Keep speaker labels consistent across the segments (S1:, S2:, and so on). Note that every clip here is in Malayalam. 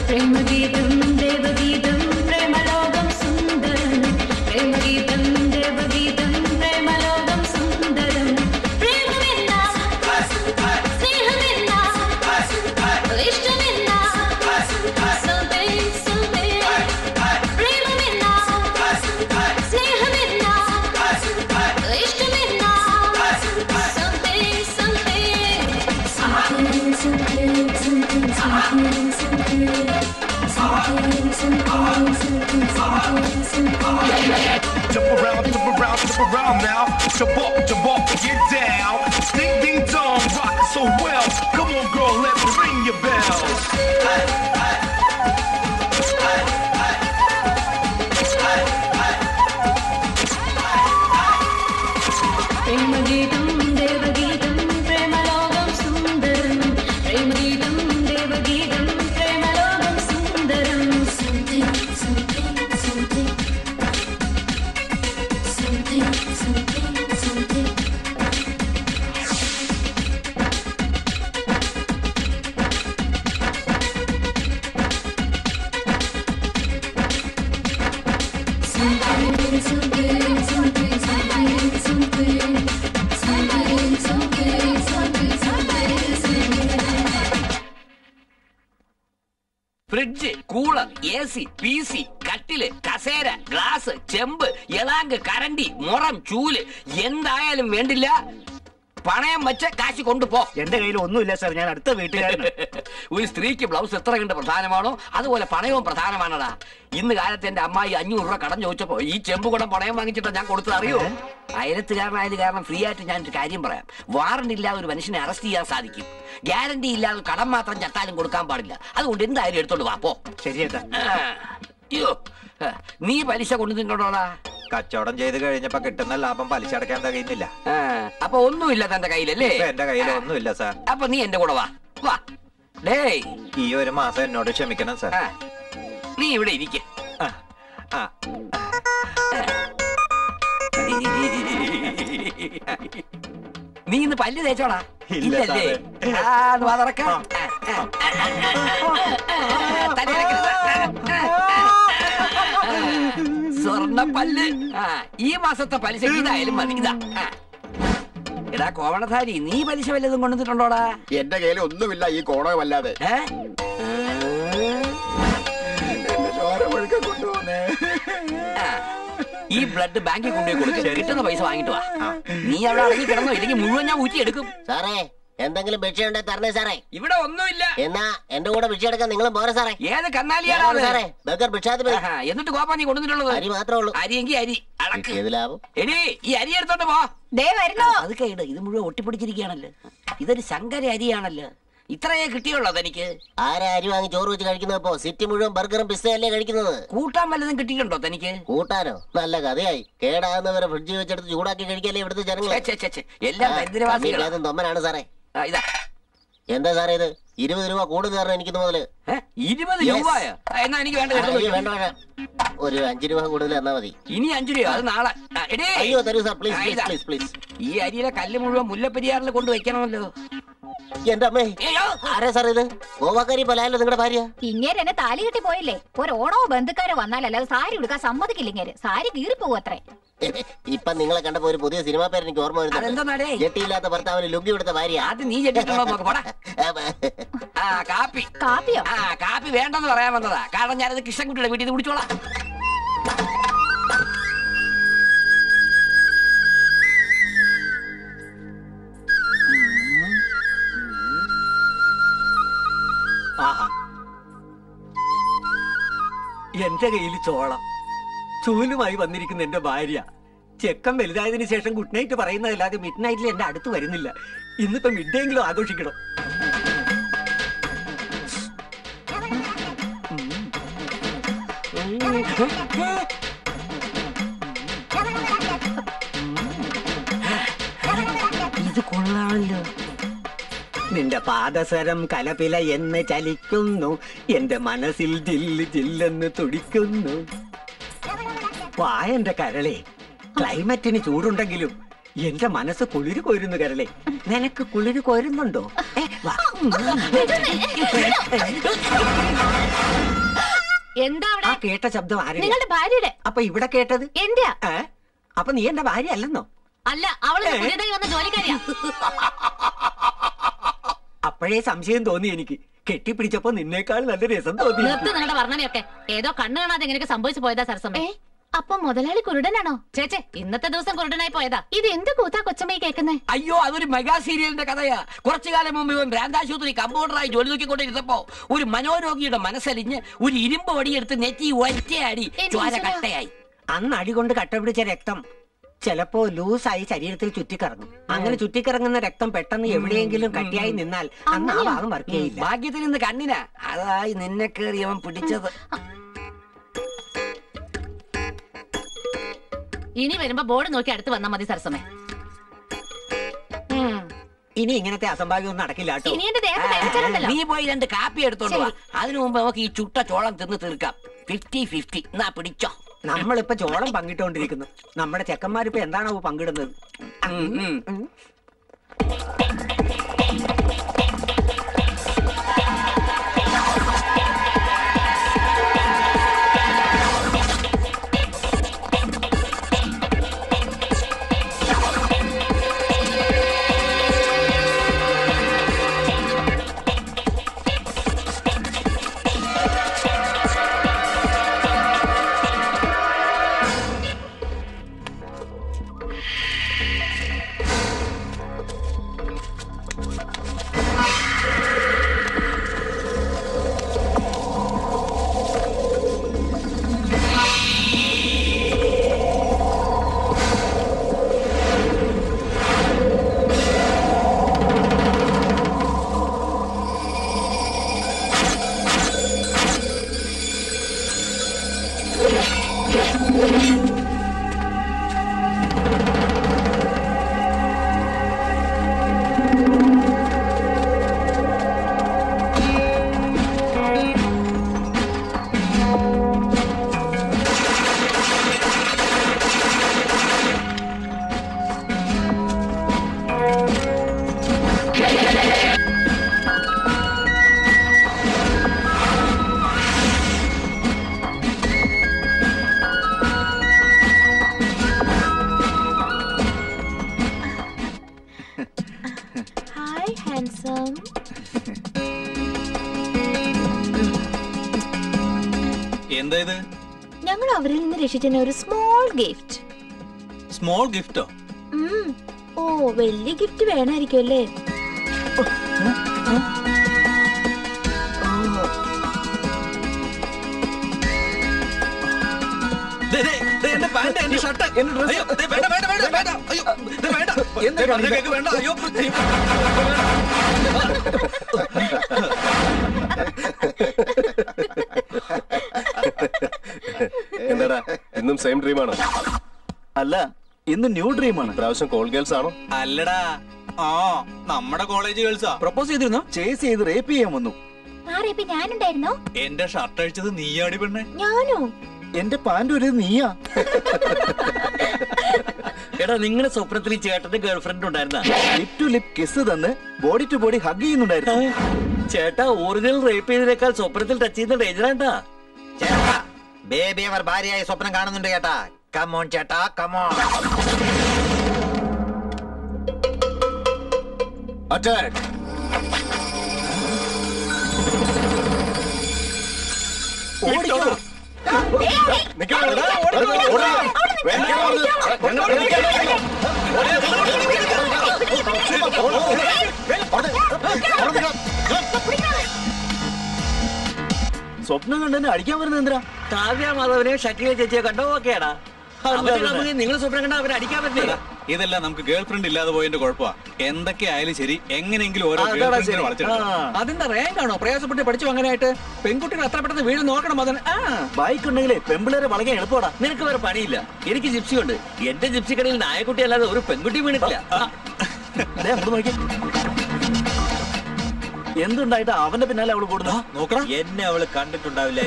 S1: പ്രേമഗീതം ദേവഗീതം പ്രേമലോകം സുന്ദരം പ്രേമഗീതം ദേവഗീതം പ്രേമലോകം സുന്ദരം പ്രേമമെന്ന സ്നേഹമെന്ന ഇഷ്ടമെന്ന സുബേ സുബേ പ്രേമമെന്ന സ്നേഹമെന്ന ഇഷ്ടമെന്ന സുബേ സുബേ something something something something something something something something something
S2: Jump around, jump around, jump around now. Jump up, jump up, get down. Ding ding dong, rock so well. Come on, girl, let me ring your bells.
S1: പ്രേമഗീതം ദേവഗീതം പ്രേമലോകം സുന്ദരം പ്രേമഗീതം ദേവഗീതം പ്രേമലോകം സുന്ദരം something something something something something something something something something something something something something something something
S3: fridge cooler A C P C കട്ടില് കസേര ഗ്ലാസ് ചെമ്പ് എളാങ്ക് കരണ്ടി മുറം ചൂല് എന്തായാലും വേണ്ടില്ല പണയം വെച്ച് കാശ് കൊണ്ടുപോ
S4: എന്റെ കയ്യിൽ ഒന്നുമില്ല സാർ ഞാൻ അടുത്ത വീട്ടുകാരന്
S3: ഒരു സ്ത്രീക്ക് ബ്ലൗസ് എത്ര കണ്ട് പ്രധാനമാണോ അതുപോലെ പണയവും പ്രധാനമാണടാ ഇന്ന് കാലത്ത് എന്റെ അമ്മായി അഞ്ഞൂറ് രൂപ കടം ചോദിച്ചപ്പോ ഈ ചെമ്പ് കൂടെ പണയം വാങ്ങിച്ചിട്ടാ ഞാൻ കൊടുത്തത് അറിയോ അയലത്തുകാരനായത് കാരണം ഫ്രീ ആയിട്ട് ഞാൻ ഒരു കാര്യം പറയാം വാറണ്ട് ഇല്ലാതെ ഒരു മനുഷ്യനെ അറസ്റ്റ് ചെയ്യാൻ സാധിക്കും ഗ്യാരണ്ടി ഇല്ലാതെ കടം മാത്രം ചത്താലും കൊടുക്കാൻ പാടില്ല അതുകൊണ്ട് എന്തായാലും എടുത്തോണ്ട് വാ പോ
S4: ശരിയേട്ടാ
S3: ആ, അയ്യോ ആ, നീ പലിശ കൊണ്ടുവന്നിട്ടുണ്ടോടാ
S5: കച്ചവടം ചെയ്ത് കഴിഞ്ഞപ്പോ കിട്ടുന്ന ലാഭം പലിശ അടയ്ക്കാൻ തികയുന്നില്ല
S3: ആ, അപ്പൊ ഒന്നുമില്ല തന്റെ കയ്യിലല്ലേ
S5: ഇപ്പൊ എന്റെ കയ്യിൽ ഒന്നുമില്ല സാർ
S3: അപ്പൊ നീ എന്റെ കൂടെ വാ വാ ഡേയ്
S5: ഈ ഒരു മാസം എന്നോട് ക്ഷമിക്കണം സാർ
S3: ആ, നീ ഇവിടെ ഇരിക്ക
S5: ആ, ആ,
S3: നീ ഇന്ന് പല്ല് തേച്ചോടാ
S5: ഇല്ല,
S3: ഇല്ലല്ലേ
S5: സാറേ.
S3: ആ, അത് വാ തുറക്കാം. ആ, ആ, ആ, ആ, തലയിലക്കരുത്. ആ, ആ, ആ. സ്വർണ്ണ പല്ല് ആ ഈ മാസത്തെ പലിശ ഇതായാലും മതി ഇതാ ആ. എടാ കോവണധാരി നീ പലിശ വല്ലതും കൊണ്ടുവന്നിട്ടുണ്ടോടാ
S6: എന്റെ കയ്യിൽ ഒന്നുമില്ല ഈ കോണകമല്ലാതെ
S3: ഏ
S6: എന്റെ ചോര മുഴുക്കെ കൊണ്ടുപോകുന്നേ
S3: ആ. ഈ ബ്ലഡ് ബാങ്കിൽ കൊണ്ടുപോയി കൊടുക്കും കിട്ടുന്ന പൈസ വാങ്ങിട്ട് വാ നീ അവിടെ അടങ്ങി കിടന്നോ ഇല്ലെങ്കിൽ മുഴുവൻ ഞാൻ ഊറ്റി എടുക്കും
S7: സാറേ എന്തെങ്കിലും ഭിക്ഷ ഉണ്ടെ തരണേ സാറേ
S3: ഇവിടെ ഒന്നുമില്ല
S7: എന്നാ എന്റെ കൂടെ ഭിക്ഷ എടുക്കാൻ നിങ്ങളും പോരെ സാറേ
S3: ഏത് കന്നാലിയാണോ
S7: ഞാനാണ്
S3: അത്?
S7: സാറേ ബഗർ ഭിക്ഷാധിപതി
S3: ആഹാ, എന്നിട്ട് കോപ്പ നീ കൊണ്ടുവന്നിട്ടുള്ളത്
S7: അരി മാത്രമേ ഉള്ളൂ
S3: അരിയെങ്കി അരി അളക്ക്
S7: കിട്ടിയത് ലാഭം
S3: എടി ഈ അരി എടുത്തോണ്ട് പോ
S8: ദേ വരുന്നു
S3: അത് കേട് ഇത് മുഴുവൻ ഒട്ടിപ്പിടിച്ചിരിക്കുകയാണല്ലോ ഇതൊരു ശങ്കര അരിയാണല്ലോ ഇത്രയേ കിട്ടിയുള്ളൂ തനിക്ക്
S7: ആരാ അരി വാങ്ങി ചോറ് വെച്ച് കഴിക്കുന്നത് ഇപ്പോ സിറ്റി മുഴുവൻ ബർഗറും പിസ്സയല്ലേ കഴിക്കുന്നത്
S3: കൂട്ടാൻ വല്ലതും കിട്ടിയിട്ടുണ്ടോ തനിക്ക്
S7: കൂട്ടാനോ നല്ല കഥയായി കേടാകുന്നവരെ ഫ്രിഡ്ജിൽ വെച്ചെടുത്ത് ചൂടാക്കി കഴിക്കല്ലേ ഇവിടുത്തെ
S3: ഛെ,
S7: ജനങ്ങളെ
S3: ഛെ, ഛെ, ഛെ. എല്ലാം ദരിദ്രവാസികളാ
S7: തമ്മില്ലാതും തൊമ്മനാണ് സാറേ
S3: ആ, ഇതാ
S7: എന്താ സാറേ ഇത് ഇരുപത് രൂപ കൂടുതൽ തരണം എനിക്ക് മുതല്
S3: ഏ, ഇരുപത്
S7: Yes.
S3: രൂപയോ ആ, എന്നാ എനിക്ക് വേണ്ട
S7: ആ,
S3: എടുത്തോണ്ട്
S7: അയ്യോ,
S3: വെച്ചോ.
S7: വേണ്ട വേണ്ട ഒരു അഞ്ചു രൂപ കൂടുതൽ തന്നാ മതി
S3: ഇനി അഞ്ചു രൂപ അത് നാളെ ആ, എടീ.
S7: അയ്യോ തരൂ സാർ പ്ലീസ്
S3: ആ,
S7: പ്ലീസ്
S3: ഇതാ.
S7: പ്ലീസ് പ്ലീസ്
S3: ഈ അരിയിലെ കല്ല് മുഴുവൻ മുല്ലപ്പെരിയാറിൽ കൊണ്ട് വെക്കണമല്ലോ
S7: എന്റെ അമ്മേ
S3: അയ്യോ.
S7: ആരാ സാർ ഇത് ഗോവാക്കാരി പോലായല്ലോ നിങ്ങളുടെ ഭാര്യ
S8: ഇങ്ങേര് എന്നെ താലി കെട്ടി പോയില്ലേ ഒരു ഓണോ ബന്ധുക്കാരോ വന്നാലല്ലാതെ സാരി എടുക്കാൻ സമ്മതിക്കില്ല ഇങ്ങേര് സാരി കീറിപ്പോകും അത്രേ
S7: ഇപ്പൊ നിങ്ങളെ കണ്ടപ്പോ ഒരു പുതിയ സിനിമാ പേര് എനിക്ക് ഓർമ്മ വരുന്നുണ്ട്
S3: അതെന്താ നടേ
S7: ജെട്ടിയില്ലാത്ത ഭർത്താവിന് ലുങ്കി കൊടുത്ത ഭാര്യ
S3: ആദ്യം നീ ചെട്ടിട്ടുണ്ടോ നോക്ക് പോടാ ആ കാപ്പി
S8: കാപ്പിയോ
S3: ആ കാപ്പി വേണ്ടെന്ന് പറയാൻ വന്നതാ കാരണം ഞാനത് കൃഷ്ണൻകുട്ടിയുടെ വീട്ടിൽ നിന്ന് കുടിച്ചോളാം
S4: ആഹാ എന്റെ കയ്യിൽ ചോളം ചൂലുമായി വന്നിരിക്കുന്ന എന്റെ ഭാര്യ ചെക്കൻ വലുതായതിനു ശേഷം ഗുഡ് നൈറ്റ് പറയുന്നതല്ലാതെ മിഡ് നൈറ്റിൽ എന്റെ അടുത്ത് വരുന്നില്ല ഇന്നിപ്പോ മിഡ് ഡേയെങ്കിലും ആഘോഷിക്കണം
S3: ഇത് കൊള്ളാമല്ലോ
S4: നിന്റെ പാദസരം കലപില എന്ന് ചലിക്കുന്നു എന്റെ മനസ്സിൽ ജില്ല് ജില്ലെന്ന് തുടിക്കുന്നു വായന്റെ കരളെ ക്ലൈമറ്റിന് ചൂടുണ്ടെങ്കിലും എന്റെ മനസ്സ് കുളിര് കോരുന്നു കരളെ നിനക്ക് കുളിര് കോരുന്നുണ്ടോ ഏ, വാ.
S8: എന്താ
S4: ആ
S8: അവിടെ
S4: കേട്ട ശബ്ദം ആരുടെ
S8: നിങ്ങളുടെ ഭാര്യയുടെ
S4: അപ്പൊ ഇവിടെ കേട്ടത്
S8: എന്റെയാ
S4: ഏ അപ്പൊ നീ എന്റെ ഭാര്യ അല്ലെന്നോ
S8: അല്ല അവള് പുതിയതായി വന്ന ജോലിക്കാരിയാ
S4: അപ്പോഴേ സംശയം തോന്നി എനിക്ക് കെട്ടിപ്പിടിച്ചപ്പോ നിന്നേക്കാൾ നല്ല രസം തോന്നി
S8: നിർത്ത് നിങ്ങളുടെ വർണ്ണനയൊക്കെ ഏതോ കണ്ണു കാണാതെ എങ്ങനെയൊക്കെ സംഭവിച്ചു പോയതാ സരസമ്മ അപ്പൊ മുതലാളി കുരുടനാണോ ചേച്ചേ ഇന്നത്തെ ദിവസം കുരുടനായി പോയതാ ഇത് എന്ത് കൂത്താ കൊച്ചമ്മയി കേൾക്കുന്നേ
S3: അയ്യോ അതൊരു മെഗാ സീരിയലിന്റെ കഥയാ കുറച്ചു കാലം മുമ്പ് ഇവൻ ഭ്രാന്താശുപത്രി കമ്പൗണ്ടറായി ജോലി നോക്കിക്കൊണ്ടിരുന്നപ്പോ ഒരു മനോരോഗിയുടെ മനസ്സലിഞ്ഞ് ഒരു ഇരുമ്പ് വടിയെടുത്ത് നെറ്റി ഒറ്റയാടി ചോര കട്ടയായി
S4: അന്ന് അടി കൊണ്ട് കട്ടപിടിച്ച രക്തം ചിലപ്പോ ലൂസായി ശരീരത്തിൽ ചുറ്റിക്കറങ്ങും അങ്ങനെ ചുറ്റിക്കറങ്ങുന്ന രക്തം പെട്ടെന്ന് എവിടെയെങ്കിലും കട്ടിയായി നിന്നാൽ അന്ന് ആ ഭാഗം വർക്ക് ചെയ്യില്ല
S3: ഭാഗ്യത്തിന് ഇന്ന് കണ്ണിനാ അതായി നിന്നെ കയറി അവൻ പിടിച്ചത്
S8: ഇനി വരുമ്പോ ബോർഡ് നോക്കി അടുത്ത് വന്നാ മതി സരസമ്മേ ഉം.
S4: ഇനി ഇങ്ങനത്തെ അസംഭാവ്യം ഒന്നും നടക്കില്ല കേട്ടോ
S8: ഇനി എന്റെ ദേഹത്ത് വേദനിച്ചാലുണ്ടല്ലോ
S3: നീ പോയി രണ്ട് കാപ്പി എടുത്തോണ്ട് വാ അതിനു മുമ്പ് നമുക്ക് ഈ ചുട്ട ചോളം തിന്ന് തീർക്കാം ഫിഫ്റ്റി ഫിഫ്റ്റി എന്നാ പിടിച്ചോ
S4: നമ്മളിപ്പോ ചോളം പങ്കിട്ടുകൊണ്ടിരിക്കുന്നു നമ്മുടെ ചെക്കന്മാരിപ്പോ എന്താണോ പങ്കിടുന്നത്
S3: ഉം, ഉം.
S8: ഹായ് ഹാൻസം
S9: എന്താ ഇത്
S8: ഞങ്ങൾ അവരിൽ നിന്ന് രക്ഷിച്ചതിന് ഒരു സ്മോൾ ഗിഫ്റ്റ്
S9: സ്മോൾ ഗിഫ്റ്റോ
S8: ഓ വലിയ ഗിഫ്റ്റ് വേണമായിരിക്കും അല്ലേ
S9: ദേ, ദേ, ദേ, എന്റെ പാന്റ് എന്റെ ഷർട്ട് അയ്യോ, ദേ, വേണ്ട വേണ്ട വേണ്ട വേണ്ട അയ്യോ ദേ, വേണ്ട ദേ, പറഞ്ഞ കേക്ക് വേണ്ട അയ്യോ ദേ,
S10: എന്താടാ ഇന്നും സെയിം ഡ്രീം ആണോ
S9: അല്ല ഇന്ന് ന്യൂ ഡ്രീം ആണ്
S10: പ്രാവശ്യം കോൾ ഗേൾസ് ആണോ
S9: അല്ലടാ ആ നമ്മുടെ കോളേജ് ഗേൾസാ പ്രപ്പോസ് ചെയ്തിരുന്നു ചേസ് ചെയ്ത് റേപ്പ് ചെയ്യാൻ വന്നു
S8: ആരെപ്പ ഞാനുണ്ടായിരുന്നോ
S9: എന്റെ ഷർട്ട് അഴിച്ചത് നീയാടി പെണ്ണെ
S8: ഞാനോ
S9: എന്റെ പാന്റ് ഒരു നീയാ
S11: എടാ നിങ്ങളുടെ സ്വപ്നത്തിൽ ഈ ചേട്ടന്റെ ഗേൾഫ്രണ്ട് ഉണ്ടായിരുന്ന
S9: ലിപ് ടു ലിപ് കിസ് തന്ന് ബോഡി ടു ബോഡി ഹഗ് ചെയ്യുന്നുണ്ടായിരുന്നു
S11: ചേട്ടാ ഒറിജിനൽ റേപ്പ് ചെയ്തതിനേക്കാൾ സ്വപ്നത്തിൽ ടച്ച് ചെയ്യുന്ന ഡേഞ്ചറാണ്ടാ
S5: ചേട്ടാ ബേബി അവർ ഭാര്യയായി സ്വപ്നം കാണുന്നുണ്ട് ചേട്ടാ കമോൺ ചേട്ടാ കമോൺ
S10: അറ്റാക്ക്
S9: സ്വപ്നം കണ്ടെന്നെ അടിക്കാൻ വരുന്നത് എന്തിനാ
S11: കാവ്യ മാധവനെ ഷക്കിലെ ചേച്ചിയെ കണ്ടോ ഓക്കേടാ നിങ്ങൾ സ്വപ്നം കണ്ട അവരെ അടിക്കാൻ പറ്റില്ല
S9: ഇതെല്ലാം നമുക്ക് ഗേൾ ഫ്രണ്ട് ഇല്ലാതെ പോയതിന്റെ കുഴപ്പമാ എന്തൊക്കെ ആയാലും ശരി എങ്ങനെയെങ്കിലും ഓരോ ഗേൾ ഫ്രണ്ടിനെ വളച്ചെടുക്കണം
S11: അതിന്റെ റാങ്ക് ആണോ പ്രയാസപ്പെട്ട് പഠിച്ചു അങ്ങനെയായിട്ട് പെൺകുട്ടികൾ അത്ര പെട്ടെന്ന് വീട് നോക്കണം അതൻ
S9: ബൈക്ക് ഉണ്ടെങ്കിലേ പെമ്പിളേരെ വളകാൻ എളുപ്പമാടാ
S11: നിനക്ക് വേറെ പണിയില്ല എനിക്ക് ജിപ്സി ഉണ്ട് എന്റെ ജിപ്സി കടയിൽ നായക്കുട്ടി അല്ലാതെ ഒരു പെൺകുട്ടി വീണിട്ടില്ല
S9: ദേ, അങ്ങോട്ട് നോക്കിയേ. എന്തുണ്ടായിട്ട് അവന്റെ പിന്നാലെ അവള് കൂടുന്നു നോക്കണം
S11: എന്നെ അവള് കണ്ടിട്ടുണ്ടാവില്ല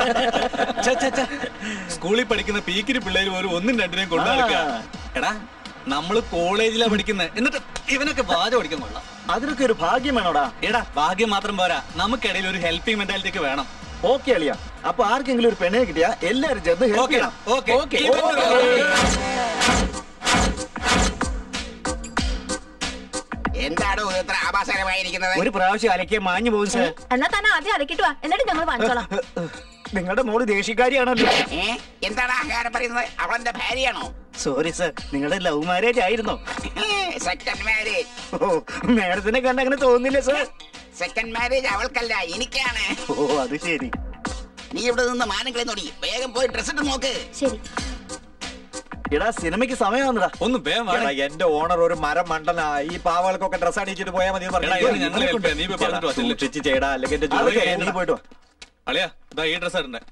S9: സ്കൂളിൽ പഠിക്കുന്ന പീക്കിരി പിള്ളേര് പോലും ഒന്നും രണ്ടിനെയും കൊണ്ടു നടക്കുക എടാ നമ്മള് കോളേജിലാ പഠിക്കുന്നത് എന്നിട്ട് ഇവനൊക്കെ വാച പഠിക്കാൻ കൊള്ളാം
S11: അതിനൊക്കെ ഒരു ഭാഗ്യം വേണോടാ
S9: എടാ ഭാഗ്യം മാത്രം പോരാ നമുക്കിടയിൽ ഒരു ഹെൽപ്പിംഗ് മെന്റാലിറ്റി ഒക്കെ വേണം
S11: ഓക്കെ അളിയ അപ്പൊ ആർക്കെങ്കിലും ഒരു പെണ്ണെ കിട്ടിയാ എല്ലാരും ചെന്ന് help
S9: ഓക്കെ
S11: ചെയ്യണം.
S9: ഓക്കെ
S11: ഓക്കെ,
S9: ഇവൻ-
S11: ഓക്കെ.
S6: എന്താണോ ഇത്ര ആഭാസകരമായിരിക്കുന്നത്
S11: ഒരു പ്രാവശ്യം അലക്കിയ മാഞ്ഞു പോകും സാർ
S8: എന്നാ തന്നെ ആദ്യം അരക്കിട്ട് വാ എന്നിട്ട് ഞങ്ങൾ വാങ്ങിച്ചോളാം
S11: നിങ്ങളുടെ മോള് ദേഷ്യക്കാരിയാണല്ലോ
S6: ഏ എന്താണ് അഹങ്കാരം പറയുന്നത് അവളെന്റെ ഭാര്യയാണോ
S11: സോറി സാർ നിങ്ങളുടെ ലവ് മാരേജ് ആയിരുന്നോ
S6: സെക്കൻഡ് മാരേജ്
S11: ഓ മേഡത്തിനെ കണ്ട അങ്ങനെ തോന്നുന്നില്ല സാർ
S6: സെക്കൻഡ് മാരേജ് അവൾക്കല്ല എനിക്കാണ്
S11: ഓ അത് ശരി
S6: നീ ഇവിടെ നിന്ന് മാനങ്ങളെ നോടി വേഗം പോയി ഡ്രസ് ഇട്ട് നോക്ക്
S8: ശരി
S11: എടാ സിനിമയ്ക്ക് സമയമാണെടാ
S9: ഒന്ന് വേഗം വാ.
S5: എടാ, എന്റെ ഓണർ ഒരു മരം മണ്ടനാ ഈ പാവകൾക്കൊക്കെ ഡ്രസ് അടിച്ചിട്ട് പോയാൽ മതി എന്ന്
S9: എടാ, ഇത് ഞങ്ങളെ help ചെയ്യാം. നീ പോയി പറഞ്ഞിട്ട് വാ, ചെല്ല്.
S5: സൂക്ഷിച്ച് ചെയ്യടാ അല്ലെങ്കിൽ എന്റെ ജോലി
S11: അതൊക്കെ
S5: കഴിഞ്ഞിട്ട്
S11: നീ പോയിട്ട് വാ
S9: അളിയാ ഇതാ ഈ ഡ്രസ് ഇടണ്ടേ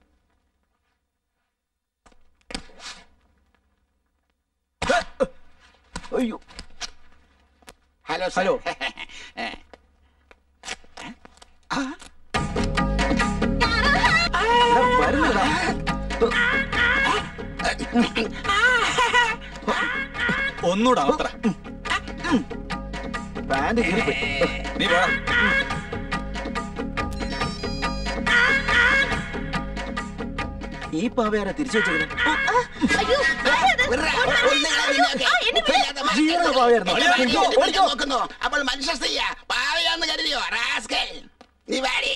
S11: അയ്യോ
S6: ഹലോ
S11: ഹലോ. എടാ, വരുന്നെടാ.
S9: ഒന്നൂടാ അത്ര
S11: പാന്റ് കീറിപ്പോയി.
S9: നീ പോടാ
S11: ഈ പാവയാരാ തിരിച്ചു വെച്ചത് ജീവനുള്ള പാവയായിരുന്നു
S6: നോക്കുന്നു അപ്പോൾ മനുഷ്യ സ്ത്രീയ പാവയാന്ന് കരുതിയോ റാസ്കൽ നീ വാടി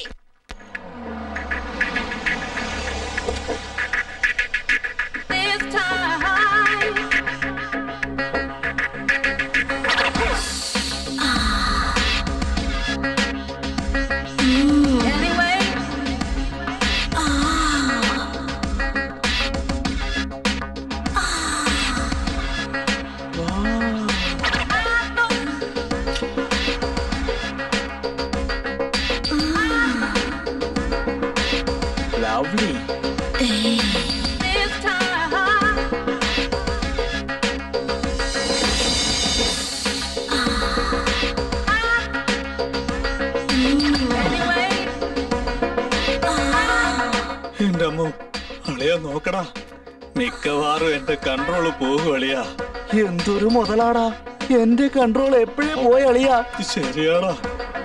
S11: ലവ്ലി
S9: എന്റെ അമ്മ അളിയാ നോക്കടാ മിക്കവാറും എന്റെ കൺട്രോള് പോകും അളിയാ
S11: എന്തൊരു മുതലാടാ എന്റെ കൺട്രോൾ എപ്പോഴേ പോയ അളിയാ
S9: ശരിയാടാ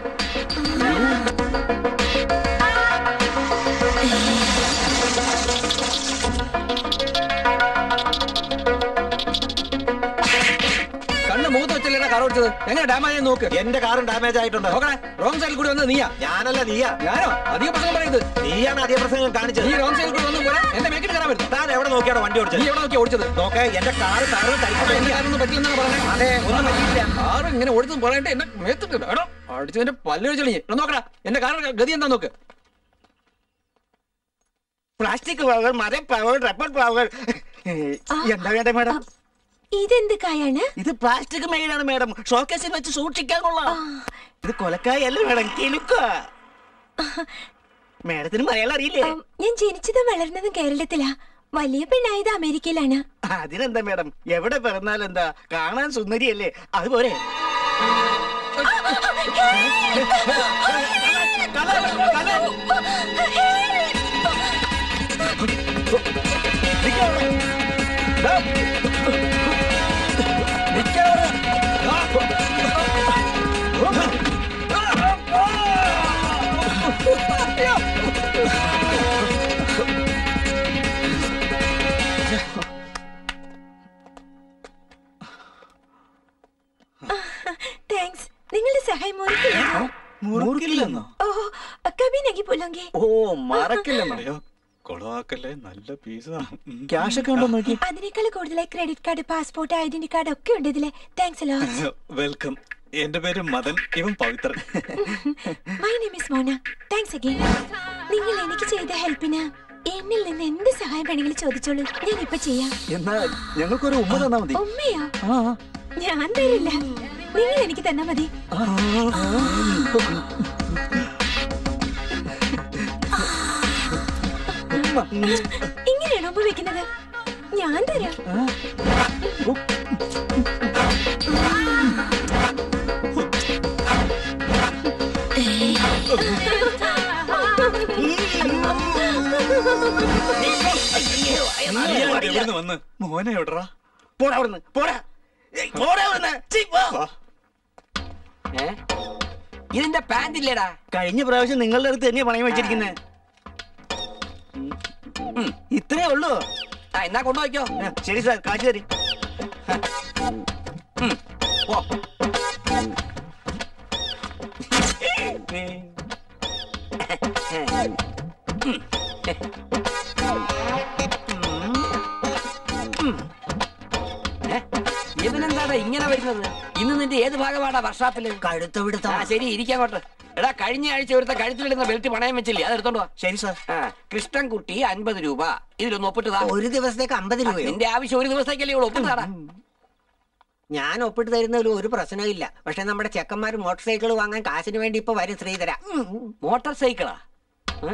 S4: കണ്ണ് മുഖത്ത് വെച്ചല്ലേ കാർ ഓടിച്ചത് എങ്ങനെ ഡാമേജ് നോക്ക്
S5: എന്റെ കാറും ഡാമേജ് ആയിട്ടുണ്ട്
S4: നോക്കണേ റോങ് സൈഡിൽ കൂടി വന്നത് നീയാ
S5: ഞാനല്ല നീയാ
S4: ഞാനോ അധിക പ്രശ്നം പറയരുത്
S5: നീയാണ് അധിക പ്രസംഗം കാണിച്ചത്
S4: നീ റോങ് സൈഡിൽ കൂടി വന്നു പോലെ എന്റെ മേക്കിന് കയറാൻ വരുന്നു
S5: താൻ എവിടെ നോക്കിയാണോ വണ്ടി
S4: നീ
S5: ഓടിച്ചത്
S4: എവിടെ നോക്കി ഓടിച്ചത്
S5: നോക്കേ എന്റെ കാറ് തകർന്ന്
S4: അപ്പൊ
S5: തരിക്കുന്നു
S4: എനിക്ക് ആരൊന്നും പറ്റില്ലെന്നാണ് പറഞ്ഞത്
S5: അതെ ഒന്നും പറ്റിയില്ല
S4: കാറ് ഇങ്ങനെ ഓടിച്ചത് പറയട്ടെ എന്നെ മേത്തിട്ട് എടോ അടിച്ചതിന്റെ പല്ല് വെച്ചളി എടാ നോക്കടാ എന്റെ കാറിന്റെ ഗതി എന്താ നോക്ക്
S11: പ്ലാസ്റ്റിക് പാവകൾ മരം പാവകൾ റബ്ബർ പാവകൾ എന്താ വേണ്ട മാഡം
S8: ഇതെന്ത് കായാണ്
S11: ഇത് പ്ലാസ്റ്റിക് മെയിലാണ് മാഡം ഷോക്കേസിൽ വെച്ച് സൂക്ഷിക്കാൻ കൊള്ളാം ഇത് കൊലക്കായല്ല മാഡം കിലുക്ക മാഡത്തിന് മലയാളം അറിയില്ലേ
S8: ഞാൻ ജനിച്ചതും വളർന്നതും കേരളത്തിലാ വലിയ പെണ്ണായത് അമേരിക്കയിലാണ്
S11: അതിനെന്താ മാഡം എവിടെ പിറന്നാലെന്താ കാണാൻ സുന്ദരിയല്ലേ അതുപോലെ
S8: താങ്ക്സ് നിങ്ങളുടെ സഹായം മുറിക്കില്ല
S11: മുറുക്കില്ലെന്നോ
S8: ഓ കബി നഗി പോലോങ്കെ
S11: ഓ മറക്കില്ലെന്നോ
S9: അളിയാ കൊളവാക്കല്ലേ നല്ല പീസാ
S11: ക്യാഷ് ഒക്കെ ഉണ്ടോ നോക്കി
S8: അതിനേക്കാൾ കൂടുതലായി credit card passport identity card ഒക്കെ ഉണ്ട് ഇതില് താങ്ക്സ് അലോ
S9: വെൽക്കം എന്റെ പേര് മദൻ ഇവൻ Pavithran
S8: my name is Mona thanks again നിങ്ങൾ എനിക്ക് ചെയ്ത ഹെൽപ്പിന് എന്നിൽ നിന്ന് എന്ത് സഹായം വേണമെങ്കിലും ചോദിച്ചോളൂ ഞാൻ ഇപ്പൊ ചെയ്യാം
S11: എന്നാ ഞങ്ങൾക്കൊരു ഉമ്മ തന്നാ മതി
S8: ഉമ്മയോ
S11: ആ
S8: ഞാൻ തരില്ല നിങ്ങൾ എനിക്ക് തന്നാ മതി ഇങ്ങനെയാണോ ഉമ്മ വെക്കുന്നത് ഞാൻ തരാം
S9: നീ എവിടുന്ന് വന്ന് മോനെ എവിടറാ
S11: പോടാ അവിടുന്ന് പോടാ
S6: പോടാ ഇവിടുന്ന്. ചീ, പോ.
S3: ഏ? ഇതിന്റെ പാന്റ് ഇല്ലേടാ
S11: കഴിഞ്ഞ പ്രാവശ്യം നിങ്ങളുടെ അടുത്ത് തന്നെയാ പണയം വെച്ചിരിക്കുന്നത് ഇത്രേ ഉള്ളൂ
S3: ആ എന്നാ കൊണ്ടുപോയിക്കോ
S11: ആ, ശരി സാർ കാശ് തരി
S3: പോ. ഏ? ഇവനെന്താടാ ഇങ്ങനെ വരുന്നത് ഇന്ന് നിന്റെ ഏത് ഭാഗമാടാ വർഷാപ്പില്
S4: കഴുത്തവിടുത്ത
S3: ആ ശരി ഇരിക്കാങ്ങോട്ട് എടാ കഴിഞ്ഞ ആഴ്ച ഒരുത്ത കഴുത്തിലിടുന്ന ബെൽറ്റ് പണയം വെച്ചില്ലേ അത് എടുത്തോണ്ട് വാ
S11: ശരി സാർ
S3: ആ കൃഷ്ണൻകുട്ടി അൻപത് രൂപ ഇതിലൊന്ന് ഒപ്പിട്ടതാ
S4: ഒരു ദിവസത്തേക്ക് അമ്പത് രൂപയോ
S3: നിന്റെ ആവശ്യം ഒരു ദിവസത്തേക്കല്ലേ ഉള്ളൂ ഒപ്പിട്ടതാടാ
S4: ഞാൻ ഒപ്പിട്ട് തരുന്നതിൽ ഒരു പ്രശ്നവും ഇല്ല പക്ഷെ നമ്മുടെ ചെക്കന്മാർ മോട്ടോർ സൈക്കിൾ വാങ്ങാൻ കാശിന് വേണ്ടി ഇപ്പൊ വരും ശ്രീധര
S3: മോട്ടോർ സൈക്കിളാ ഏ?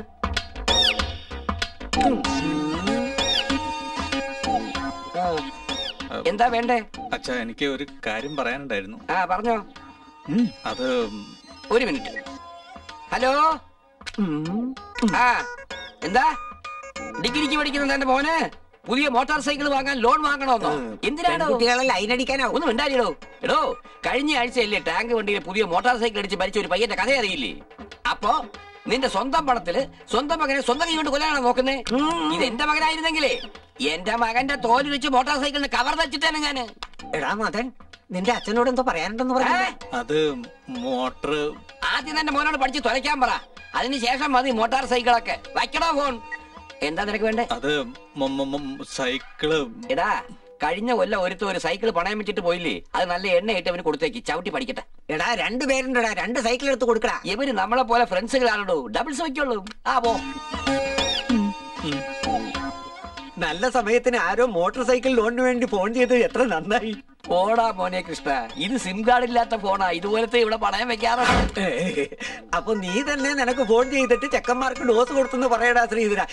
S3: എന്താ വേണ്ടേ
S9: അച്ഛാ എനിക്ക് ഒരു കാര്യം പറയാനുണ്ടായിരുന്നു
S3: ആ പറഞ്ഞോ
S9: അത്
S3: ഒരു മിനിറ്റ് ഹലോ ആ എന്താ ഡിഗ്രിക്ക് പഠിക്കുന്ന എന്റെ മോന് പുതിയ മോട്ടോർ സൈക്കിൾ വാങ്ങാൻ ലോൺ വാങ്ങണമെന്നോ എന്തിനാണോ
S4: കുട്ടികളെ ലൈൻ അടിക്കാനാവും
S3: ഒന്നും ഉണ്ടായില്ലോ എടോ കഴിഞ്ഞ ആഴ്ചയല്ലേ ടാങ്ക് വണ്ടിയിൽ പുതിയ മോട്ടോർ സൈക്കിൾ അടിച്ച് മരിച്ച ഒരു പയ്യന്റെ കഥ അറിയില്ലേ അപ്പോ നിന്റെ സ്വന്തം പണത്തില് സ്വന്തം മകനെ സ്വന്തം കൈ കൊണ്ട് കൊല്ലാനാണോ നോക്കുന്നേ ഇത് എന്റെ മകനായിരുന്നെങ്കിലേ എന്റെ മകന്റെ തോല് വെച്ച് മോട്ടോർ സൈക്കിളിന് കവർ വെച്ചിട്ടാണ് ഞാന്
S4: എടാ മതൻ നിന്റെ അച്ഛനോട് എന്തോ പറയാനുണ്ടെന്ന് പറഞ്ഞു
S3: ഏ?
S9: അത് മോട്ടർ
S3: ആദ്യം തന്നെ മോനോട് പഠിച്ച് തുലയ്ക്കാൻ പറ അതിനുശേഷം മതി മോട്ടാർ സൈക്കിളൊക്കെ വയ്ക്കണോ ഫോൺ എന്താ നിനക്ക് വേണ്ടേ
S9: അത് മൊ- മൊ- മൊ- സൈക്കിള്
S3: എടാ കഴിഞ്ഞ കൊല്ലം ഒരുത്ത ഒരു സൈക്കിൾ പണയം വെച്ചിട്ട് പോയില്ലേ അത് നല്ല എണ്ണയിട്ട് അവന് കൊടുത്തേക്ക് ചവിട്ടി പഠിക്കട്ടെ
S4: എടാ രണ്ട് പേരുണ്ടടാ രണ്ട് സൈക്കിൾ എടുത്ത് കൊടുക്കടാ
S3: ഇവര് നമ്മളെ പോലെ ഫ്രണ്ട്സുകളാണോ ഡബിൾസ് വയ്ക്കുള്ളൂ ആ പോ
S4: നല്ല സമയത്തിന് ആരോ മോട്ടോർ സൈക്കിൾ ലോണിന് വേണ്ടി ഫോൺ ചെയ്ത് എത്ര നന്നായി
S3: പോടാ മോനെ കൃഷ്ണ ഇത് സിം കാർഡ് ഇല്ലാത്ത ഫോണാ ഇതുപോലത്തെ ഇവിടെ പണയം വെക്കാറുണ്ട്
S4: ഏ, അപ്പൊ നീ തന്നെ നിനക്ക് ഫോൺ ചെയ്തിട്ട് ചെക്കന്മാർക്ക് ഡോസ് കൊടുത്തെന്ന് പറയടാ Sreedhara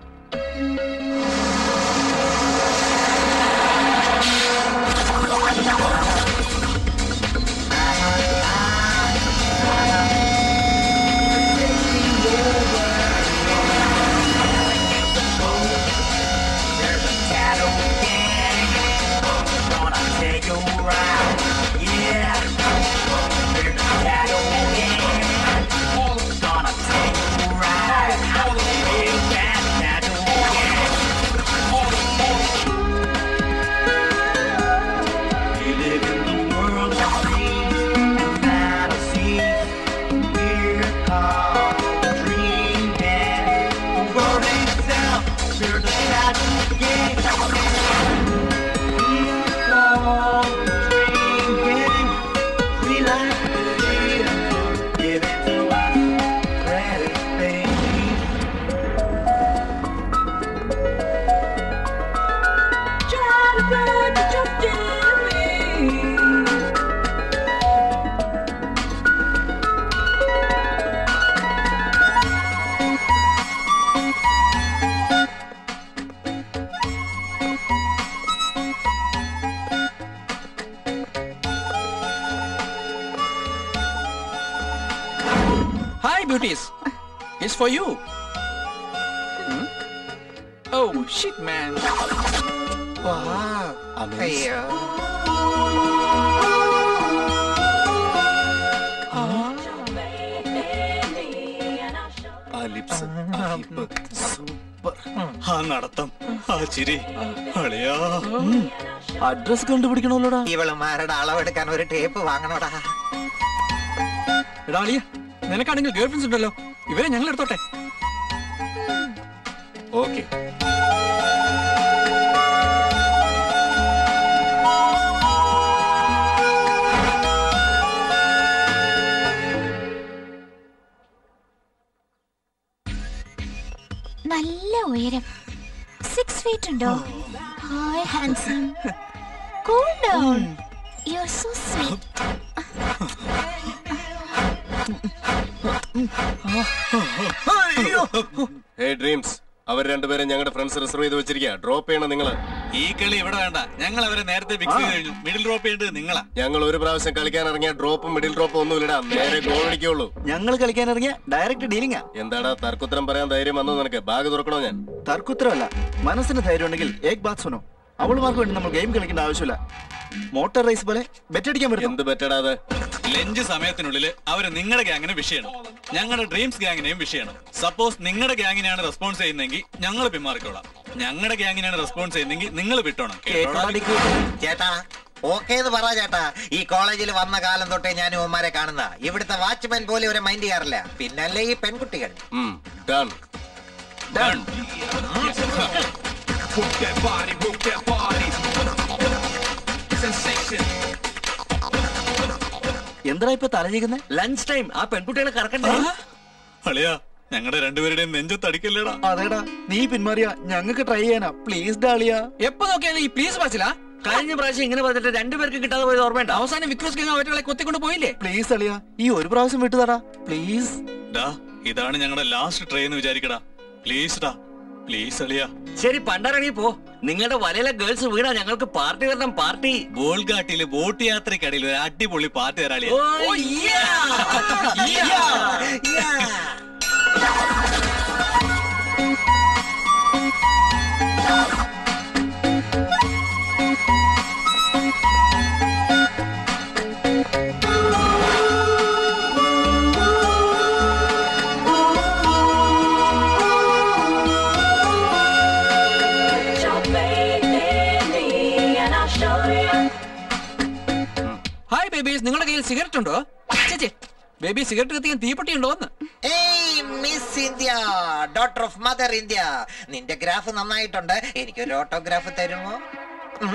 S9: Hi, beauties. It's for you. Hmm? Oh, shit, man.
S5: അയ്യോ
S10: ആ ലിപ്സ്
S9: ആ നടത്തം ആ ചിരി അളിയാ അഡ്രസ് കണ്ടുപിടിക്കണമല്ലോടാ
S5: ഇവളുമാരുടെ അളവെടുക്കാൻ ഒരു ടേപ്പ് വാങ്ങണോടാ
S9: എടാ അളിയ നിനക്കാണെങ്കിൽ ഗേൾ ഫ്രണ്ട്സ് ഉണ്ടല്ലോ ഇവരെ ഞങ്ങൾ എടുത്തോട്ടെ
S10: ഓക്കെ
S8: നല്ല ഉയരം സിക്സ് ഫീറ്റ് ഉണ്ടോ hi handsome cool down you are so sweet
S10: hey dreams അവർ രണ്ടുപേരും ഞങ്ങളുടെ ഫ്രണ്ട്സ് റിസർവ് ചെയ്ത് വെച്ചിരിക്കുക ഡ്രോപ്പ് ചെയ്യണം നിങ്ങള്
S9: ഈ കളി ഇവിടെ വേണ്ട ഞങ്ങൾ അവരെ നേരത്തെ ഫിക്സ് ചെയ്ത് കഴിഞ്ഞു മിഡിൽ ഡ്രോപ്പ് ചെയ്യേണ്ടത് നിങ്ങളാ
S10: ഞങ്ങൾ ഒരു പ്രാവശ്യം കളിക്കാൻ ഇറങ്ങിയ ഡ്രോപ്പും മിഡിൽ ഡ്രോപ്പും ഒന്നും ഇല്ലടാ നേരെ ഗോൾ അടിക്കുള്ളൂ
S11: ഞങ്ങൾ കളിക്കാൻ ഇറങ്ങിയ ഡയറക്റ്റ് ഡീലിംഗാ
S10: എന്താടാ തർക്കുത്തരം പറയാൻ ധൈര്യം വന്നു നിനക്ക് ബാഗ് തുറക്കണോ ഞാൻ
S11: തർക്കുത്തരമല്ല മനസ്സിന് ധൈര്യം ഉണ്ടെങ്കിൽ ഏക് ബാത് സുനോ
S12: അവളുമാർക്ക് വേണ്ടി നമ്മൾ ഗെയിം കളിക്കേണ്ട ആവശ്യമില്ല മോട്ടോർ റേസ് പോലെ ബെറ്റ് അടിക്കാൻ പറ്റും
S10: എന്ത് ബെറ്റടാതെ
S13: ലഞ്ച് സമയത്തിനുള്ളിൽ അവര് നിങ്ങളുടെ ഗ്യാങ്ങിനെ വിഷ് ചെയ്യണം ഞങ്ങളുടെ ഡ്രീംസ് ഗ്യാങ്ങിനെയും വിഷ് ചെയ്യണം സപ്പോസ് നിങ്ങളുടെ ഗ്യാങ്ങിനെയാണ് റെസ്പോൺസ് ചെയ്യുന്നതെങ്കിൽ ഞങ്ങൾ പിന്മാറിക്കോളാം ഞങ്ങളുടെ ഗ്യാങ്ങിനെയാണ് റെസ്പോൺസ് ചെയ്യുന്നെങ്കിൽ നിങ്ങൾ വിട്ടോണം കേട്ടോടാ?
S5: ചേട്ടാ ഓക്കെ എന്ന് പറ ചേട്ടാ ഈ കോളേജിൽ വന്ന കാലം തൊട്ടേ ഞാൻ ഉമ്മാരെ കാണുന്ന ഇവിടുത്തെ വാച്ച്മാൻ പോലെ ഒരു മൈൻഡ് ചെയ്യാറില്ല പിന്നല്ലേ ഈ പെൺകുട്ടികൾ
S10: done
S5: Done.
S2: Work that body, work that body. Sensation.
S11: എന്താ ഇപ്പൊ തലചിക്കുന്നത് ലഞ്ച് ടൈം ആ പെൺകുട്ടികളെ കറക്കണ്ടേ
S13: അളിയാ ഞങ്ങളുടെ രണ്ടുപേരുടെയും നെഞ്ചത്തടിക്കല്ലേടാ
S12: അതേടാ നീ പിന്മാറിയ ഞങ്ങൾക്ക് ട്രൈ ചെയ്യാനാ പ്ലീസ് ഡാളിയാ
S9: എപ്പോ നോക്കിയാലും ഈ പ്ലീസ് ബസ്സിലാ
S11: കഴിഞ്ഞ പ്രാവശ്യം ഇങ്ങനെ പറഞ്ഞിട്ട് രണ്ടുപേർക്ക് കിട്ടാതെ പോയത് ഓർമ്മയുണ്ട്
S9: അവസാനം വിക്രോസ് ഗംഗ അവറ്റകളെ കൊത്തിക്കൊണ്ട് പോയില്ലേ
S12: പ്ലീസ് അളിയാ ഈ ഒരു പ്രാവശ്യം വിട്ടുതടാ പ്ലീസ്
S13: ഡാ ഇതാണ് ഞങ്ങളുടെ ലാസ്റ്റ് ട്രെയിൻ എന്ന് വിചാരിക്കടാ പ്ലീസ് ഡാ പ്ലീസ് അളിയാ
S11: ശരി പണ്ടാറങ്ങി പോ നിങ്ങളുടെ വലയിലെ ഗേൾസ് വീണാ ഞങ്ങൾക്ക് പാർട്ടി വരണം പാർട്ടി
S13: ബോൾഗാട്ടിയിലെ ബോട്ട് യാത്രക്കിടയിൽ ഒരു അടിപൊളി പാട്ട് തരാളിയാ
S11: ഓ, yeah!
S9: ഹായ് ബേബീസ് നിങ്ങളുടെ കയ്യിൽ സിഗരറ്റ് ഉണ്ടോ ചേച്ചി ബേബി സിഗരറ്റ് കത്തിക്കാൻ തീപ്പെട്ടി ഉണ്ടോ എന്ന്
S5: ഏയ് Miss India daughter of mother India നിന്റെ ഗ്രാഫ് നന്നായിട്ടുണ്ട് എനിക്കൊരു ഓട്ടോഗ്രാഫ് തരുമോ ഉം.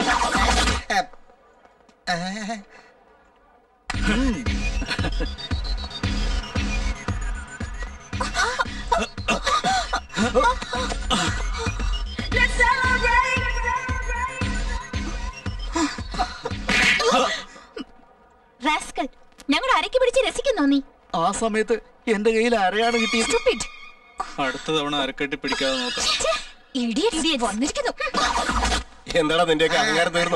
S5: ഏ, ഏ.
S8: റാസ്കൽ ഞങ്ങളുടെ അരക്കി പിടിച്ച് രസിക്കുന്നോ നീ
S12: ആ സമയത്ത് എന്റെ കയ്യിൽ ആരെയാണ് കിട്ടിയത്
S13: അടുത്ത തവണ അരക്കെട്ടി പിടിക്കാതെ നോക്കാം
S8: വന്നിരിക്കുന്നു
S10: എന്താടാ നിന്റെയൊക്കെ അഹങ്കാരം തീർന്നോ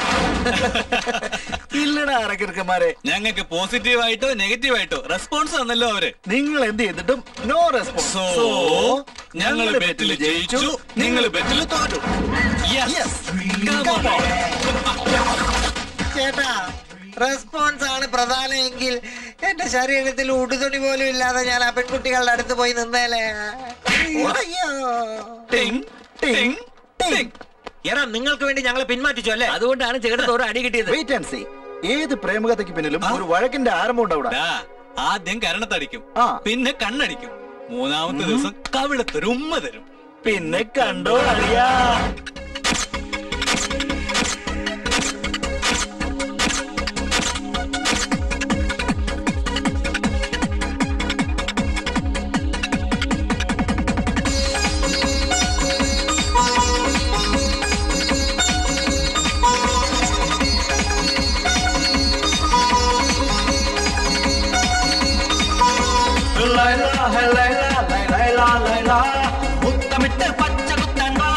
S12: ഇല്ലടാ അരക്കിറക്കന്മാരെ
S13: ഞങ്ങൾക്ക് പോസിറ്റീവ് ആയിട്ടോ നെഗറ്റീവ് ആയിട്ടോ റെസ്പോൺസ് തന്നല്ലോ അവര്
S12: നിങ്ങൾ എന്ത് ചെയ്തിട്ടും നോ റെസ്പോൺസ്
S13: സോ ഞങ്ങൾ ബെറ്റിൽ ജയിച്ചു നിങ്ങൾ ബെറ്റിൽ തോറ്റു Yes. Come on.
S5: ചേട്ടാ റെസ്പോൺസ് ആണ് പ്രധാനമെങ്കിൽ എന്റെ ശരീരത്തിൽ ഉടുതുണി പോലും ഇല്ലാതെ ഞാൻ ആ പെൺകുട്ടികളുടെ അടുത്ത് പോയി നിന്നേലേ അയ്യോ
S11: ടിങ്, ടിങ്, ടിങ്. എടാ നിങ്ങൾക്ക് വേണ്ടി ഞങ്ങളെ പിന്മാറ്റിച്ചു അല്ലേ അതുകൊണ്ടാണ് ചേട്ടൻ ഒരു അടി കിട്ടിയത്
S12: വെയിറ്റ് ആൻഡ് സീ ഏത് പ്രേമകഥയ്ക്ക് പിന്നിലും ഒരു വഴക്കിന്റെ ആരംഭം ഉണ്ടാവും
S13: ഡാ, ആദ്യം കരണത്തടിക്കും പിന്നെ കണ്ണടിക്കും മൂന്നാമത്തെ ദിവസം കവിളത്തൊരു ഉമ്മ തരും
S12: പിന്നെ കണ്ടോ അറിയാ
S2: മുത്തമിട്ട് പച്ച കുത്താൻ വാ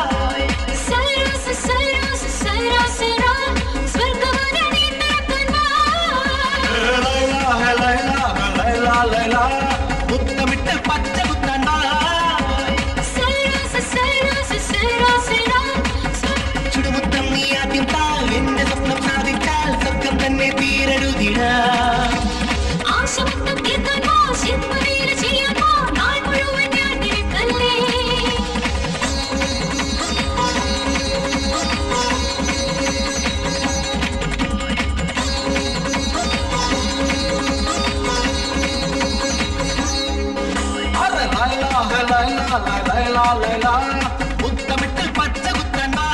S2: മുത്തമിട്ട് പച്ച കുത്താൻ വാ ചുടുമുത്തം നീ ആദ്യം താ എന്റെ സ്വപ്നം സാധിച്ചാൽ സ്വർഗം തന്നെ തീരരുതിടാ അറെ ലൈല, ഹെ ലൈല, ലൈല, ലൈല, ലൈല. മുത്തമിട്ട് പച്ച കുത്താൻ വാ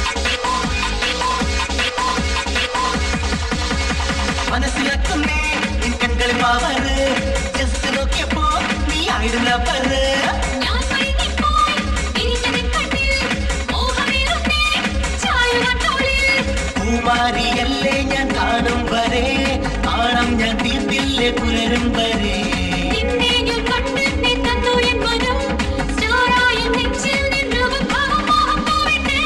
S2: മനസ്സിലെത്തുന്നേ
S14: പവറ് ജസ്റ്റ് നോക്കിയപ്പോ നീ ആയിരുന്ന പറ്
S1: ഞാൻ മയങ്ങിപ്പോയി ഇരിഞ്ഞതിൻ കണ്ണിൽ മോഹമേറുന്നേ ചായുവാൻ തോളിൽ
S14: പൂമാരിയല്ലേ ഞാൻ കാണും വരെ നാണം ഞാൻ തീർത്തില്ലേ പുലരും വരെ
S1: നിന്നെ ഞാൻ കണ്ടെന്നെ തന്നു എൻ മനം സ്റ്റാറായ നെഞ്ചിൽ നിന്നു ഭാവം മോഹം പോവിട്ടേ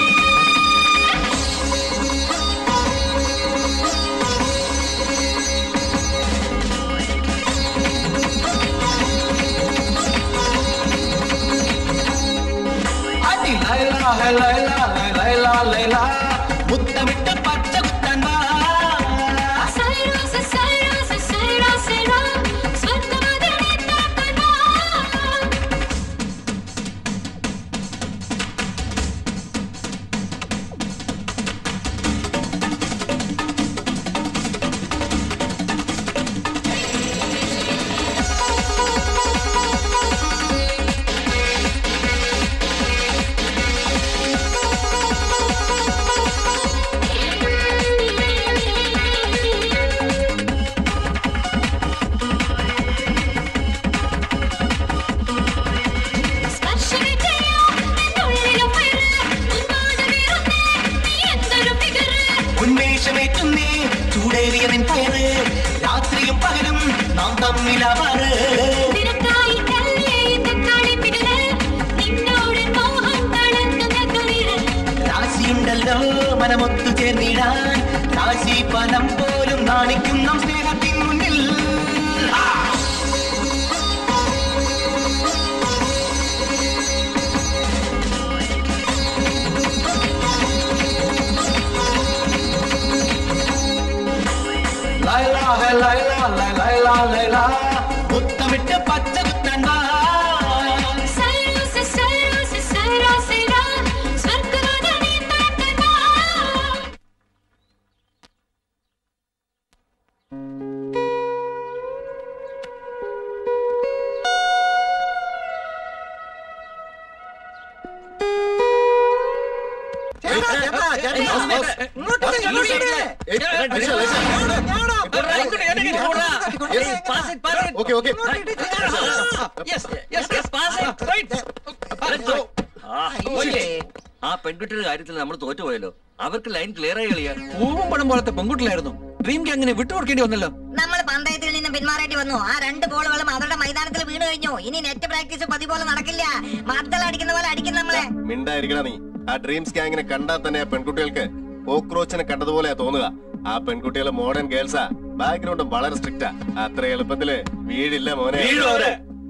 S14: അടി ലൈല ലൈല ലൈല ലൈല മുത്തമിട്ട് പച്ച കുത്താൻ വാ
S1: സൈറാസ സൈറാസ സൈറാസൈറാ സ്വർഗമതിനെ താക്കനാ സ്പർശനേറ്റയോ നിന്നുള്ളിലും വരെ ഉന്മാദമേറുന്നേ നീ എന്തൊരു ഫിഗറ്
S14: ഉന്മേഷമേറ്റുന്നേ ചൂടേറിയ നിൻ പേര് രാത്രിയും പകലും നാം തമ്മിലവറ്
S1: നിനക്കായി കല്ലേ തക്കാളി ഫിഗറ് നിന്നോട് മോഹം കളഞ്ഞ കുളിര്
S14: രാശിയുണ്ടല്ലോ മനമൊത്തു ചേർന്നിടാൻ രാശി ഫലം പോലും നാണിക്കും നാം സ്നേഹത്തിൻ മുന്നിൽ ആ! ലൈല ലൈല ലൈല ലൈല മുത്തമിട്ട് പച്ച കുത്താൻ വാ
S1: സൈറാസ സൈറാസ സൈറാസൈറാ സ്വർഗമതിനെ താക്കനാ
S10: ഓക്കെ ഓക്കെ
S11: ആ പെൺകുട്ടിയുടെ കാര്യത്തിൽ നമ്മൾ തോറ്റുപോയല്ലോ അവർക്ക് ലൈൻ ക്ലിയർ ആയി കളിയാ
S9: പൂവും പണം പോലത്തെ പെൺകുട്ടിലായിരുന്നു ഡ്രീം ഗ്യാങ്ങിനെ വിട്ടുകൊടുക്കേണ്ടി വന്നല്ലോ
S15: നമ്മൾ പന്തയത്തിൽ നിന്ന് പിന്മാറേണ്ടി വന്നു ആ രണ്ട് ബോളുകളും അവരുടെ മൈതാനത്തിൽ വീണ് കഴിഞ്ഞു ഇനി നെറ്റ് പ്രാക്ടീസ് പതി പോലെ നടക്കില്ല മദ്ദൾ അടിക്കുന്ന പോലെ അടിക്കും നമ്മളെ
S10: മിണ്ടായിരിക്കണ നീ ആ ഡ്രീംസ് ഗ്യാങ്ങിനെ കണ്ടാൽ തന്നെ ആ പെൺകുട്ടികൾക്ക് കോക്രോച്ചിനെ കണ്ടതുപോലെയാ തോന്നുക ആ പെൺകുട്ടികൾ മോഡേൺ ഗേൾസാ ബാക്ക്ഗ്രൗണ്ടും വളരെ സ്ട്രിക്റ്റാ അത്ര എളുപ്പത്തില് വീഴില്ല മോനെ
S9: വീഴും അവര്.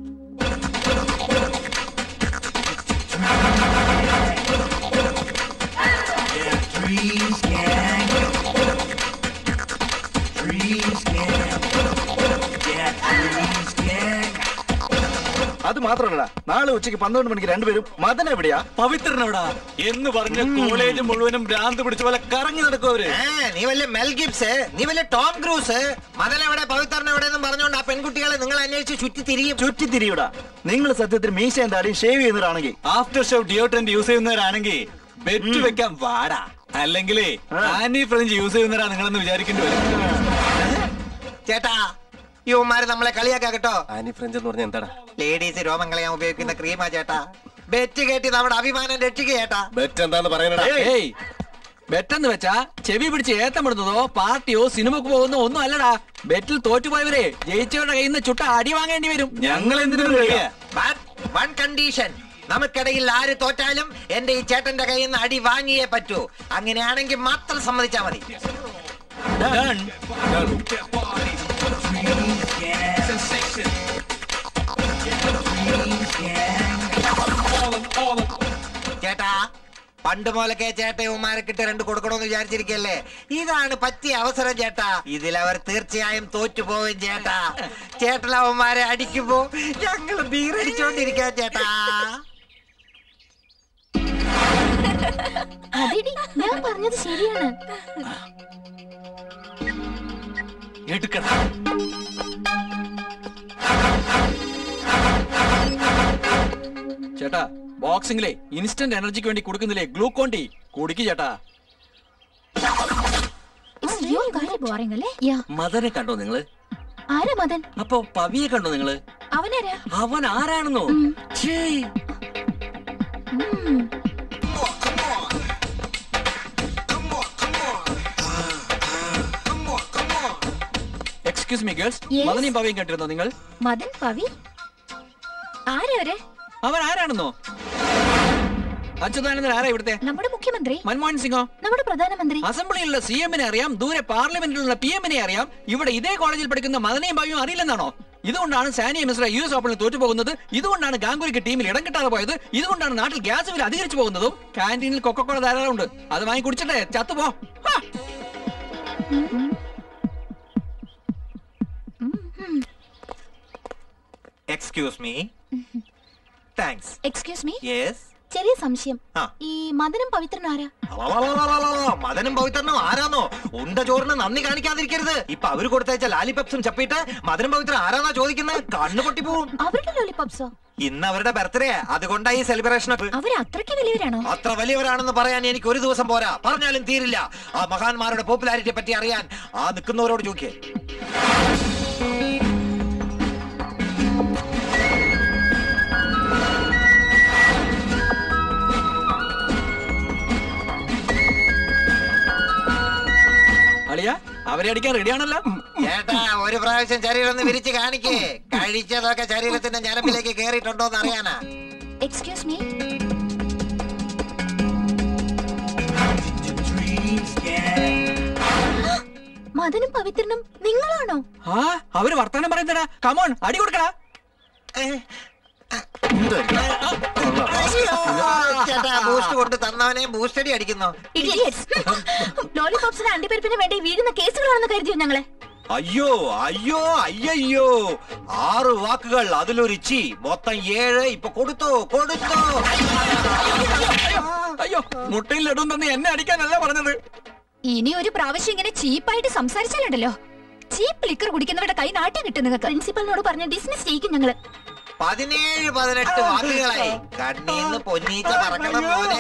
S12: അത് മാത്രമല്ല നാളെ ഉച്ചയ്ക്ക് പന്ത്രണ്ട് മണിക്ക് രണ്ടുപേരും മദൻ എവിടെയാ
S13: പവിത്രനോടാ എന്ന് പറഞ്ഞ കോളേജ് മുഴുവനും ഭ്രാന്ത് പിടിച്ച പോലെ കറങ്ങി നടക്കും അവര്
S5: ആ, നീ വല്ല മെൽ ഗിബ്സ് നീ വല്ല ടോം ക്രൂസ് മദൻ എവിടെ പവിത്രൻ എവിടെ എന്നും പറഞ്ഞുകൊണ്ട് ആ പെൺകുട്ടികളെ നിങ്ങൾ അന്വേഷിച്ച് ചുറ്റി തിരിയും
S12: ചുറ്റിത്തിരിയൂടാ നിങ്ങൾ സത്യത്തിൽ മീശ എന്തായാലും ഷേവ് ചെയ്യുന്നവരാണെങ്കിൽ
S13: ആഫ്റ്റർ ഷോ ഡിയോട്രന്റ് യൂസ് ചെയ്യുന്നവരാണെങ്കിൽ ബെറ്റ് വെക്കാൻ വാടാ അല്ലെങ്കിലേ ആന്റി ഫ്രഞ്ച് യൂസ് ചെയ്യുന്നവരാ നിങ്ങളെന്ന് വിചാരിക്കേണ്ടി വരും
S5: ചേട്ടാ യുവമാര് നമ്മളെ കളിയാക്കാ കേട്ടോ
S10: ആനി ഫ്രഞ്ച് എന്ന് പറഞ്ഞ എന്താടാ
S5: ലേഡീസ് രോമം കളയാൻ ഉപയോഗിക്കുന്ന ക്രീമാ ചേട്ടാ ബെറ്റ് കയറ്റി നമ്മുടെ അഭിമാനം രക്ഷിക്കുക ചേട്ടാ
S10: ബെറ്റ് എന്താന്ന് പറയണടാ
S9: ഏയ് ബെറ്റെന്ന് വെച്ചാ ചെവി പിടിച്ച് ഏത്തമിടുന്നതോ പാർട്ടിയോ സിനിമക്ക് പോകുന്നോ ഒന്നും അല്ലടാ ബെറ്റിൽ തോറ്റുപോയവരെ ജയിച്ചവരുടെ കയ്യിൽ നിന്ന് ചുട്ട അടി വാങ്ങേണ്ടി വരും
S13: ഞങ്ങൾ എന്തിനു കളിയാ
S5: വൺ കണ്ടീഷൻ നമുക്കിടയിൽ ആര് തോറ്റാലും എന്റെ ഈ ചേട്ടന്റെ കയ്യിൽ നിന്ന് അടി വാങ്ങിയേ പറ്റൂ അങ്ങനെയാണെങ്കിൽ മാത്രം സമ്മതിച്ചാ മതി ചേട്ടാ പണ്ട് പോലൊക്കെ ചേട്ടയവന്മാരക്കിട്ട് രണ്ട് കൊടുക്കണമെന്ന് വിചാരിച്ചിരിക്കല്ലേ ഇതാണ് പറ്റിയ അവസരം ചേട്ടാ ഇതിലവർ തീർച്ചയായും തോറ്റുപോവും ചേട്ടാ ചേട്ടനവന്മാരെ അടിക്കുമ്പോ ഞങ്ങൾ ബീറടിച്ചോണ്ടിരിക്കാം ചേട്ടാ
S8: അതെടി ഞാൻ പറഞ്ഞത് ശരിയാണ്
S9: എടുക്കണം ചേട്ടാ ബോക്സിംഗിലെ ഇൻസ്റ്റന്റ് എനർജിക്ക് വേണ്ടി കൊടുക്കുന്നില്ലേ ഗ്ലൂക്കോൺ ഡി കുടിക്ക് ചേട്ടാ
S8: ബോറിംഗ് അല്ലേ
S11: മദനെ കണ്ടോ നിങ്ങള്
S8: ആരാ മദൻ
S11: അപ്പൊ പവിയെ കണ്ടോ നിങ്ങള്
S8: അവനാരാ
S11: അവൻ ആരാണെന്നോ ഛേ
S8: ഉം.
S9: Excuse me girls
S8: Yes.
S9: മദനയും പവയും കണ്ടിരുന്നോ നിങ്ങൾ
S8: മദൻ പവി ആരാ അവര്
S9: അവൻ ആരാണെന്നോ അച്യുതാനന്ദൻ ആരാ ഇവിടുത്തെ
S8: നമ്മുടെ മുഖ്യമന്ത്രി
S9: മൻമോഹൻ സിംഗോ
S8: നമ്മുടെ പ്രധാനമന്ത്രി
S9: അസംബ്ലിയിലുള്ള സി എമ്മിനെ അറിയാം ദൂരെ പാർലമെന്റിലുള്ള പി എമ്മിനെ അറിയാം ഇവിടെ ഇതേ കോളേജിൽ പഠിക്കുന്ന മദനയും ബായും അറിയില്ലെന്നാണോ ഇതുകൊണ്ടാണ് സാനിയ മിശ്ര യു എസ് ഓപ്പണിൽ തോറ്റുപോകുന്നത് ഇതുകൊണ്ടാണ് ഗാംഗുലിക്ക് ടീമിൽ ഇടം കിട്ടാതെ പോയത് ഇതുകൊണ്ടാണ് നാട്ടിൽ ഗ്യാസ് വില അധികരിച്ചു പോകുന്നതും കാന്റീനിൽ കൊക്കക്കോള ധാരാളം ഉണ്ട് അത് വാങ്ങി കുടിച്ചിട്ടേ ചത്തുപോ ഹാ.
S11: Excuse me thanks
S8: excuse me
S11: yes
S8: ചെറിയ സംശയം
S11: ആ.
S8: ഈ മദനം പവിത്രൻ ആരാ
S11: മദനും പവിത്രനും ആരാന്നോ ഉണ്ട ചോറിന് നന്ദി കാണിക്കാതിരിക്കരുത് ഇപ്പൊ അവര് കൊടുത്തയച്ച ലാലിപെപ്സും ചപ്പിട്ട് മദനും പവിത്രൻ ആരാന്നാ ചോദിക്കുന്നത് കണ്ണു പൊട്ടിപ്പോവും
S8: അവരുടെ ലോലിപോപ്സോ
S11: ഇന്ന് അവരുടെ ബർത്ത്ഡേ അതുകൊണ്ടായി സെലിബ്രേഷൻ
S8: അവര് അത്രയ്ക്ക് വലിയവരാണോ
S11: അത്ര വലിയവരാണെന്ന് പറയാൻ എനിക്ക് ഒരു ദിവസം പോരാ പറഞ്ഞാലും തീരില്ല ആ മഹാന്മാരുടെ പോപ്പുലാരിറ്റിയെ പറ്റി അറിയാൻ ആ നിൽക്കുന്നവരോട് ചോദിക്കേ
S9: അളിയ അവരെ അടിക്കാൻ റെഡിയാണല്ലോ
S5: ചേട്ടാ ഒരു പ്രാവശ്യം ശരീരം ഒന്ന് വിരിച്ച് കാണിക്കേ കഴിച്ചതൊക്കെ ശരീരത്തിന്റെ ഞരമ്പിലേക്ക് കേറിയിട്ടുണ്ടോന്ന് അറിയാനാ
S8: എക്സ്ക്യൂസ് മീ മദനും പവിത്രനും നിങ്ങളാണോ
S9: ആ അവര് വർത്താനം പറയുന്നടാ കമോൺ അടി കൊടുക്കടാ
S5: ചേട്ടാ ബൂസ്റ്റ് കൊണ്ട് തന്നവനെ ബൂസ്റ്റ് അടി അടിക്കുന്നു
S8: ലോലിപോപ്സിന് അണ്ടിപ്പരിപ്പിന് വേണ്ടി വീഴുന്ന കേസുകളാണെന്ന് കരുതിയോ ഞങ്ങളെ
S11: അയ്യോ അയ്യോ അയ്യോ ആറ് വാക്കുകൾ അതിലൊരു ചി മൊത്തം ഏഴ് ഇപ്പൊ കൊടുത്തു കൊടുത്തു
S9: അയ്യോ മുട്ടയിൽ ലഡും തന്നെ എന്നെ അടിക്കാനല്ല പറഞ്ഞത്
S8: ഇനി ഒരു പ്രാവശ്യം ഇങ്ങനെ ചീപ്പായിട്ട് സംസാരിച്ചാലുണ്ടല്ലോ ചീപ്പ് ലിക്കർ കുടിക്കുന്നവരുടെ കൈ നാട്ടി കിട്ടും നിങ്ങൾക്ക് പ്രിൻസിപ്പലിനോട് പറഞ്ഞ് ഡിസ്മിസ് ചെയ്യിക്കും ഞങ്ങള്
S5: പതിനേഴ് പതിനെട്ട് വാക്കുകളായി കണ്ണീന്ന് പൊന്നീച്ച പറക്കണം പോലെ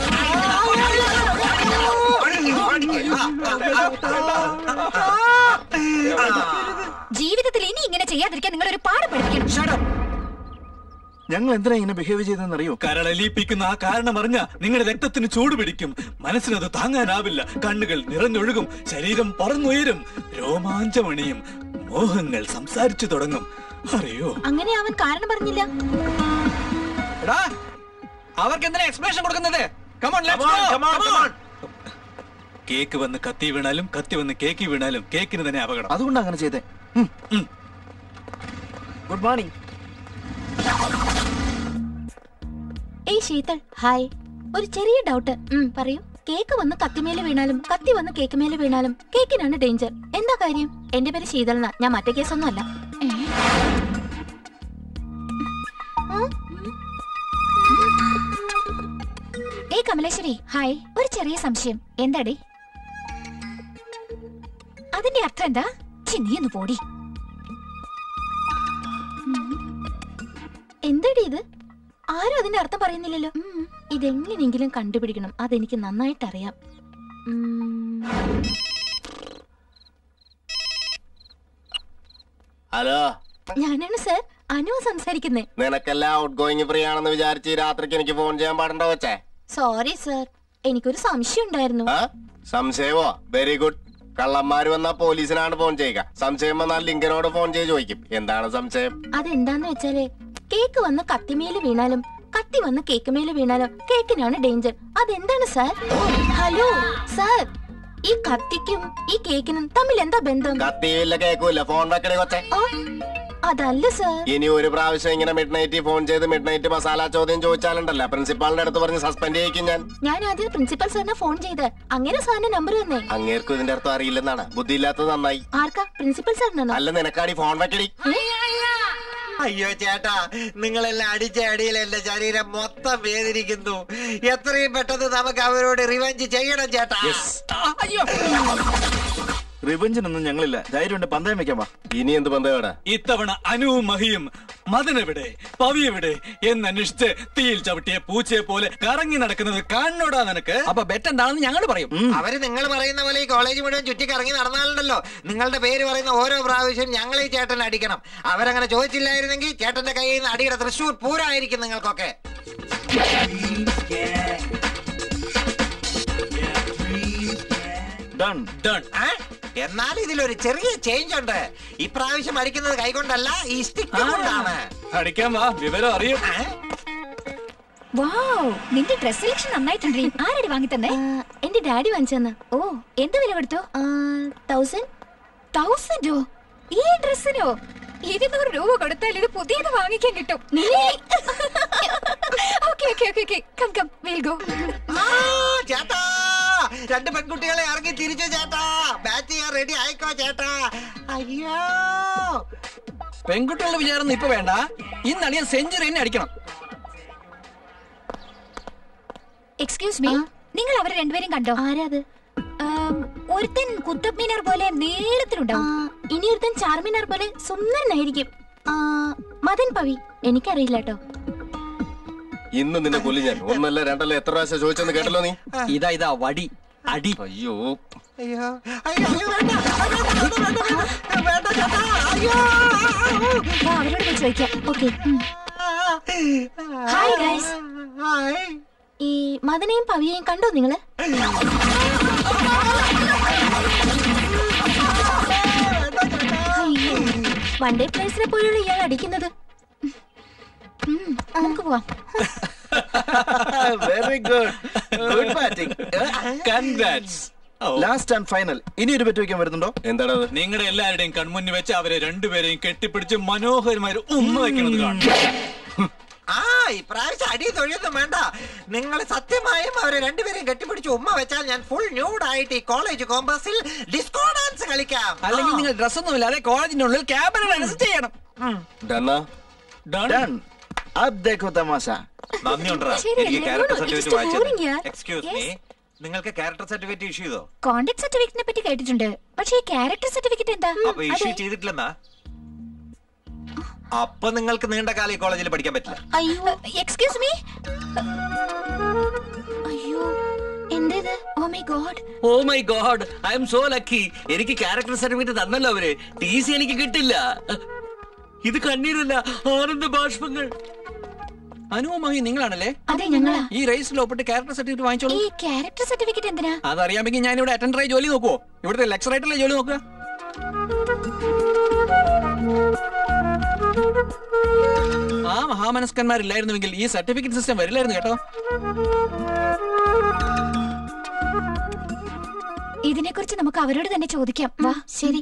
S8: ജീവിതത്തിൽ ഇനി ഇങ്ങനെ ചെയ്യാതിരിക്കാൻ നിങ്ങൾ ഒരു പാഠം പഠിക്കണം
S12: ഞങ്ങൾ എന്തിനാ ഇങ്ങനെ ബിഹേവ് ചെയ്തെന്ന് അറിയോ
S13: കരളലിയിപ്പിക്കുന്ന ആ കാരണം അറിഞ്ഞ നിങ്ങളുടെ രക്തത്തിന് ചൂട് പിടിക്കും മനസ്സിനത് താങ്ങാനാവില്ല കണ്ണുകൾ നിറഞ്ഞൊഴുകും ശരീരം പറന്നുയരും രോമാഞ്ചമണിയും മോഹങ്ങൾ സംസാരിച്ചു തുടങ്ങും അറിയോ
S8: അങ്ങനെ അവൻ കാരണം പറഞ്ഞില്ല
S9: എടാ അവർക്ക് എന്തിനാ എക്സ്പ്ലനേഷൻ കൊടുക്കുന്നത് കമോൺ
S13: കേക്ക് വന്ന് കത്തി വീണാലും കത്തി വന്ന് കേക്ക് വീണാലും കേക്കിന് തന്നെ അപകടം
S12: അതുകൊണ്ട് അങ്ങനെ ചെയ്തേ
S9: ഗുഡ് മോർണിംഗ്
S8: ഏയ് ശീതൾ ഹായ് ഒരു ചെറിയ ഡൗട്ട് പറയൂ കേക്ക് വന്ന് കത്തിമേല് വീണാലും കത്തി വന്ന് കേക്ക് മേല് വീണാലും കേക്കിനാണ് ഡേഞ്ചർ എന്താ കാര്യം എന്റെ പേര് ശീതൾ എന്നാ ഞാൻ മറ്റേ കേസൊന്നും അല്ല ഏ? ഉം? ഏയ് കമലേശ്വരി ഹായ് ഒരു ചെറിയ സംശയം എന്താടി അതിന്റെ അർത്ഥം എന്താ ഛി, നീ ഒന്ന് പോടി ഉം. എന്താടി ഇത് ആരും അതിന്റെ അർത്ഥം പറയുന്നില്ലല്ലോ ഉം. ഇതെങ്ങനെയെങ്കിലും കണ്ടുപിടിക്കണം അതെനിക്ക് നന്നായിട്ട് അറിയാം ഉം.
S10: ഹലോ
S8: ഞാനാണ് സർ അനു സംസാരിക്കുന്നേ
S10: നിനക്കെല്ലാം ഔട്ട് ഗോയിങ് ഫ്രീ ആണെന്ന് വിചാരിച്ച് ഈ രാത്രിക്ക് എനിക്ക് ഫോൺ ചെയ്യാൻ പാടണ്ടോ വെച്ചേ
S8: സോറി സർ എനിക്കൊരു സംശയം ഉണ്ടായിരുന്നു
S10: ആ? സംശയമോ വെരി ഗുഡ് കള്ളന്മാര് വന്നാ പോലീസിനാണ് ഫോൺ ചെയ്യുക സംശയം വന്നാൽ ലിങ്കനോട് ഫോൺ ചെയ്ത് ചോദിക്കും എന്താണ് സംശയം
S8: അതെന്താന്ന് വെച്ചാല് കേക്ക് വന്ന് കത്തിമേല് വീണാലും കത്തി വന്ന് കേക്ക് മേല് വീണാലും കേക്കിനാണ് ഡേഞ്ചർ അതെന്താണ് സാർ ഹലോ സാർ ഈ കത്തിക്കും ഈ കേക്കിനും തമ്മിൽ എന്താ ബന്ധം
S10: കത്തിയില്ല കേൾക്കൂല ഫോൺ വെക്കണേ കൊച്ചേ
S8: ആ, അതല്ല സാർ
S10: ഇനി ഒരു പ്രാവശ്യം ഇങ്ങനെ മിഡ് നൈറ്റ് ഫോൺ ചെയ്ത് മിഡ് നൈറ്റ് മസാല ചോദ്യം ചോദിച്ചാലുണ്ടല്ലോ പ്രിൻസിപ്പാളിന്റെ അടുത്ത് പറഞ്ഞ് സസ്പെൻഡ് ചെയ്യിക്കും ഞാൻ
S8: ഞാൻ ആദ്യം പ്രിൻസിപ്പൽ സാറിനെ ഫോൺ ചെയ്ത് അങ്ങനെ സാറിന്റെ നമ്പർ തന്നേ
S10: അങ്ങേർക്കും ഇതിന്റെ അർത്ഥം അറിയില്ലെന്നാണ് ബുദ്ധിയില്ലാത്തത് നന്നായി
S8: ആർക്കാ പ്രിൻസിപ്പൽ സാറിനാണോ
S10: അല്ല നിനക്കാടി ഫോൺ വെക്കടി
S5: അയ്യോ ചേട്ടാ നിങ്ങളെല്ലാം അടിച്ച അടിയിൽ എന്റെ ശരീരം മൊത്തം വേദനിക്കുന്നു എത്രയും പെട്ടെന്ന് നമുക്ക് അവരോട് റിവഞ്ച് ചെയ്യണം ചേട്ടാ
S9: അയ്യോ
S12: റിവഞ്ചിനൊന്നും ഞങ്ങളില്ല ധൈര്യം പന്തയം വെക്കാൻ വാ
S10: ഇനി എന്ത് പന്തയടാ
S13: ഇത്തവണ അനുവും മഹിയും മദനെവിടെ പവിയെവിടെ എന്നന്വേഷിച്ച് തീയിൽ ചവിട്ടിയ പൂച്ചയെ പോലെ കറങ്ങി നടക്കുന്നത് കാണോടാ നിനക്ക്
S9: അപ്പൊ ബെറ്റ് എന്താണെന്ന് ഞങ്ങൾ പറയും
S5: അവര് നിങ്ങൾ പറയുന്ന പോലെ ഈ കോളേജ് മുഴുവൻ ചുറ്റിക്കറങ്ങി നടന്നാലുണ്ടല്ലോ നിങ്ങളുടെ പേര് പറയുന്ന ഓരോ പ്രാവശ്യം ഞങ്ങൾ ഈ ചേട്ടൻ അടിക്കണം അവരങ്ങനെ ചോദിച്ചില്ലായിരുന്നെങ്കിൽ ചേട്ടന്റെ കയ്യിൽ നിന്ന് അടിയുടെ തൃശ്ശൂർ പൂരമായിരിക്കും നിങ്ങൾക്കൊക്കെ
S12: ഡൺ
S13: ഡൺ
S5: ഏ? എന്നാൽ ഇതിലൊരു ചെറിയ ചേഞ്ച് ഉണ്ട് ഇപ്രാവശ്യം അടിക്കുന്നത് കൈകൊണ്ടല്ല ഈ സ്റ്റിക്ക് കൊണ്ടാണ്
S13: അടിക്കാൻ വാ വിവരം അറിയും
S8: വാവ് നിന്റെ ഡ്രസ് സെലക്ഷൻ നന്നായിട്ടുണ്ട് ആരടി വാങ്ങി തന്നെ എന്റെ ഡാഡി വാങ്ങിച്ചെന്ന് ഓ എന്ത് വില കൊടുത്തു തൗസൻഡ് തൗസൻഡോ ഈ ഡ്രസ്സിനോ ഇരുന്നൂറ് രൂപ കൊടുത്താൽ ഇത് പുതിയത് വാങ്ങിക്കാൻ കിട്ടും okay okay okay okay come come will go
S5: ആ, ചേട്ടാ രണ്ട് പെൺകുട്ടികളെ ഇറങ്ങി തിരിച്ചു ചേട്ടാ ബാറ്റ് ചെയ്യാൻ റെഡി ആയിക്കോ ചേട്ടാ അയ്യോ
S9: പെൺകുട്ടികളുടെ വിചാരം ഇപ്പൊ വേണ്ട ഇന്ന് അടിയാൻ സെഞ്ചുറി തന്നെ അടിക്കണം
S8: എക്സ്ക്യൂസ് മീ നിങ്ങൾ അവരെ രണ്ടുപേരും കണ്ടോ ആരാത് ഒരുത്തൻ കുത്തബ് മീനാർ പോലെ നീളത്തിലുണ്ടാവും ഇനി ഒരുത്തൻ ചാർമിനാർ പോലെ സുന്ദരനായിരിക്കും ആ, മദൻ പവി എനിക്കറിയില്ല കേട്ടോ
S10: ഇന്ന് നിന്നെ കൊല്ലി ഞാൻ ഒന്നല്ല രണ്ടല്ല എത്ര പ്രാവശ്യം ചോദിച്ചെന്ന് കേട്ടല്ലോ നീ
S9: ഇതാ ഇതാ വടി അടി
S10: അയ്യോ
S5: അയ്യോ അയ്യോ അയ്യോ, വേണ്ട അയ്യോ, വേണ്ട, വേണ്ട, വേണ്ട, വേണ്ട ചേട്ടാ അയ്യോ
S8: അവരോട് പോയി ചോദിക്കാം ഓക്കെ ഹായ് ഗൈസ്
S5: ഹായ്
S8: ഈ മദനെയും പവിയെയും കണ്ടോ നിങ്ങള് വൺ ഡേ പ്ലേസിനെ പോലുള്ള ഇയാൾ അടിക്കുന്നത് ഉം, നമുക്ക് പോവാം
S12: very good good batting
S13: congrats
S12: last and final ഇനി ഒരു ബെറ്റ് വെക്കാൻ വരുന്നുണ്ടോ
S10: എന്താണത്
S13: നിങ്ങളുടെ എല്ലാവരുടെയും കൺമുന്നിൽ വെച്ച് അവരെ രണ്ടുപേരെയും കെട്ടിപ്പിടിച്ച് മനോഹരമായ ഒരു ഉമ്മ വെക്കുന്നത് കാണും
S5: ആ ഇപ്രാവശ്യം അടി തൊഴിയൊന്നും വേണ്ട നിങ്ങൾ സത്യമായും അവരെ രണ്ടുപേരെയും കെട്ടിപ്പിടിച്ച് ഉമ്മ വെച്ചാൽ ഞാൻ ഫുൾ ന്യൂഡായിട്ട് ഈ കോളേജ് കോമ്പസിൽ ഡിസ്കോ ഡാൻസ് കളിക്കാം
S9: അല്ലെങ്കിൽ നിങ്ങൾ ഡ്രസ്സൊന്നും ഇല്ലാതെ കോളേജിനുള്ളിൽ ക്യാബിനെ ഡാൻസ് ചെയ്യണം
S10: ഡണ്ണാ
S12: ഡൺ അബ് ദേഖോ തമാശ
S11: നന്ദിയുണ്ടാ
S8: ശരി,
S11: എനിക്ക്
S8: അല്ലേ?
S11: ക്യാരക്ടർ
S8: It's
S11: സർട്ടിഫിക്കറ്റ്
S8: just
S11: വായിച്ചത്
S8: boring, yaar.
S11: Excuse me
S8: Yes.
S11: നിങ്ങൾക്ക് ക്യാരക്ടർ സർട്ടിഫിക്കറ്റ് ഇഷ്യൂ ചെയ്തോ
S8: കോണ്ടാക്ട് സർട്ടിഫിക്കറ്റിനെ പറ്റി കേട്ടിട്ടുണ്ട് പക്ഷേ ഈ ക്യാരക്ടർ സർട്ടിഫിക്കറ്റ് എന്താ
S11: അപ്പൊ ഇഷ്യൂ ചെയ്തിട്ടില്ലെന്നാ അപ്പൊ നിങ്ങൾക്ക് നീണ്ട കാലം ഈ കോളേജിൽ പഠിക്കാൻ പറ്റില്ല
S8: അയ്യോ എക്സ്ക്യൂസ് മീ അയ്യോ എന്തേത് oh my god
S3: oh my god I am so lucky എനിക്ക് ക്യാരക്ടർ സർട്ടിഫിക്കറ്റ് തന്നല്ലോ അവര് ടി സി എനിക്ക് കിട്ടില്ല ഇത് കണ്ണീരല്ല ആനന്ദ ബാഷ്പങ്ങൾ
S9: അനുവുമായി നിങ്ങളാണല്ലേ
S8: അതെ ഞങ്ങളാ
S9: ഈ റേസിൽ ഒപ്പിട്ട് ക്യാരക്ടർ സർട്ടിഫിക്കറ്റ് വാങ്ങിച്ചോളൂ
S8: ഈ ക്യാരക്ടർ സർട്ടിഫിക്കറ്റ് എന്തിനാ
S9: അതറിയാമെങ്കിൽ ഞാൻ ഇവിടെ അറ്റൻഡറായി ജോലി നോക്കുവോ ഇവിടുത്തെ ലെക്ചർ ആയിട്ടുള്ള ജോലി നോക്കുക ആ മഹാമനസ്കന്മാരില്ലായിരുന്നുവെങ്കിൽ ഈ സർട്ടിഫിക്കറ്റ് സിസ്റ്റം വരില്ലായിരുന്നു കേട്ടോ
S8: ഇതിനെ കുറിച്ച് നമുക്ക് അവരോട് തന്നെ ചോദിക്കാം വാ ശരി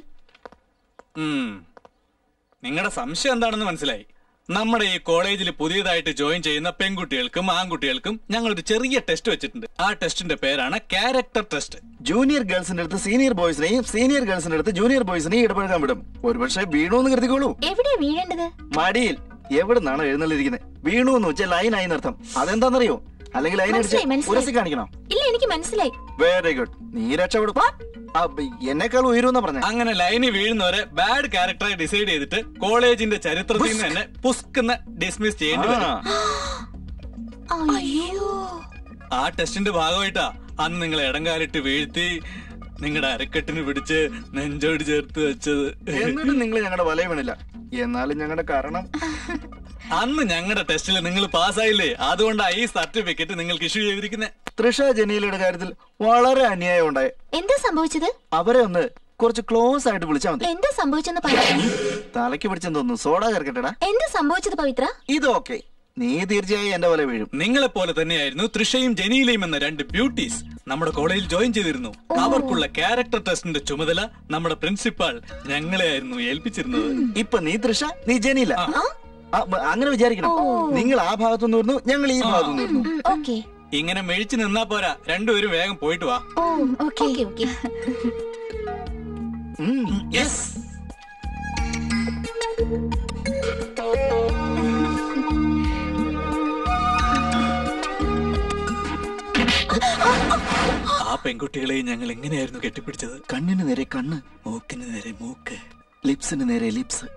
S13: നിങ്ങളുടെ സംശയം എന്താണെന്ന് മനസ്സിലായി നമ്മുടെ ഈ കോളേജിൽ പുതിയതായിട്ട് ജോയിൻ ചെയ്യുന്ന പെൺകുട്ടികൾക്കും ആൺകുട്ടികൾക്കും ഞങ്ങൾ ഒരു ചെറിയ ടെസ്റ്റ് വെച്ചിട്ടുണ്ട് ആ ടെസ്റ്റിന്റെ പേരാണ് ക്യാരക്ടർ ടെസ്റ്റ്
S12: ജൂനിയർ ഗേൾസിന്റെ അടുത്ത് സീനിയർ ബോയ്സിനെയും സീനിയർ ഗേൾസിന്റെ അടുത്ത് ജൂനിയർ ബോയ്സിനെയും ഇടപഴകാൻ വിടും ഒരുപക്ഷെ വീണു എന്ന് കരുതിക്കോളൂ
S8: എവിടെയാ വീഴേണ്ടത്
S12: മടിയിൽ എവിടെ നിന്നാണ് എഴുന്നള്ളിരിക്കുന്നത് വീണു എന്ന് വെച്ചാൽ ലൈൻ ആയി നർത്ഥം അതെന്താണെന്നറിയോ അല്ലെങ്കിൽ ലൈൻ അടിച്ച്
S8: മനസ്സിലായി, മനസ്സിലായി.
S12: ഉരസി കാണിക്കണം
S8: ഇല്ല എനിക്ക് മനസ്സിലായി
S12: വെരി ഗുഡ് നീ രക്ഷപ്പെടും ആ, ബ- എന്നെക്കാൾ ഉയരുമെന്നാ പറഞ്ഞ
S13: അങ്ങനെ ലൈനിൽ വീഴുന്നവരെ ബാഡ് ക്യാരക്ടറായി ഡിസൈഡ് ചെയ്തിട്ട് കോളേജിന്റെ ചരിത്രത്തിൽ നിന്ന് തന്നെ പുസ്കെന്ന് ഡിസ്മിസ് ചെയ്യേണ്ടി വരും
S8: അയ്യോ
S13: ആ ടെസ്റ്റിന്റെ ഭാഗമായിട്ടാ അന്ന് നിങ്ങൾ ഇടങ്കാലിട്ട് വീഴ്ത്തി നിങ്ങളുടെ അരക്കെട്ടിന് പിടിച്ച് നെഞ്ചോട് ചേർത്ത് വെച്ചത്
S12: എന്നിട്ടും നിങ്ങൾ ഞങ്ങളുടെ വലയ വീണില്ല എന്നാലും ഞങ്ങളുടെ കാരണം
S13: അന്ന് ഞങ്ങളുടെ ടെസ്റ്റിൽ നിങ്ങൾ പാസ്സായില്ലേ അതുകൊണ്ടാ ഈ സർട്ടിഫിക്കറ്റ് നിങ്ങൾക്ക് ഇഷ്യൂ ചെയ്തിരിക്കുന്നത്
S12: തൃഷ ജനീലയുടെ കാര്യത്തിൽ വളരെ അന്യായം ഉണ്ടായി
S8: എന്താ സംഭവിച്ചത്
S12: അവരെ ഒന്ന് കുറച്ച് ക്ലോസ് ആയിട്ട് വിളിച്ചാൽ മതി
S8: എന്താ സംഭവിച്ചെന്ന് പറ
S12: തലയ്ക്ക് പിടിച്ചെന്ന് തോന്നുന്നു സോഡ ചേർക്കട്ടെടാ
S8: എന്താ സംഭവിച്ചത് പവിത്ര
S12: ഇത് ഓക്കെ നീ തീർച്ചയായും എന്റെ വല വീഴും
S13: നിങ്ങളെ പോലെ തന്നെയായിരുന്നു തൃഷയും ജനീലയും എന്ന രണ്ട് ബ്യൂട്ടീസ് നമ്മുടെ കോളേജിൽ ജോയിൻ ചെയ്തിരുന്നു അവർക്കുള്ള ക്യാരക്ടർ ടെസ്റ്റിന്റെ ചുമതല നമ്മുടെ പ്രിൻസിപ്പാൾ ഞങ്ങളെ ആയിരുന്നു ഏൽപ്പിച്ചിരുന്നത്
S12: ഇപ്പൊ നീ തൃഷ നീ ജനീല ആ, ബ- അങ്ങനെ വിചാരിക്കണം നിങ്ങൾ ആ ഭാഗത്തുനിന്ന് വരുന്നു ഞങ്ങൾ ഈ ഭാഗത്തുനിന്ന് വരുന്നു
S8: ഓക്കെ
S13: ഇങ്ങനെ മെഴിച്ചു നിന്നാ പോരാ രണ്ടുപേരും വേഗം പോയിട്ട് വാ
S8: ഓ ഓക്കെ ഓക്കെ
S13: യെസ് ആ പെൺകുട്ടികളെ ഞങ്ങൾ എങ്ങനെയായിരുന്നു കെട്ടിപ്പിടിച്ചത്
S12: കണ്ണിന് നേരെ കണ്ണ് മൂക്കിന് നേരെ മൂക്ക് ലിപ്സിന് നേരെ ലിപ്സ്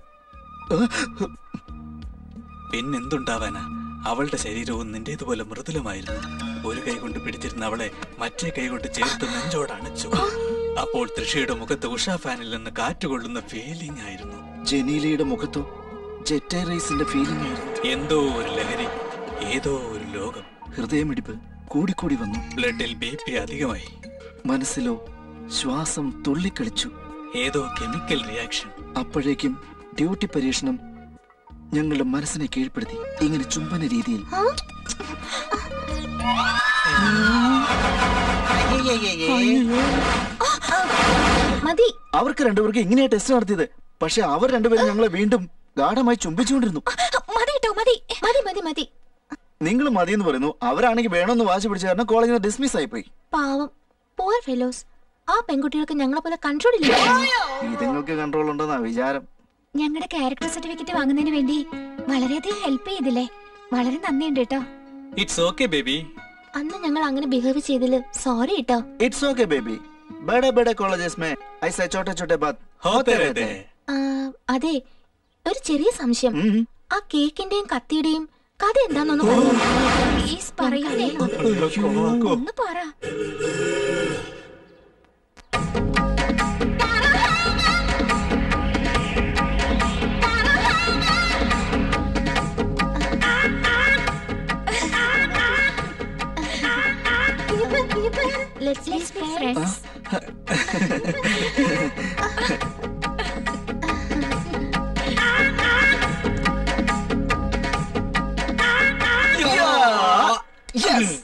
S13: പിന്നെന്തുണ്ടാവാനാ അവളുടെ ശരീരവും നിന്റേതുപോലെ മൃദുലമായിരുന്നു ഒരു കൈ കൊണ്ട് പിടിച്ചിരുന്ന അവളെ മറ്റേ കൈ കൊണ്ട് ചേർത്ത് നെഞ്ചോടണച്ചു അപ്പോൾ തൃഷയുടെ മുഖത്ത് ഉഷാ ഫാനിൽ നിന്ന് കാറ്റുകൊള്ളുന്ന ഫീലിംഗ് ആയിരുന്നു
S12: ജനീലയുടെ മുഖത്തോ ജെറ്റേ റൈസിന്റെ ഫീലിംഗ് ആയിരുന്നു
S13: എന്തോ ഒരു ലഹരി ഏതോ ഒരു ലോകം
S12: ഹൃദയമിടിപ്പ് കൂടിക്കൂടി വന്നു
S13: ബ്ലഡിൽ ബി പി അധികമായി
S12: മനസ്സിലോ ശ്വാസം തുള്ളിക്കളിച്ചു
S13: ഏതോ കെമിക്കൽ റിയാക്ഷൻ
S12: അപ്പോഴേക്കും ഡ്യൂട്ടി പരീക്ഷണം ഞങ്ങളുടെ മനസ്സിനെ കീഴ്പ്പെടുത്തി ഇങ്ങനെ ചുംബന രീതിയിൽ
S8: മതി
S12: അവർക്ക് രണ്ടുപേർക്ക് ഇങ്ങനെയാ ടെസ്റ്റ് നടത്തിയത് പക്ഷെ അവർ രണ്ടുപേരും ഞങ്ങളെ വീണ്ടും ഗാഠമായി ചുംബിച്ചുകൊണ്ടിരുന്നു
S8: മതി കേട്ടോ മതി മതി മതി മതി
S12: നിങ്ങൾ മതിയെന്ന് പറയുന്നു അവരാണെങ്കിൽ വേണമെന്ന് വാശി പിടിച്ച കാരണം കോളേജിൽ നിന്ന് ഡിസ്മിസ് ആയിപ്പോയി
S8: പാവം പോർ ഫെലോസ് ആ പെൺകുട്ടികൾക്ക് ഞങ്ങളെ പോലെ കൺട്രോൾ ഇല്ല
S12: ഇതുങ്ങൾക്ക് കൺട്രോൾ ഉണ്ടെന്നാ വിചാരം
S16: ഞങ്ങളുടെ ക്യാരക്ടർ സർട്ടിഫിക്കറ്റ് വാങ്ങുന്നതിന് വേണ്ടി വളരെയധികം ഹെൽപ്പ് ചെയ്തില്ലേ വളരെ നന്ദിയുണ്ട് കേട്ടോ
S13: ഇറ്റ്സ് ഓക്കെ ബേബി
S8: അന്ന് ഞങ്ങൾ അങ്ങനെ ബിഹേവ് ചെയ്തില് സോറി കേട്ടോ
S12: इट्स ओके बेबी बड़े बड़े कॉलेजेस में ऐसे छोटे छोटे बात होते रहते हैं
S8: ആ, അതെ ഒരു ചെറിയ സംശയം ആ കേക്കിന്റെയും കത്തിയുടെയും കഥ എന്താണെന്നൊന്ന് പറയാമോ?
S16: പ്ലീസ് പറയൂലേ ഒന്ന് പറ
S8: Let's let's be friends.
S12: Yes!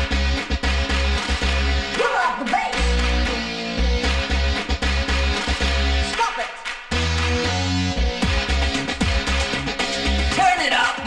S1: Turn it up.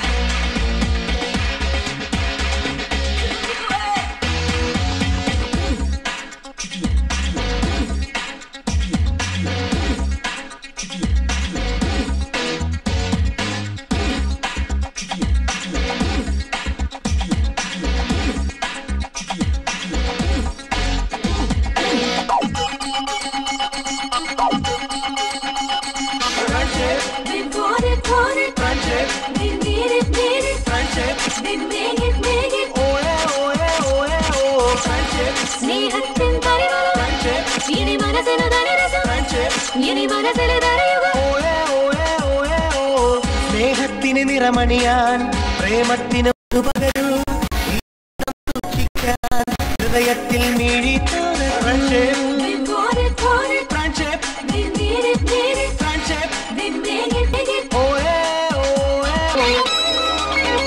S17: We want it, want it. Friendship. We need it, need it. Friendship. We make it, make it. Oh yeah, oh yeah, oh yeah, oh. Friendship. സ്നേഹത്തിൻ പരിമളം. Friendship. ഇനി മനസ്സിനു ധനരസം. Friendship. ഇനി മനസ്സിലെ ധനയുഗം. Oh yeah, oh yeah, oh yeah, oh.
S14: സ്നേഹത്തിന് നിറമണിയാൻ പ്രേമത്തിന് പകരൂ സൂക്ഷിക്കാൻ ഹൃദയത്തിൽ മിഴി
S17: We want it, want it. Friendship. We need it, need it. Friendship. We make it, make it. Oh yeah, oh yeah.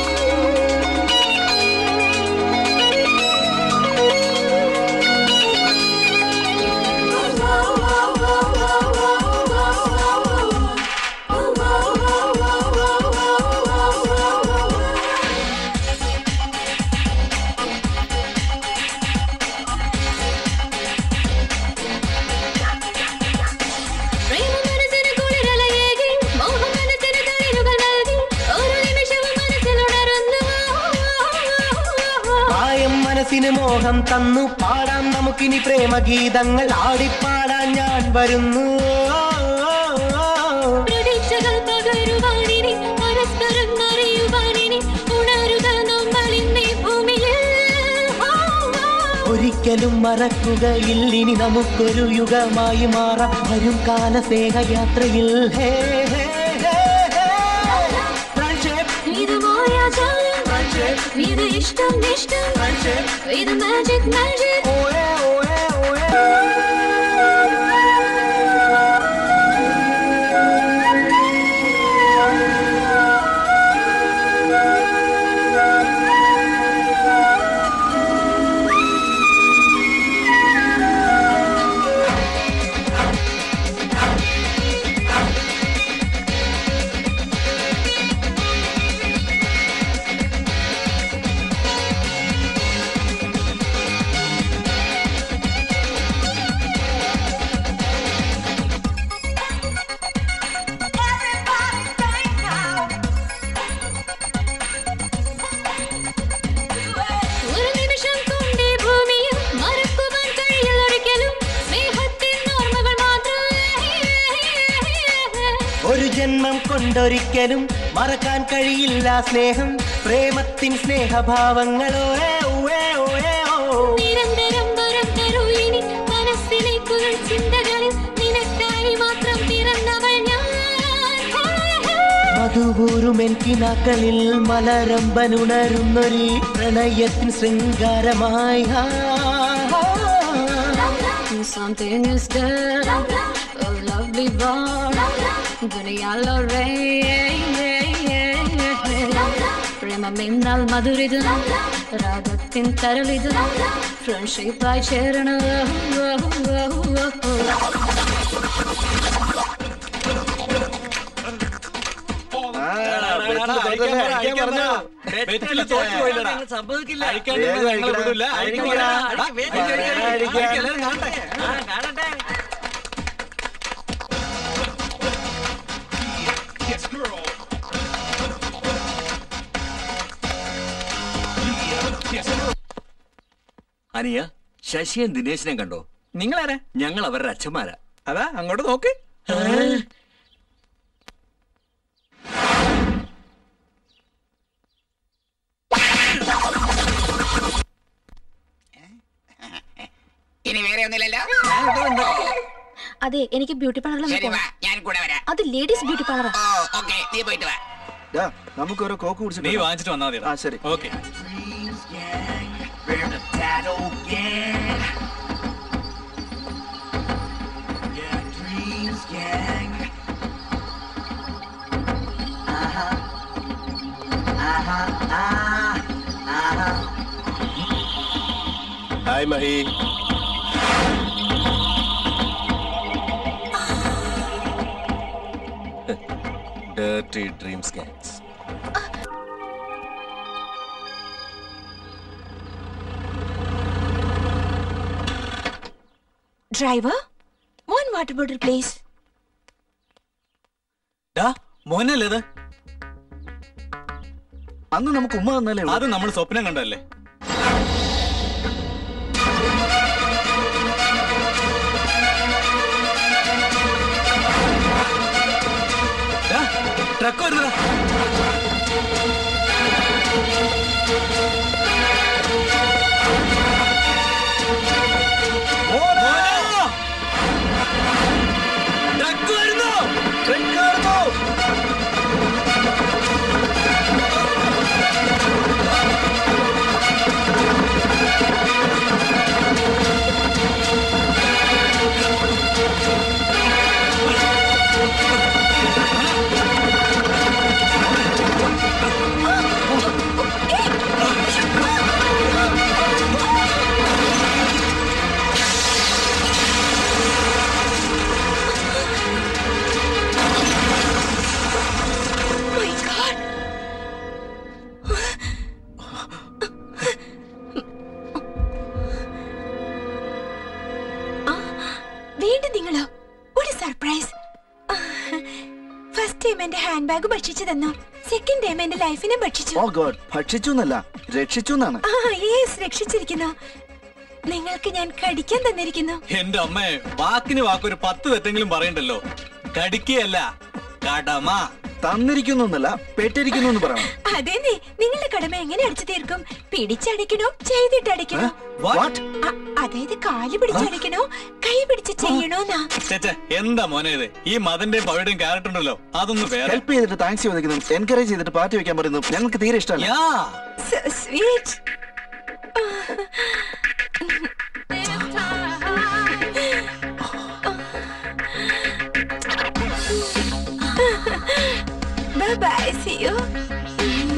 S17: പ്രേമ മനസ്സിന് കുളിരലയേകി, മോഹം മനസ്സിന് തളിരുകൾ നൽകി, ഒരു നിമിഷവും മനസ്സിലുണരുന്നു.
S14: പ്രായം മനസ്സിന് മോഹം തന്നു പാടാം നമുക്കിനി പ്രേമഗീതങ്ങൾ ആടിപ്പാടാൻ ഞാൻ വരുന്നു
S17: പ്രതീക്ഷകൾ പകരുവാനിനി, പരസ്പരം അറിയുവാനിനി, ഉണരുക നമ്മളിന്നീ ഭൂമിയിൽ.
S14: ഒരിക്കലും മറക്കുകയില്ലിനി നമുക്കൊരു യുഗമായി മാറാം വരും കാല സ്നേഹയാത്രയിൽ ഹേ ഹേ ഹേ
S17: ഇത് മായാജാലം. ഇത് ഇഷ്ടം ഇഷ്ടം ഇത് മാജിക് മാജിക്
S14: ജന്മം കൊണ്ടൊരിക്കലും മറക്കാൻ കഴിയില്ല സ്നേഹം പ്രേമത്തിൻ സ്നേഹഭാവങ്ങളോ ഏ, ഊവേ, ഊവേ, ഓ.
S1: നിരന്തരം വരം തരൂ ഇനി മനസ്സിലെ കുളിർ ചിന്തകളിൽ നിനക്കായി മാത്രം പിറന്നവൾ ഞാൻ
S14: മധുപൂരുമെൻ കിനാക്കളിൽ മലരമ്പനുണരുന്നൊരു പ്രണയത്തിൻ ശൃംഗാരമായി ഹാ, ഹാ.
S1: Something is there, a lovely bar, ദുനിയാലോ റേ പ്രേമമെന്നാൽ മധുരിത് രാഗത്തിൻ തരളിത് ഫ്രണ്ട്ഷിപ്പായി ചേരണ
S13: ബെറ്റില് തോറ്റു പോയില്ലടാ.
S4: സംഭവിക്കില്ല
S13: അഴിക്കാണ്ടിരുന്നാൽ ഞങ്ങളെ വിടൂല. അഴിക്കടാ. എടാ,
S4: അനിയ ശശിയും ദിനേശിനെയും കണ്ടോ
S9: നിങ്ങളാരാ
S4: ഞങ്ങൾ അവരുടെ അച്ഛന്മാരാ
S9: അതാ അങ്ങോട്ട് നോക്ക്
S6: ഇനി വേറെ ഒന്നുമില്ലല്ലോ
S8: അതെ എനിക്ക് ബ്യൂട്ടി പാർലറിൽ
S6: ശരി വാ ഞാൻ കൂടെ വരാം
S8: അത് ലേഡീസ് ബ്യൂട്ടി പാർലറാ
S6: ഓ ഓക്കെ നീ പോയിട്ട് വാ
S12: ഡാ, നമുക്ക് ഓരോ കോക്ക് കുടിച്ചിട്ട്
S13: നീ
S12: വരാം.
S13: വാങ്ങിച്ചിട്ട് വന്നാൽ മതി
S12: ആ ശരി
S13: okay
S10: hi Mahi dirty dreams gangs
S8: driver one water bottle please
S13: ഡാ മോനല്ലേ ഇത്
S12: അന്ന് നമുക്ക് ഉമ്മ തന്നല്ലേ
S13: അത് നമ്മൾ സ്വപ്നം കണ്ടല്ലേ ട്രക്ക് വരുന്നതാ ട്രക്ക് വരുന്നു ട്രക്ക് വരുന്നു
S8: വീണ്ടും നിങ്ങളോ ഒരു സർപ്രൈസ് ഫസ്റ്റ് ടൈം എന്റെ ഹാൻഡ് ബാഗ് ഭക്ഷിച്ചു തന്നു സെക്കൻഡ് ടൈം എന്റെ ലൈഫിനെ ഭക്ഷിച്ചു
S12: ഓ ഗോഡ് ഭക്ഷിച്ചു എന്നല്ല രക്ഷിച്ചു എന്നാണ്
S8: ആ യേസ് രക്ഷിച്ചിരിക്കുന്നു നിങ്ങൾക്ക് ഞാൻ കടിക്കാൻ തന്നിരിക്കുന്നു
S13: എന്റെ അമ്മേ വാക്കിന് വാക്കൊരു പത്ത് തെറ്റെങ്കിലും പറയണ്ടല്ലോ കടിക്കുകയല്ല കടമ
S12: തന്നിരിക്കുന്നു എന്നല്ല പെട്ടിരിക്കുന്നു എന്ന് പറയണം
S8: അതേന്നേ നിങ്ങളുടെ കടമ എങ്ങനെ അടിച്ചു തീർക്കും പിടിച്ചടിക്കണോ ചെയ്തിട്ടടിക്കണോ
S12: What?
S8: അ- അതായത് കാല് പിടിച്ചടിക്കണോ കൈ പിടിച്ച് ചെയ്യണോന്നാ
S13: ചേച്ചേ എന്താ മോനെ ഇത് ഈ മതന്റെയും പവയുടെയും ക്യാരക്ടർ ഉണ്ടല്ലോ അതൊന്നും വേറെ
S12: ഹെൽപ്പ് ചെയ്തിട്ട് താങ്ക്സ് ചോദിക്കുന്നു എൻകറേജ് ചെയ്തിട്ട് പാർട്ടി വെക്കാൻ പറയുന്നു ഞങ്ങൾക്ക് തീരെ ഇഷ്ടമല്ല
S13: yeah
S8: sweet Bye bye, see you.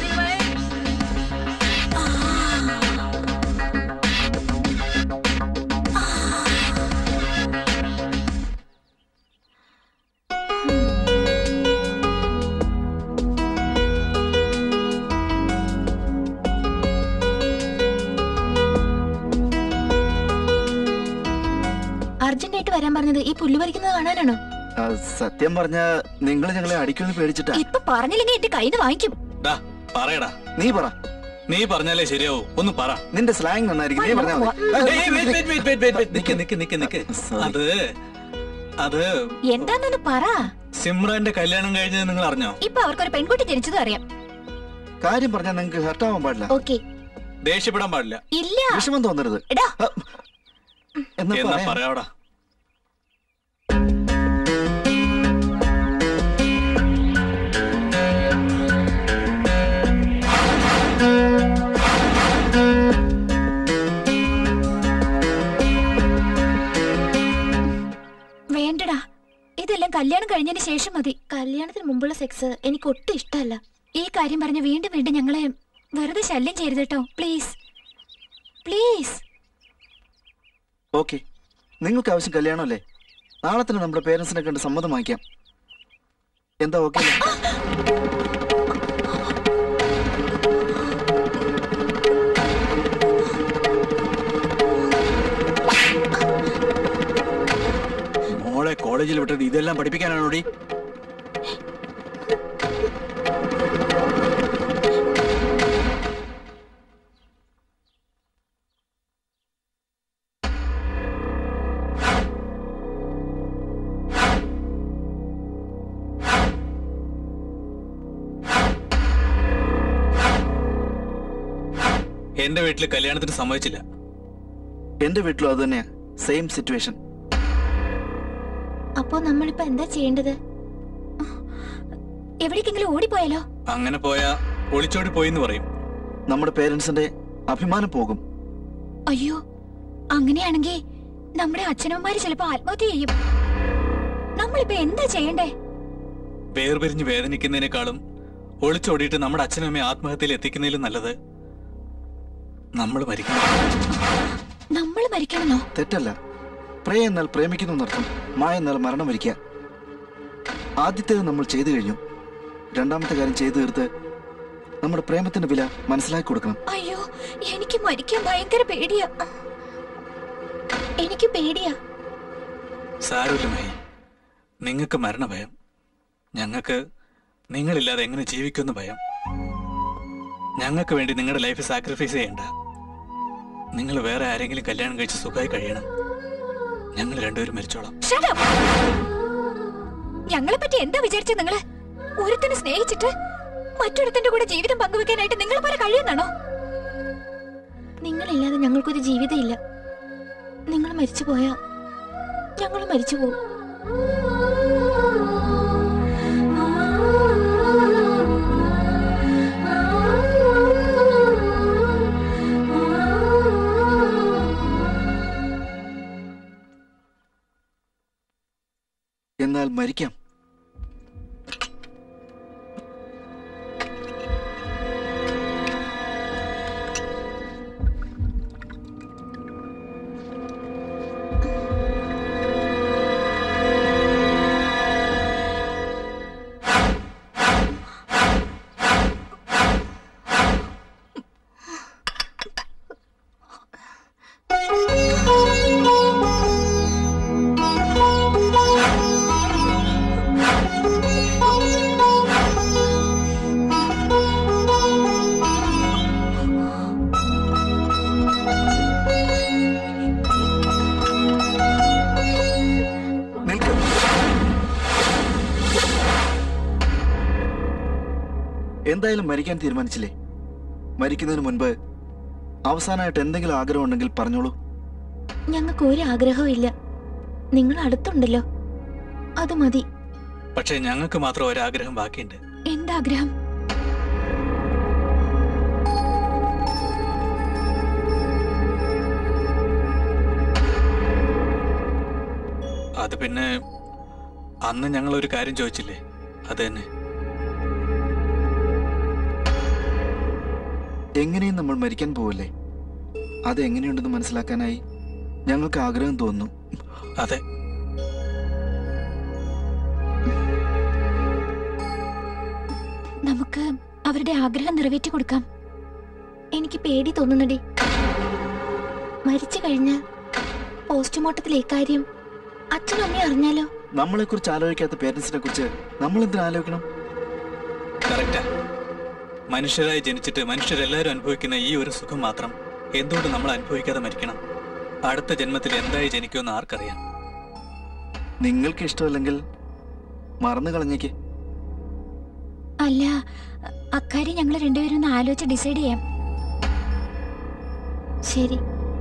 S8: അർജന്റായിട്ട് വരാൻ പറഞ്ഞത് ഈ പുല്ല് പറിക്കുന്നത് കാണാനാണോ
S12: ആ, സത്യം പറഞ്ഞ നിങ്ങൾ ഞങ്ങളെ അടിക്കുമെന്ന് പേടിച്ചിട്ടാ
S8: ഇപ്പൊ പറഞ്ഞില്ലെങ്കിൽ എന്റെ കയ്യിൽ നിന്ന് വാങ്ങിക്കും
S13: ഡാ പറയടാ
S12: നീ പറ
S13: നീ പറഞ്ഞാലേ ശരിയാവൂ ഒന്ന് പറ
S12: നിന്റെ സ്ലാങ് നന്നായിരിക്കും നീ പറഞ്ഞാ മതി
S13: ഏയ്, wait, wait, wait, wait, wait, wait. നിക്ക് നിക്ക് നിക്ക് നിക്ക് അത് അത്
S16: എന്താന്നൊന്ന് പറ
S13: സിമ്രാന്റെ കല്യാണം കഴിഞ്ഞത് നിങ്ങൾ അറിഞ്ഞോ
S16: ഇപ്പൊ അവർക്കൊരു പെൺകുട്ടി ജനിച്ചതും അറിയാം
S12: കാര്യം പറഞ്ഞാൽ നിങ്ങൾക്ക് ഹർട്ടാവാൻ പാടില്ല
S16: ഓക്കെ
S13: ദേഷ്യപ്പെടാൻ പാടില്ല
S16: ഇല്ല
S12: വിഷമം തോന്നരുത്
S16: എടാ
S12: എന്നാ
S13: എന്നാ
S12: പറയാം.
S13: പറയാടാ
S16: വേണ്ടടാ ഇതെല്ലാം കല്യാണം കഴിഞ്ഞതിന് ശേഷം മതി
S8: കല്യാണത്തിന് മുമ്പുള്ള സെക്സ് എനിക്ക് ഒട്ടും ഇഷ്ടമല്ല
S16: ഈ കാര്യം പറഞ്ഞ് വീണ്ടും വീണ്ടും ഞങ്ങളെ വെറുതെ ശല്യം ചെയ്യരുത് കേട്ടോ പ്ലീസ് പ്ലീസ്
S12: ഓക്കെ നിങ്ങൾക്ക് ആവശ്യം കല്യാണമല്ലേ നാളെ തന്നെ നമ്മുടെ പേരൻസിനെ കണ്ട് സമ്മതം വാങ്ങിക്കാം എന്താ ഓക്കെ
S9: മോളെ കോളേജിൽ വിട്ടിട്ട് ഇതെല്ലാം പഠിപ്പിക്കാനാണോടി
S13: എന്റെ വീട്ടില് കല്യാണത്തിന് സമ്മതിച്ചില്ല
S12: എന്റെ വീട്ടിലും അത് തന്നെയാ സെയിം സിറ്റുവേഷൻ
S8: അപ്പോ നമ്മളിപ്പോ എന്താ ചെയ്യേണ്ടത്
S16: എവിടേക്കെങ്കിലും ഓടിപ്പോയാലോ
S13: അങ്ങനെ പോയാ ഒളിച്ചോടി പോയിന്ന് പറയും
S12: നമ്മുടെ പേരൻസിന്റെ അഭിമാനം പോകും
S16: അയ്യോ അങ്ങനെയാണെങ്കിൽ നമ്മുടെ അച്ഛനമ്മമാര് ചിലപ്പോ ആത്മഹത്യ ചെയ്യും നമ്മളിപ്പോ എന്താ ചെയ്യണ്ടേ
S13: വേർപിരിഞ്ഞ് വേദനിക്കുന്നതിനേക്കാളും ഒളിച്ചോടിയിട്ട് നമ്മുടെ അച്ഛനും അമ്മയെ ആത്മഹത്യയിൽ എത്തിക്കുന്നതിലും നല്ലത് നമ്മൾ മരിക്കണം
S16: നമ്മൾ മരിക്കണമെന്നോ
S12: തെറ്റല്ല പ്രേ എന്നാൽ പ്രേമിക്കുന്നു എന്നർത്ഥം മായ എന്നാൽ മരണം വരിക്കുക ആദ്യത്തേത് നമ്മൾ ചെയ്തു കഴിഞ്ഞു രണ്ടാമത്തെ കാര്യം ചെയ്തു തീർത്ത് നമ്മുടെ പ്രേമത്തിന്റെ വില മനസ്സിലാക്കി കൊടുക്കണം
S16: അയ്യോ എനിക്ക് മരിക്കാൻ ഭയങ്കര പേടിയാ
S8: എനിക്ക് പേടിയാ
S13: സാരമില്ല മഹി നിങ്ങൾക്ക് മരണഭയം ഞങ്ങൾക്ക് നിങ്ങളില്ലാതെ എങ്ങനെ ജീവിക്കുമെന്ന് ഭയം ഞങ്ങൾക്ക് വേണ്ടി നിങ്ങളുടെ ലൈഫ് സാക്രിഫൈസ് ചെയ്യണ്ട നിങ്ങൾ വേറെ ആരെങ്കിലും കല്യാണം കഴിച്ച് സുഖമായി കഴിയണം ഞങ്ങൾ രണ്ടുപേരും മരിച്ചോളാം
S16: Shut up! ഞങ്ങളെ പറ്റി എന്താ വിചാരിച്ചത് നിങ്ങള് ഒരുത്തനെ സ്നേഹിച്ചിട്ട് മറ്റൊരുത്തന്റെ കൂടെ ജീവിതം പങ്കുവെക്കാനായിട്ട് നിങ്ങൾ പോലെ കഴിയുന്നാണോ
S8: നിങ്ങളില്ലാതെ ഞങ്ങൾക്കൊരു ജീവിതമില്ല നിങ്ങൾ മരിച്ചു പോയാ ഞങ്ങൾ മരിച്ചു പോകും
S12: എന്നാൽ മരിക്കാം നിൽക്കും എന്തായാലും മരിക്കാൻ തീരുമാനിച്ചില്ലേ മരിക്കുന്നതിന് മുൻപ് അവസാനമായിട്ട് എന്തെങ്കിലും ആഗ്രഹം ഉണ്ടെങ്കിൽ പറഞ്ഞോളൂ
S8: ഞങ്ങൾക്ക് ഒരു ആഗ്രഹവും ഇല്ല നിങ്ങൾ അടുത്തുണ്ടല്ലോ അത് മതി
S13: പക്ഷേ ഞങ്ങൾക്ക് മാത്രം ഒരാഗ്രഹം ബാക്കിയുണ്ട്
S16: എന്താഗ്രഹം
S13: അത് പിന്നെ അന്ന് ഞങ്ങൾ ഒരു കാര്യം ചോദിച്ചില്ലേ അത് തന്നെ
S12: എങ്ങനെയും നമ്മൾ മരിക്കാൻ പോവല്ലേ അത് എങ്ങനെയുണ്ടെന്ന് മനസ്സിലാക്കാനായി ഞങ്ങൾക്ക് ആഗ്രഹം തോന്നുന്നു
S13: അതെ
S16: നമുക്ക് അവരുടെ ആഗ്രഹം നിറവേറ്റി കൊടുക്കാം
S8: എനിക്ക് പേടി തോന്നുന്നടി മരിച്ചു കഴിഞ്ഞാൽ പോസ്റ്റ്മോർട്ടത്തിൽ ഇക്കാര്യം അച്ഛനും അമ്മയും അറിഞ്ഞാലോ
S12: നമ്മളെ കുറിച്ച് ആലോചിക്കാത്ത പേരൻസിനെ കുറിച്ച് നമ്മൾ എന്തിനാ ആലോചിക്കണം
S13: കറക്റ്റാ മനുഷ്യരായി ജനിച്ചിട്ട് മനുഷ്യരെല്ലാവരും അനുഭവിക്കുന്ന ഈ ഒരു സുഖം മാത്രം എന്തുകൊണ്ട് നമ്മൾ അനുഭവിക്കാതെ മരിക്കണം അടുത്ത ജന്മത്തിൽ എന്തായി ജനിക്കുമെന്ന് ആർക്കറിയാം
S12: നിങ്ങൾക്ക് ഇഷ്ടമല്ലെങ്കിൽ മറന്നു കളഞ്ഞേക്ക്
S16: അല്ല അ- അക്കാര്യം ഞങ്ങൾ രണ്ടുപേരും ഒന്ന് ആലോചിച്ച് ഡിസൈഡ് ചെയ്യാം ശരി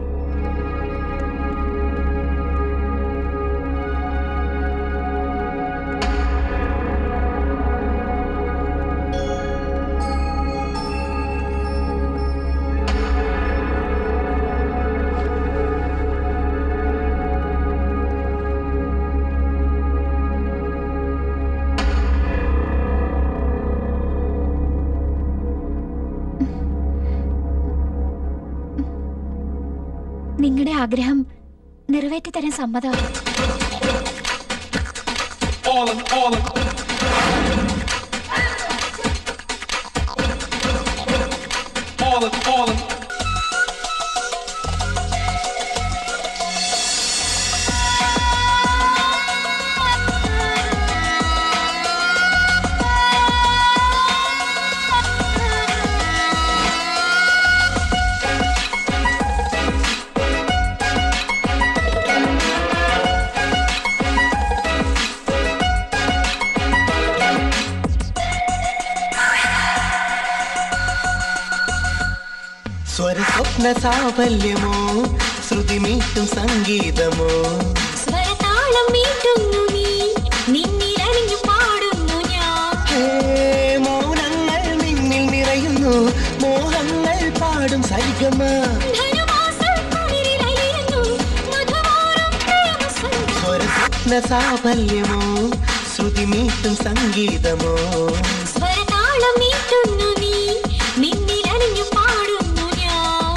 S16: നിങ്ങളുടെ ആഗ്രഹം നിറവേറ്റി തരാൻ സമ്മതമാണ്
S14: സ്വരസ്വപ്ന സാഫല്യമോ ശ്രുതിമീട്ടും സംഗീതമോ
S1: സ്വരതാളം മീട്ടുന്നു നീ നിന്നിലണിഞ്ഞു പാടുന്നു ഞാൻ
S14: ഹേ, മൗനങ്ങൾ നിന്നിൽ നിറയുന്നു മോഹങ്ങൾ പാടും സരിഗമ
S1: ധനുമാസം കുളിരിലലിയുന്നു മധുവാരം പ്രേമസംഗം
S14: സ്വരസ്വപ്ന സാഫല്യമോ ശ്രുതിമീട്ടും സംഗീതമോ
S1: സ്വരതാളം മീട്ടുന്നു നീ നിന്നിലണിഞ്ഞു പാടുന്നു ഞാൻ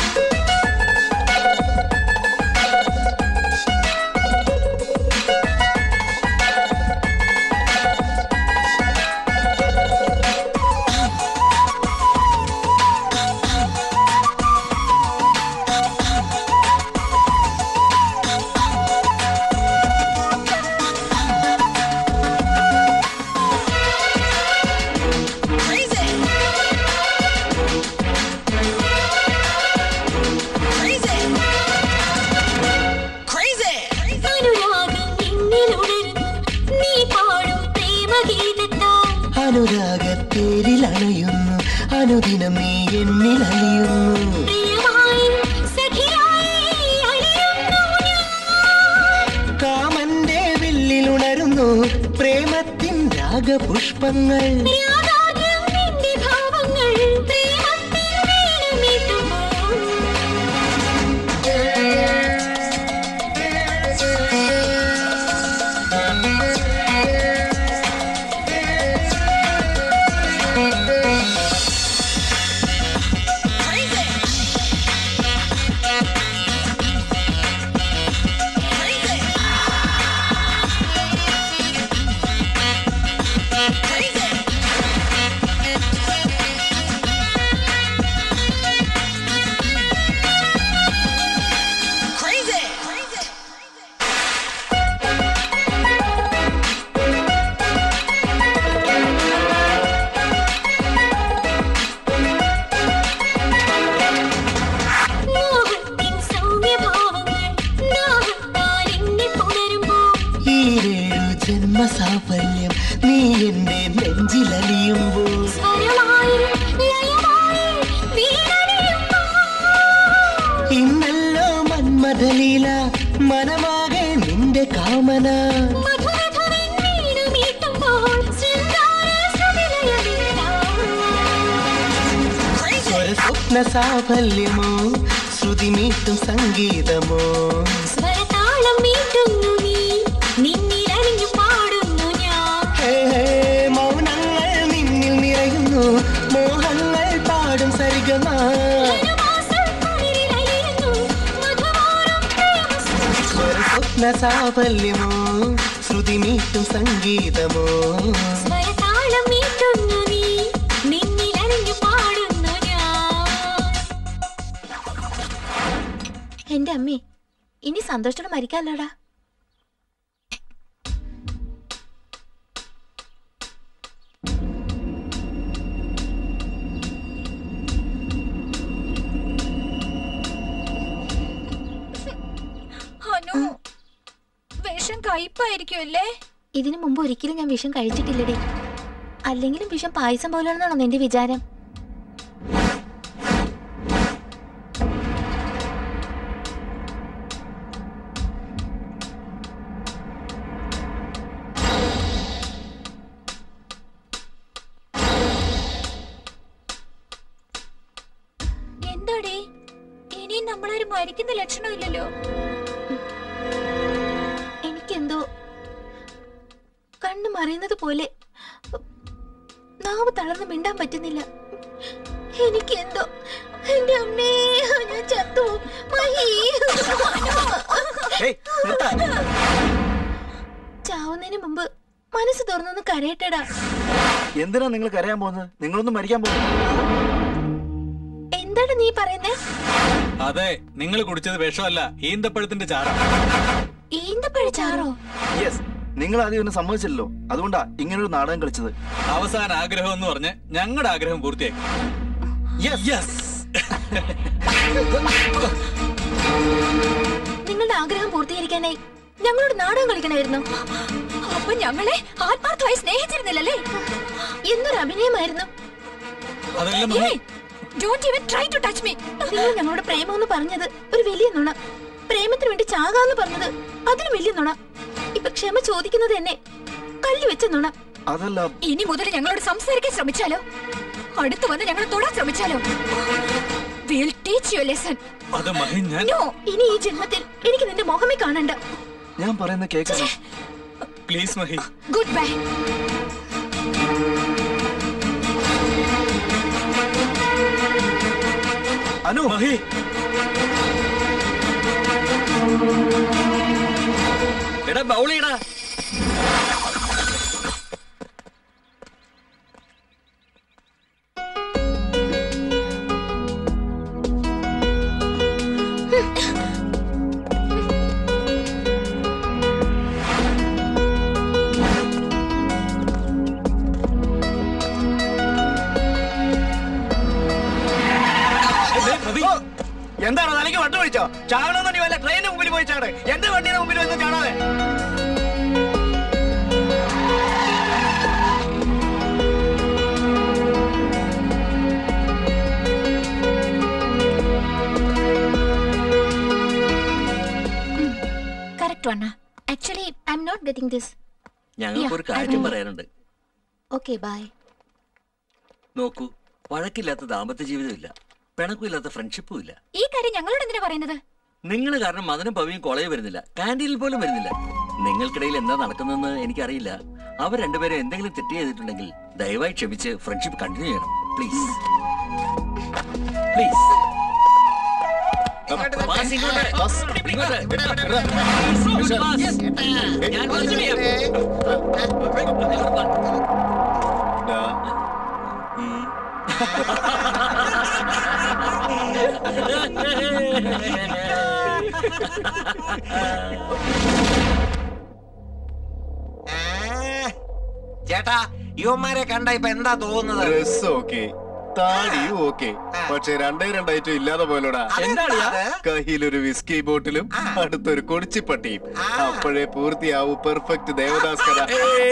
S1: അനുരാഗം നിന്നിലുണരുന്നു നീ പാടും പ്രേമഗീതത്താൽ
S14: അനുരാഗത്തേരിൽ അണയുന്നു അനുദിനം നീ എന്നിൽ അലിയുന്നു
S1: പ്രിയമായി സഖിയായി അലിയുന്നു
S14: കാമന്റെ വില്ലിൽ ഉണരുന്നു പ്രേമത്തിൻ രാഗപുഷ്പങ്ങൾ
S1: രാഗാദ്യം നിന്റെ ഭാവങ്ങൾ പ്രേമത്തിൽ വീണുമീട്ടുമ്പോൾ മോഹത്തിൻ സൗമ്യഭാവങ്ങൾ ദാഹത്താൽ എന്നെ പുണരുമ്പോൾ
S14: ഈരേഴു ജന്മസാഫല്യം നീ എന്റെ നെഞ്ചിലലിയുമ്പോൾ
S1: സ്വരമായി ലയമായി വീണടിയുമ്പോൾ
S14: ഇന്നല്ലോ മന്മഥലീല മനമാകെ നിന്റെ കാമന
S1: മധുരധരൻ വീണുമീട്ടുമ്പോൾ ശൃംഗാര സതിലയമിട്ടാം
S14: സ്വരസ്വപ്ന സാഫല്യമോ ശ്രുതിമീട്ടും സംഗീതമോ
S1: സ്വരതാളം മീട്ടുന്നു നീ നിന്നിലറിഞ്ഞു പാടുന്നു ഞാൻ
S14: ഹേ, ഹേ, മൗനങ്ങൾ നിന്നിൽ നിറയുന്നു മോഹങ്ങൾ പാടും സരിഗമ
S1: ധനുമാസം കുളിരിലലിയുന്നു മധുവാരം പ്രേമസുഖം
S14: സ്വരസ്വപ്ന സാഫല്യമോ ശ്രുതിമീട്ടും സംഗീതമോ
S1: സ്വരതാളം മീട്ടുന്നു നീ നിന്നിലറിഞ്ഞു പാടുന്നു ഞാൻ
S8: എന്റെ അമ്മേ ഇനി സന്തോഷത്തോടെ മരിക്കാല്ലോടാ
S16: അനു വിഷം കയ്പായിരിക്കുമല്ലേ
S8: ഇതിനു മുമ്പ് ഒരിക്കലും ഞാൻ വിഷം കഴിച്ചിട്ടില്ലടി അല്ലെങ്കിലും വിഷം പായസം പോലെയാണെന്നാണോ നിന്റെ വിചാരം
S16: എന്താടി ഇനിയും നമ്മളാരും മരിക്കുന്ന ലക്ഷണമില്ലല്ലോ
S8: എനിക്കെന്തോ കണ്ണു മറിയുന്നത് പോലെ നാവ് തളർന്ന് മിണ്ടാൻ പറ്റുന്നില്ല എനിക്കെന്തോ എന്റെ അമ്മേ ഞാൻ ചത്തു മഹി ചാവുന്നതിന് മുമ്പ് മനസ്സ് തുറന്നൊന്ന് കരയട്ടെടാ
S12: എന്തിനാ നിങ്ങൾ കരയാൻ പോകുന്നത് നിങ്ങളൊന്നും മരിക്കാൻ പോകുന്നു
S8: എന്താണ് നീ പറയുന്നേ
S13: അതെ നിങ്ങൾ കുടിച്ചത് വിഷമല്ല ഈന്തപ്പഴത്തിന്റെ ചാറ
S8: ഈന്തപ്പഴ ചാറോ
S12: യെസ് നിങ്ങൾ ആദ്യം എന്നെ സമ്മതിച്ചില്ലല്ലോ അതുകൊണ്ടാ ഇങ്ങനൊരു നാടകം കളിച്ചത്
S13: അവസാന ആഗ്രഹം എന്ന് പറഞ്ഞ് ഞങ്ങളുടെ ആഗ്രഹം പൂർത്തിയാക്കി യെസ്
S8: നിങ്ങളുടെ ആഗ്രഹം പൂർത്തീകരിക്കാനായി ഞങ്ങളോട് നാടകം കളിക്കണമായിരുന്നു
S16: അപ്പൊ ഞങ്ങളെ ആത്മാർത്ഥമായി സ്നേഹിച്ചിരുന്നില്ലല്ലേ
S8: എന്തൊരു അഭിനയമായിരുന്നു
S13: അതല്ല
S16: don't even try to touch me
S8: നിങ്ങൾ ഞങ്ങളോട് പ്രേമമെന്ന് പറഞ്ഞത് ഒരു വലിയ നുണ പ്രേമത്തിന് വേണ്ടി ചാകാന്ന് പറഞ്ഞത് അതിലും വലിയ നുണ ഇപ്പൊ ക്ഷമ ചോദിക്കുന്നത് എന്നെ കള്ളി വെച്ച നുണ
S12: അതല്ല
S16: ഇനി മുതൽ ഞങ്ങളോട് സംസാരിക്കാൻ ശ്രമിച്ചാലോ അടുത്ത് വന്ന് ഞങ്ങൾ തൊടാൻ ശ്രമിച്ചാലോ വിൽ ടീച്ച് യു ലെസൺ
S13: അത് മഹി ഞാൻ
S8: നോ ഇനി ഈ ജന്മത്തിൽ എനിക്ക് നിന്റെ മുഖമേ കാണണ്ട
S12: ഞാൻ പറയുന്ന കേൾക്കാം
S13: please Mahi
S16: good bye
S12: Anu
S13: Mahi
S3: എടാ ബൗളിടാ
S4: എന്താണ് തലയ്ക്ക് വട്ടം പിടിച്ചോ ചാകണമെന്ന് നീ വല്ല ട്രെയിനിന് മുമ്പിൽ പോയി ചാട് എന്റെ വണ്ടിയുടെ മുമ്പിൽ വന്ന് ചാടാതെ
S16: കറക്റ്റ് വണ്ണ
S8: actually I am not getting this
S3: ഞങ്ങൾക്കൊരു
S8: Yeah, I
S3: കാര്യം
S8: will.
S3: പറയാനുണ്ട്
S8: ഓക്കെ ബൈ
S3: നോക്കൂ വഴക്കില്ലാത്ത ദാമ്പത്യ ജീവിതമില്ല പിണക്കില്ലാത്ത ഫ്രണ്ട്ഷിപ്പും ഇല്ല
S16: ഈ കാര്യം ഞങ്ങളോട് എന്തിനാ പറയുന്നത്
S3: നിങ്ങൾ കാരണം മദനും പവിയും കോളേജ് വരുന്നില്ല കാന്റീനിൽ പോലും വരുന്നില്ല നിങ്ങൾക്കിടയിൽ എന്താ നടക്കുന്നതെന്ന് എനിക്കറിയില്ല അവർ രണ്ടുപേരും എന്തെങ്കിലും തെറ്റ് ചെയ്തിട്ടുണ്ടെങ്കിൽ ദയവായി ക്ഷമിച്ച് ഫ്രണ്ട്ഷിപ്പ് കണ്ടിന്യൂ ചെയ്യണം പ്ലീസ് പ്ലീസ് ഞാൻ വാച്ച് ചെയ്യാം
S5: ചേട്ടാ യുവന്മാരെ കണ്ട ഇപ്പൊ എന്താ തോന്നുന്നത്
S10: ഡ്രസ് ഓക്കെ താടിയും ഓക്കെ പക്ഷെ രണ്ടേ രണ്ടായിട്ടും ഇല്ലാതെ പോലോടാ
S5: അതെന്താ അത്?
S10: കയ്യിലൊരു വിസ്കി ബോട്ടിലും അടുത്തൊരു കൊടിച്ചിപ്പട്ടിയും അപ്പോഴേ പൂർത്തിയാവൂ പെർഫെക്റ്റ് ദേവദാസ് കഥ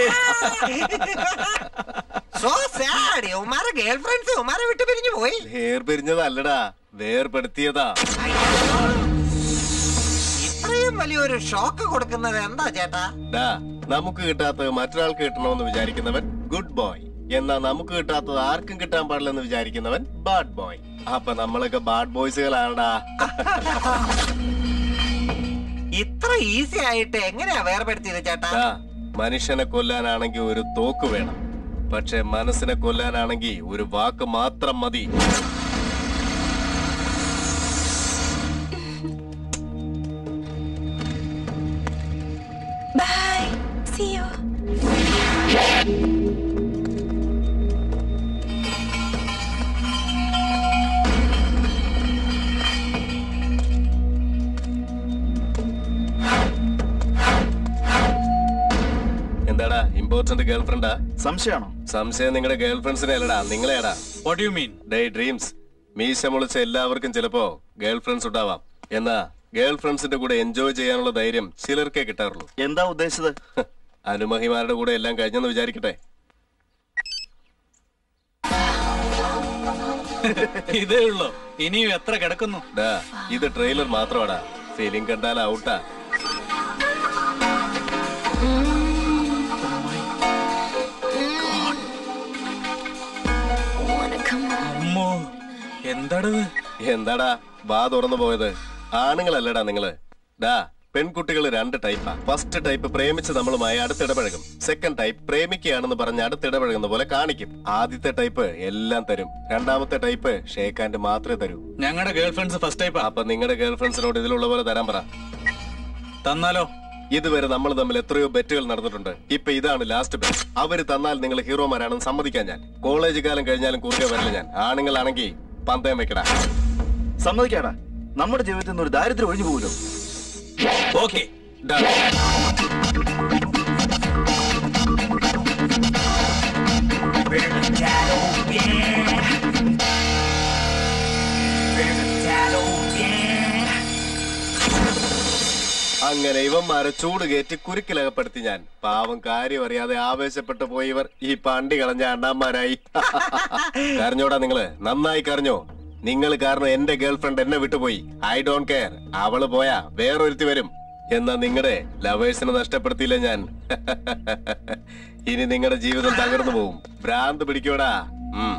S5: സോ സാഡ് യുവന്മാരെ ഗേൾ ഫ്രണ്ട്സ് യുവന്മാരെ വിട്ടു പിരിഞ്ഞു പോയി
S10: വേർപിരിഞ്ഞതല്ലടാ വേർപെടുത്തിയതാ
S5: ഇത്രയും വലിയൊരു ഷോക്ക് കൊടുക്കുന്നത് എന്താ ചേട്ടാ
S10: ഡാ നമുക്ക് കിട്ടാത്തത് മറ്റൊരാൾക്ക് കിട്ടണമെന്ന് വിചാരിക്കുന്നവൻ ഗുഡ് ബോയ് എന്നാ നമുക്ക് കിട്ടാത്തത് ആർക്കും കിട്ടാൻ പാടില്ലെന്ന് വിചാരിക്കുന്നവൻ ബാഡ് ബോയ് അപ്പൊ നമ്മളൊക്കെ ബാഡ് ബോയ്സുകളാണടാ
S5: ഇത്ര ഈസി ആയിട്ട് എങ്ങനെയാ വേർപെടുത്തിയത് ചേട്ടാ
S10: ഡാ, മനുഷ്യനെ കൊല്ലാനാണെങ്കിൽ ഒരു തോക്ക് വേണം പക്ഷെ മനസ്സിനെ കൊല്ലാനാണെങ്കിൽ ഒരു വാക്ക് മാത്രം മതി
S16: ബൈ സി യു
S10: എന്താടാ ഇമ്പോർട്ടന്റ് ഗേൾഫ്രണ്ടാ
S12: സംശയമാണോ
S10: സംശയം നിങ്ങളുടെ ഗേൾഫ്രണ്ട്സിനെ അല്ലടാ നിങ്ങളെടാ
S13: what you mean
S10: daydreams മീശ മുളിച്ച എല്ലാവർക്കും ചിലപ്പോ ഗേൾഫ്രണ്ട്സ് ഉണ്ടാവാം എന്നാ ഗേൾ ഫ്രണ്ട്സിന്റെ കൂടെ എൻജോയ് ചെയ്യാനുള്ള ധൈര്യം ചിലർക്കേ കിട്ടാറുള്ളൂ
S12: എന്താ ഉദ്ദേശിച്ചത്
S10: അനുമഹിമാരുടെ കൂടെ എല്ലാം കഴിഞ്ഞെന്ന് വിചാരിക്കട്ടെ
S13: ഇതേ ഉള്ളോ ഇനിയും എത്ര കിടക്കുന്നു
S10: ഡാ ഇത് ട്രെയിലർ മാത്രമാടാ ഫിലിം കണ്ടാൽ ഔട്ടാ
S13: അമ്മോ എന്താടത്
S10: എന്താടാ വാ തുറന്നു പോയത് ആണുങ്ങളല്ലടാ നിങ്ങള് ഡാ പെൺകുട്ടികൾ രണ്ട് ടൈപ്പാ ഫസ്റ്റ് ടൈപ്പ് പ്രേമിച്ച് നമ്മളുമായി അടുത്തിടപഴകും സെക്കൻഡ് ടൈപ്പ് പ്രേമിക്കുകയാണെന്ന് പറഞ്ഞ് അടുത്തിടപഴകുന്ന പോലെ കാണിക്കും ആദ്യത്തെ ടൈപ്പ് എല്ലാം തരും രണ്ടാമത്തെ ടൈപ്പ് ഷേക്ക് ഹാൻഡ് മാത്രമേ തരൂ
S13: ഞങ്ങളുടെ ഗേൾ ഫ്രണ്ട്സ് ഫസ്റ്റ് ടൈപ്പാ
S10: അപ്പൊ നിങ്ങളുടെ ഗേൾ ഫ്രണ്ട്സിനോട് ഇതിലുള്ള പോലെ തരാൻ പറ
S13: തന്നാലോ
S10: ഇതുവരെ നമ്മൾ തമ്മിൽ എത്രയോ ബെറ്റുകൾ നടന്നിട്ടുണ്ട് ഇപ്പൊ ഇതാണ് ലാസ്റ്റ് ബെറ്റ് അവര് തന്നാൽ നിങ്ങൾ ഹീറോമാരാണെന്ന് സമ്മതിക്കാൻ ഞാൻ കോളേജ് കാലം കഴിഞ്ഞാലും കുറുകെ വരില്ല ഞാൻ ആണുങ്ങളാണെങ്കിൽ പന്തയം വെക്കടാ
S12: സമ്മതിക്കാടാ നമ്മുടെ ജീവിതത്തിൽ നിന്ന് ഒരു ദാരിദ്ര്യം ഒഴിഞ്ഞു പോകുമല്ലോ
S13: ഓക്കെ
S10: അങ്ങനെ ഇവന്മാരെ ചൂട് കയറ്റി കുരുക്കിലകപ്പെടുത്തി ഞാൻ പാവം കാര്യം അറിയാതെ ആവേശപ്പെട്ടു പോയി ഇവർ ഈ പണ്ടി കളഞ്ഞ അണ്ണാന്മാരായി കരഞ്ഞോടാ നിങ്ങള് നന്നായി കരഞ്ഞോ നിങ്ങൾ കാരണം എന്റെ ഗേൾഫ്രണ്ട് എന്നെ വിട്ടുപോയി ഐ ഡോണ്ട് കെയർ അവള് പോയാ വേറൊരുത്തി വരും എന്നാ നിങ്ങളുടെ ലവേഴ്സിനെ നഷ്ടപ്പെടുത്തിയില്ല ഞാൻ ഇനി നിങ്ങളുടെ ജീവിതം തകർന്നു പോവും ഭ്രാന്ത് പിടിക്കോടാ ഉം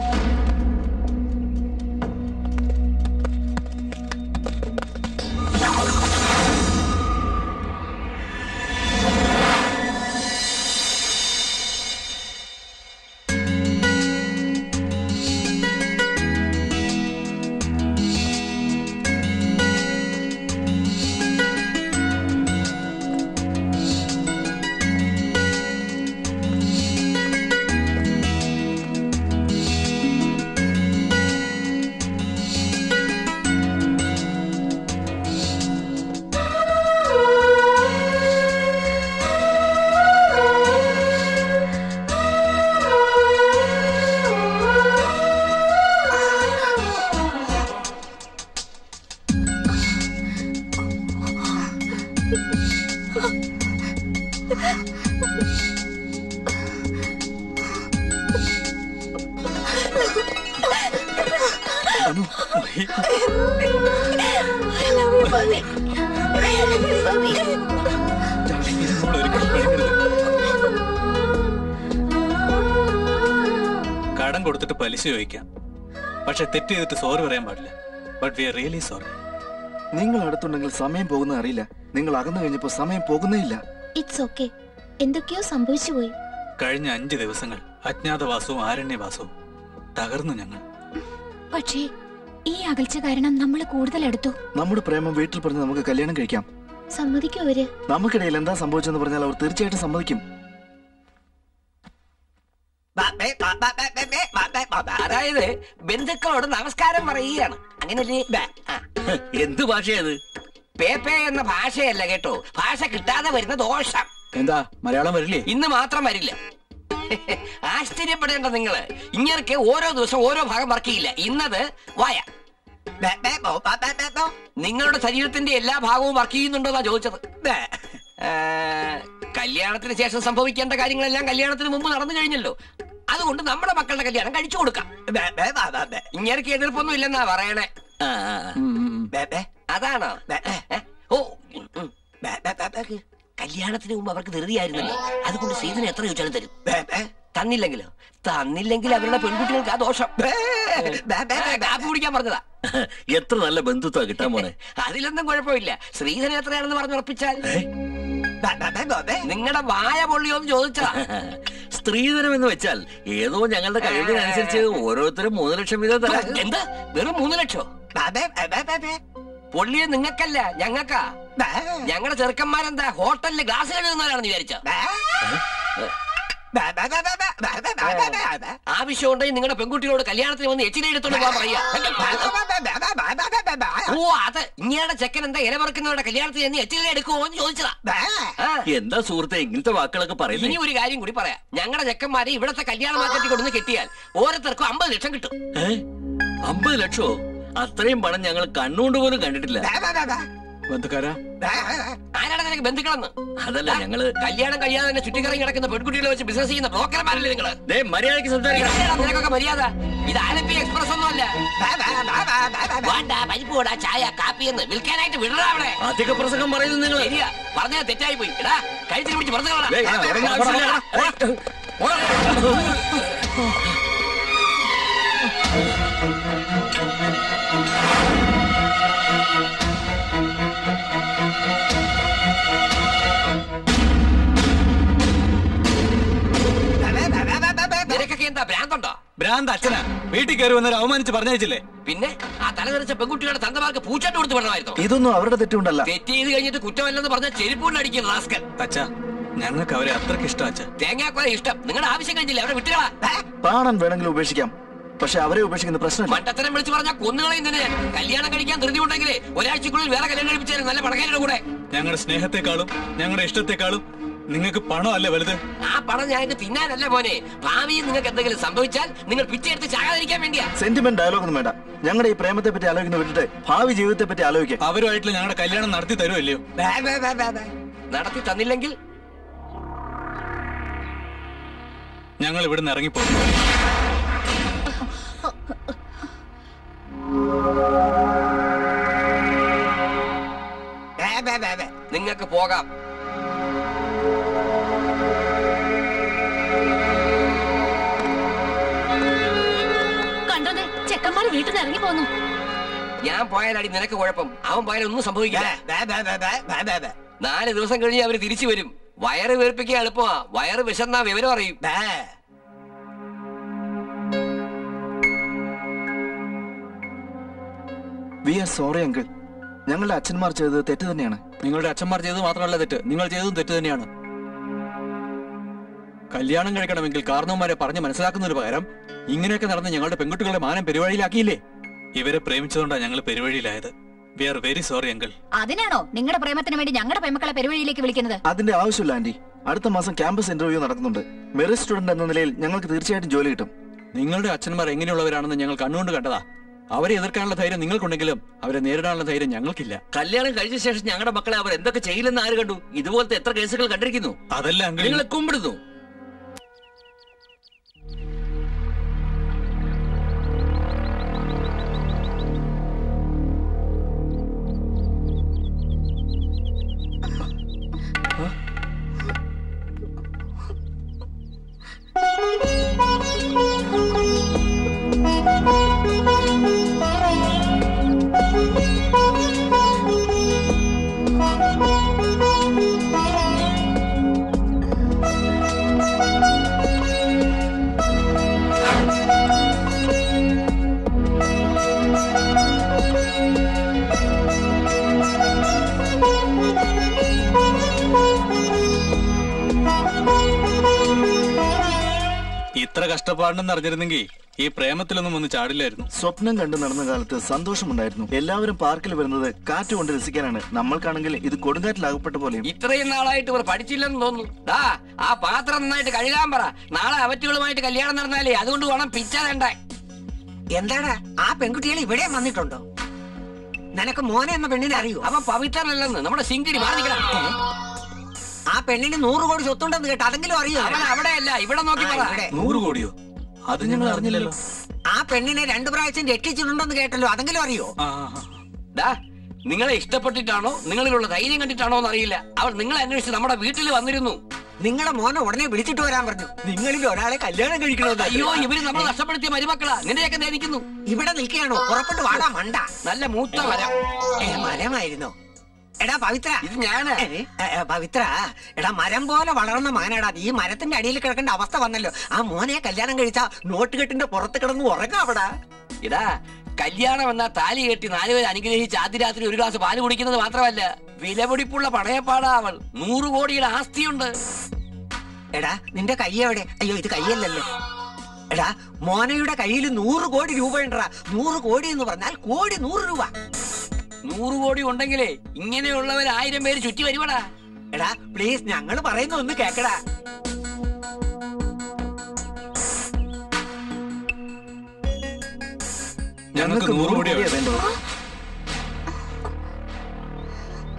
S17: I love you, Bobby. I love you, Bobby.
S13: കടം കൊടുത്തിട്ട് പലിശ ചോദിക്കാം പക്ഷെ തെറ്റ് ചെയ്തിട്ട് സോറി പറയാൻ പാടില്ല but we are really sorry
S12: നിങ്ങൾ അടുത്തുണ്ടെങ്കിൽ സമയം പോകുന്നത് അറിയില്ല നിങ്ങൾ അകന്നു കഴിഞ്ഞപ്പോ സമയം പോകുന്നേ ഇല്ല
S8: ഇറ്റ്സ് ഓക്കെ എന്തൊക്കെയോ സംഭവിച്ചു പോയി
S13: കഴിഞ്ഞ അഞ്ച് ദിവസങ്ങൾ അജ്ഞാതവാസവും ആരണ്യവാസവും തകർന്നു ഞങ്ങൾ
S16: പക്ഷേ ഈ അകൽച്ച കാരണം നമ്മൾ കൂടുതൽ അടുത്തു
S12: നമ്മുടെ പ്രേമം വീട്ടിൽ പറഞ്ഞ് നമുക്ക് കല്യാണം കഴിക്കാം
S8: സമ്മതിക്കും അവര്
S12: നമുക്കിടയിൽ എന്താ സംഭവിച്ചെന്ന് പറഞ്ഞാൽ അവർ തീർച്ചയായിട്ടും സമ്മതിക്കും
S3: അതായത് ബന്ധുക്കളോട് നമസ്കാരം പറയുകയാണ് അങ്ങനല്ലേ ആ.
S9: എന്ത് ഭാഷയത്
S3: പേപ്പേ എന്ന ഭാഷയല്ല കേട്ടോ ഭാഷ കിട്ടാതെ വരുന്ന ദോഷം
S9: എന്താ മലയാളം വരില്ലേ
S3: ഇന്ന് മാത്രം വരില്ല ആശ്ചര്യപ്പെടേണ്ട നിങ്ങള് ഇങ്ങനൊക്കെ ഓരോ ദിവസം ഓരോ ഭാഗം വർക്ക് ചെയ്യില്ല ഇന്നത് വായ നിങ്ങളുടെ ശരീരത്തിന്റെ എല്ലാ ഭാഗവും വർക്ക് ചെയ്യുന്നുണ്ടോന്നാ ചോദിച്ചത് ഏ, കല്യാണത്തിന് ശേഷം സംഭവിക്കേണ്ട കാര്യങ്ങളെല്ലാം കല്യാണത്തിന് മുമ്പ് നടന്നു കഴിഞ്ഞല്ലോ അതുകൊണ്ട് നമ്മുടെ മക്കളുടെ കല്യാണം കഴിച്ചു കൊടുക്കാം ഇങ്ങനൊക്കെ എതിർപ്പൊന്നും ഇല്ലെന്നാ പറയണേ അതാണോ ഏ? ഓ ഉം, ഉം. കല്യാണത്തിന് മുമ്പ് അവർക്ക് ധൃതിയായിരുന്നല്ലോ അതുകൊണ്ട് സീസൺ എത്ര ചോദിച്ചാലും തരും തന്നില്ലെങ്കിലോ തന്നില്ലെങ്കിൽ അവരുടെ പെൺകുട്ടികൾക്ക് ആ ദോഷം കാപ്പി കുടിക്കാൻ പറഞ്ഞതാ
S9: എത്ര നല്ല ബന്ധുത്വ കിട്ടാൻ പോണെ
S3: അതിലൊന്നും കുഴപ്പമില്ല ശ്രീധരൻ എത്രയാണെന്ന് പറഞ്ഞുറപ്പിച്ചാൽ നിങ്ങളുടെ വായ പൊള്ളിയോന്ന് ചോദിച്ചാ
S9: സ്ത്രീധനം എന്ന് വെച്ചാൽ ഏതോ ഞങ്ങളുടെ കഴിവിനനുസരിച്ച് ഓരോരുത്തരും മൂന്ന് ലക്ഷം വീതം തരാം
S3: എന്താ വെറും മൂന്ന് ലക്ഷോ പൊള്ളിയത് നിങ്ങക്കല്ല ഞങ്ങക്കാ ഞങ്ങളുടെ ചെറുക്കന്മാരെന്താ ഹോട്ടലില് ഗ്ലാസ് കഴുകുന്നവരാണെന്ന് വിചാരിച്ച ആവശ്യം ഉണ്ടെങ്കിൽ നിങ്ങളുടെ പെൺകുട്ടികളോട് കല്യാണത്തിന് വന്ന് എച്ചിലെ എടുത്തോണ്ട് പോകാൻ പറയാ ഓ അത് ഇങ്ങയുടെ ചെക്കൻ എന്താ ഇലപറക്കുന്നവരുടെ കല്യാണത്തിന് എന്ന് എച്ചിലെ എടുക്കുമോ എന്ന് ചോദിച്ചതാ ആ.
S9: എന്താ സുഹൃത്തെ ഇങ്ങനത്തെ വാക്കുകളൊക്കെ
S3: ഇനി
S9: പറയുന്നത്
S3: ഒരു കാര്യം കൂടി പറയാം ഞങ്ങളുടെ ചെക്കന്മാരെ ഇവിടത്തെ കല്യാണ മാർക്കറ്റിൽ കൊണ്ടുവന്ന് കെട്ടിയാൽ ഓരോരുത്തർക്കും അമ്പത് ലക്ഷം കിട്ടും
S9: അമ്പത് ലക്ഷോ അത്രയും പണം ഞങ്ങൾ കണ്ണുകൊണ്ട് പോലും കണ്ടിട്ടില്ല ബന്ധുക്കാരാ
S3: ആരാണ് നിനക്ക് ബന്ധുക്കളെന്ന് അതല്ല ഞങ്ങള് കല്യാണം കഴിയാതെ തന്നെ ചുറ്റിക്കറങ്ങി കിടക്കുന്ന പെൺകുട്ടികളെ വെച്ച് ബിസിനസ് ചെയ്യുന്ന ബ്രോക്കർമാരല്ലേ നിങ്ങള് മര്യാദയ്ക്ക് സംസാരിക്കണം നിനക്കൊക്കെ മര്യാദ ഇത് ആലപ്പി എക്സ്പ്രസ് ഒന്നുമല്ല വേണ്ട പരിപ്പ് കൂടാ ചായ കാപ്പി എന്ന് വിൽക്കാനായിട്ട് വിടടാ അവിടെ
S14: അധിക പ്രസംഗം പറയുന്നത് നിങ്ങൾ
S3: ശരിയാ പറഞ്ഞത് തെറ്റായി പോയി എടാ കഴുത്തിൽ പിടിച്ച് പുറത്തു
S14: ഏയ്, ആ, ഉടനെ ആവശ്യമില്ല.
S3: നിനക്കൊക്കെ എന്താ ഭ്രാന്തുണ്ടോ
S13: ഭ്രാന്ത് അച്ഛനാ വീട്ടിൽ കയറി വന്നൊരു അവമാനിച്ച് പറഞ്ഞയച്ചില്ലേ
S3: പിന്നെ ആ തലതെറിച്ച പെൺകുട്ടികളുടെ തന്തമാർക്ക് പൂച്ചാട്ട് കൊടുത്ത് വിടണമായിരുന്നു
S12: ഇതൊന്നും അവരുടെ തെറ്റുണ്ടല്ല
S3: തെറ്റ് ചെയ്ത് കഴിഞ്ഞിട്ട് കുറ്റമല്ലെന്ന് പറഞ്ഞ ചെരുപ്പുകൊണ്ട് അടിക്കും റാസ്കൽ
S13: അച്ഛാ ഞങ്ങൾക്ക് അവരെ അത്രയ്ക്ക് ഇഷ്ടം അച്ഛാ
S3: തേങ്ങാക്കൊല ഇഷ്ടം നിങ്ങളുടെ ആവശ്യം കഴിഞ്ഞില്ല അവരെ വിട്ടുകളാ
S12: പാടാൻ വേണമെങ്കിലും ഉപേക്ഷിക്കാം പക്ഷെ അവരെ ഉപേക്ഷിക്കുന്ന പ്രശ്നമില്ല
S3: മണ്ടത്തരം വിളിച്ചു പറഞ്ഞാൽ കൊന്നുകളയും തന്നെ ഞാൻ. കല്യാണം കഴിക്കാൻ ധൃതി ഉണ്ടെങ്കിലേ ഒരാഴ്ചക്കുള്ളിൽ വേറെ കല്യാണം കഴിപ്പിച്ചാലും നല്ല പടകാരുടെ കൂടെ
S13: ഞങ്ങളുടെ സ്നേഹത്തെക്കാളും ഞങ്ങളുടെ ഇഷ്ടത്തെക്കാളും നിങ്ങൾക്ക് പണമല്ലേ വലുത്
S3: ആ പണം ഞങ്ങൾക്ക് തിന്നാനല്ല മോനെ ഭാവിയിൽ നിങ്ങൾക്ക് എന്തെങ്കിലും സംഭവിച്ചാൽ നിങ്ങൾ പിച്ചെടുത്ത് ചാകാതിരിക്കാൻ വേണ്ടിയാ
S12: സെന്റിമെന്റ് ഡയലോഗ് ഒന്നും വേണ്ട ഞങ്ങളുടെ ഈ പ്രേമത്തെ പറ്റി ആലോചിക്കുന്ന വിട്ടിട്ട് ഭാവി ജീവിതത്തെ പറ്റി ആലോചിക്കാം
S13: അവരുമായിട്ടുള്ള ഞങ്ങളുടെ കല്യാണം നടത്തി തരുമല്ലയോ
S3: നടത്തി തന്നില്ലെങ്കിൽ
S13: ഞങ്ങൾ ഇവിടുന്ന് ഇറങ്ങിപ്പോകും
S3: നിങ്ങൾക്ക് പോകാം
S16: കണ്ടോന്നെ ചെക്കന്മാര് വീട്ടിൽ നിന്ന് ഇറങ്ങി പോന്നു
S3: ഞാൻ പോയാലടി നിനക്ക് കുഴപ്പം അവൻ പോയാൽ ഒന്നും സംഭവിക്കില്ല നാല് ദിവസം കഴിഞ്ഞ് അവര് തിരിച്ചു വരും വയറ് വീർപ്പിക്കാൻ എളുപ്പമാ വയറ് വിശന്നാ വിവരം അറിയും
S12: വി ആർ സോറി അങ്കിൾ ഞങ്ങളുടെ അച്ഛന്മാർ ചെയ്തത് തെറ്റ് തന്നെയാണ്
S9: നിങ്ങളുടെ അച്ഛന്മാർ ചെയ്തത് മാത്രമല്ല തെറ്റ് നിങ്ങൾ ചെയ്തതും തെറ്റ് തന്നെയാണ് കല്യാണം കഴിക്കണമെങ്കിൽ കാരണവന്മാരെ പറഞ്ഞ് മനസ്സിലാക്കുന്നതിന് പകരം ഇങ്ങനെയൊക്കെ നടന്ന് ഞങ്ങളുടെ പെൺകുട്ടികളുടെ മാനം പെരുവഴിയിലാക്കിയില്ലേ
S13: ഇവരെ പ്രേമിച്ചതുകൊണ്ടാണ് ഞങ്ങൾ പെരുവഴിയിലായത് we are very sorry uncle
S16: അതിനാണോ നിങ്ങളുടെ പ്രേമത്തിന് വേണ്ടി ഞങ്ങളുടെ പെമ്മക്കളെ പെരുവഴിയിലേക്ക് വിളിക്കുന്നത്
S12: അതിന്റെ ആവശ്യമില്ല ആന്റി അടുത്ത മാസം ക്യാമ്പസ് ഇന്റർവ്യൂ നടക്കുന്നുണ്ട് മെറിറ്റ് സ്റ്റുഡന്റ് എന്ന നിലയിൽ ഞങ്ങൾക്ക് തീർച്ചയായിട്ടും ജോലി കിട്ടും
S9: നിങ്ങളുടെ അച്ഛന്മാർ എങ്ങനെയുള്ളവരാണെന്ന് ഞങ്ങൾ കണ്ണുകൊണ്ട് കണ്ടതാ അവരെ എതിർക്കാനുള്ള ധൈര്യം നിങ്ങൾക്കുണ്ടെങ്കിലും അവരെ നേരിടാനുള്ള ധൈര്യം ഞങ്ങൾക്കില്ല
S14: കല്യാണം കഴിച്ച ശേഷം ഞങ്ങളുടെ മക്കളെ അവർ എന്തൊക്കെ ചെയ്യില്ലെന്ന് ആര് കണ്ടു ഇതുപോലത്തെ എത്ര കേസുകൾ കണ്ടിരിക്കുന്നു
S13: അതല്ല അങ്കിൾ
S14: നിങ്ങളെ കുമ്പിടുന്നു
S13: ഇത്ര കഷ്ടപ്പാടുണ്ടെന്ന് അറിഞ്ഞിരുന്നെങ്കിൽ ഈ പ്രേമത്തിലൊന്നും ഒന്ന് ചാടില്ലായിരുന്നു
S12: സ്വപ്നം കണ്ടു നടന്ന കാലത്ത് സന്തോഷമുണ്ടായിരുന്നു എല്ലാവരും പാർക്കിൽ വരുന്നത് കാറ്റ് കൊണ്ട് രസിക്കാനാണ് നമ്മൾക്കാണെങ്കിൽ ഇത് കൊടുങ്കാറ്റിൽ അകപ്പെട്ട പോലെയും
S3: ഇത്രയും നാളായിട്ട് ഇവർ പഠിച്ചില്ലെന്ന് തോന്നുന്നു ദാ ആ പാത്രം നന്നായിട്ട് കഴുകാൻ പറ നാളെ അവറ്റുകളുമായിട്ട് കല്യാണം നടന്നാലേ അതുകൊണ്ട് വേണം പിച്ച തേണ്ട
S4: എന്താണ് ആ പെൺകുട്ടികൾ ഇവിടെ വന്നിട്ടുണ്ടോ നിനക്ക് മോനെ എന്ന പെണ്ണിനെ അറിയൂ
S3: അവൻ പവിത്രനല്ലെന്ന് നമ്മുടെ സിങ്കിടി മാറി നിൽക്കണം
S4: ആ പെണ്ണിന് നൂറ് കോടി സ്വത്തുണ്ടെന്ന് കേട്ടോ അതെങ്കിലും അറിയോ
S3: അവൻ അവിടെയല്ല ഇവിടെ നോക്കി പറ
S9: നൂറ് കോടിയോ അത് ഞങ്ങൾ അറിഞ്ഞില്ലല്ലോ
S4: ആ പെണ്ണിനെ രണ്ടു പ്രാവശ്യം രക്ഷിച്ചിട്ടുണ്ടെന്ന് കേട്ടല്ലോ അതെങ്കിലും അറിയോ
S3: ദാ നിങ്ങളെ ഇഷ്ടപ്പെട്ടിട്ടാണോ നിങ്ങളിലുള്ള ധൈര്യം കണ്ടിട്ടാണോ എന്നറിയില്ല അവൾ നിങ്ങളെ അന്വേഷിച്ച് നമ്മുടെ വീട്ടിൽ വന്നിരുന്നു
S4: നിങ്ങളുടെ മോനെ ഉടനെ വിളിച്ചിട്ട് വരാൻ പറഞ്ഞു നിങ്ങളിൽ ഒരാളെ കല്യാണം കഴിക്കണമെന്ന്
S3: അയ്യോ ഇവര് നമ്മൾ നഷ്ടപ്പെടുത്തിയ മരുമക്കളാ നിന്റെയൊക്കെ ധരിക്കുന്നു
S4: ഇവിടെ നിൽക്കുകയാണോ പുറപ്പെട്ട് വാടാ മണ്ട
S3: നല്ല മൂത്ത മരം
S4: ഏ, മരമായിരുന്നോ എടാ പവിത്ര
S3: ഇത് ഞാന്
S4: ഏ, ഏ, പവിത്ര എടാ മരം പോലെ വളർന്ന മാനാടാ ഈ മരത്തിന്റെ അടിയിൽ കിടക്കേണ്ട അവസ്ഥ വന്നല്ലോ ആ മോനെ കല്യാണം കഴിച്ച നോട്ടുകെട്ടിന്റെ പുറത്ത് കിടന്ന് ഉറങ്ങാ അവിടെ
S3: ഇടാ കല്യാണം എന്നാ താലി കെട്ടി നാലുപേരെ അനുഗ്രഹിച്ച് ആദ്യ രാത്രി ഒരു ഗ്ലാസ് പാല് കുടിക്കുന്നത് മാത്രമല്ല വിലപിടിപ്പുള്ള പണയപ്പാടാ അവൾ നൂറ് കോടിയുടെ ആസ്തിയുണ്ട്
S4: എടാ നിന്റെ കൈ എവിടെ അയ്യോ ഇത് കൈയല്ലല്ലോ എടാ മോനയുടെ കയ്യിൽ നൂറ് കോടി രൂപ ഉണ്ടടാ നൂറ് കോടി എന്ന് പറഞ്ഞാൽ കോടി നൂറ് രൂപ
S3: നൂറ് കോടി ഉണ്ടെങ്കിലേ ഇങ്ങനെയുള്ളവർ ആയിരം പേര് ചുറ്റി വരുവടാ
S4: എടാ പ്ലീസ് ഞങ്ങൾ പറയുന്ന ഒന്ന് കേക്കടാ
S13: ഞങ്ങൾക്ക് നൂറ് കോടിയാ വേണ്ടത്.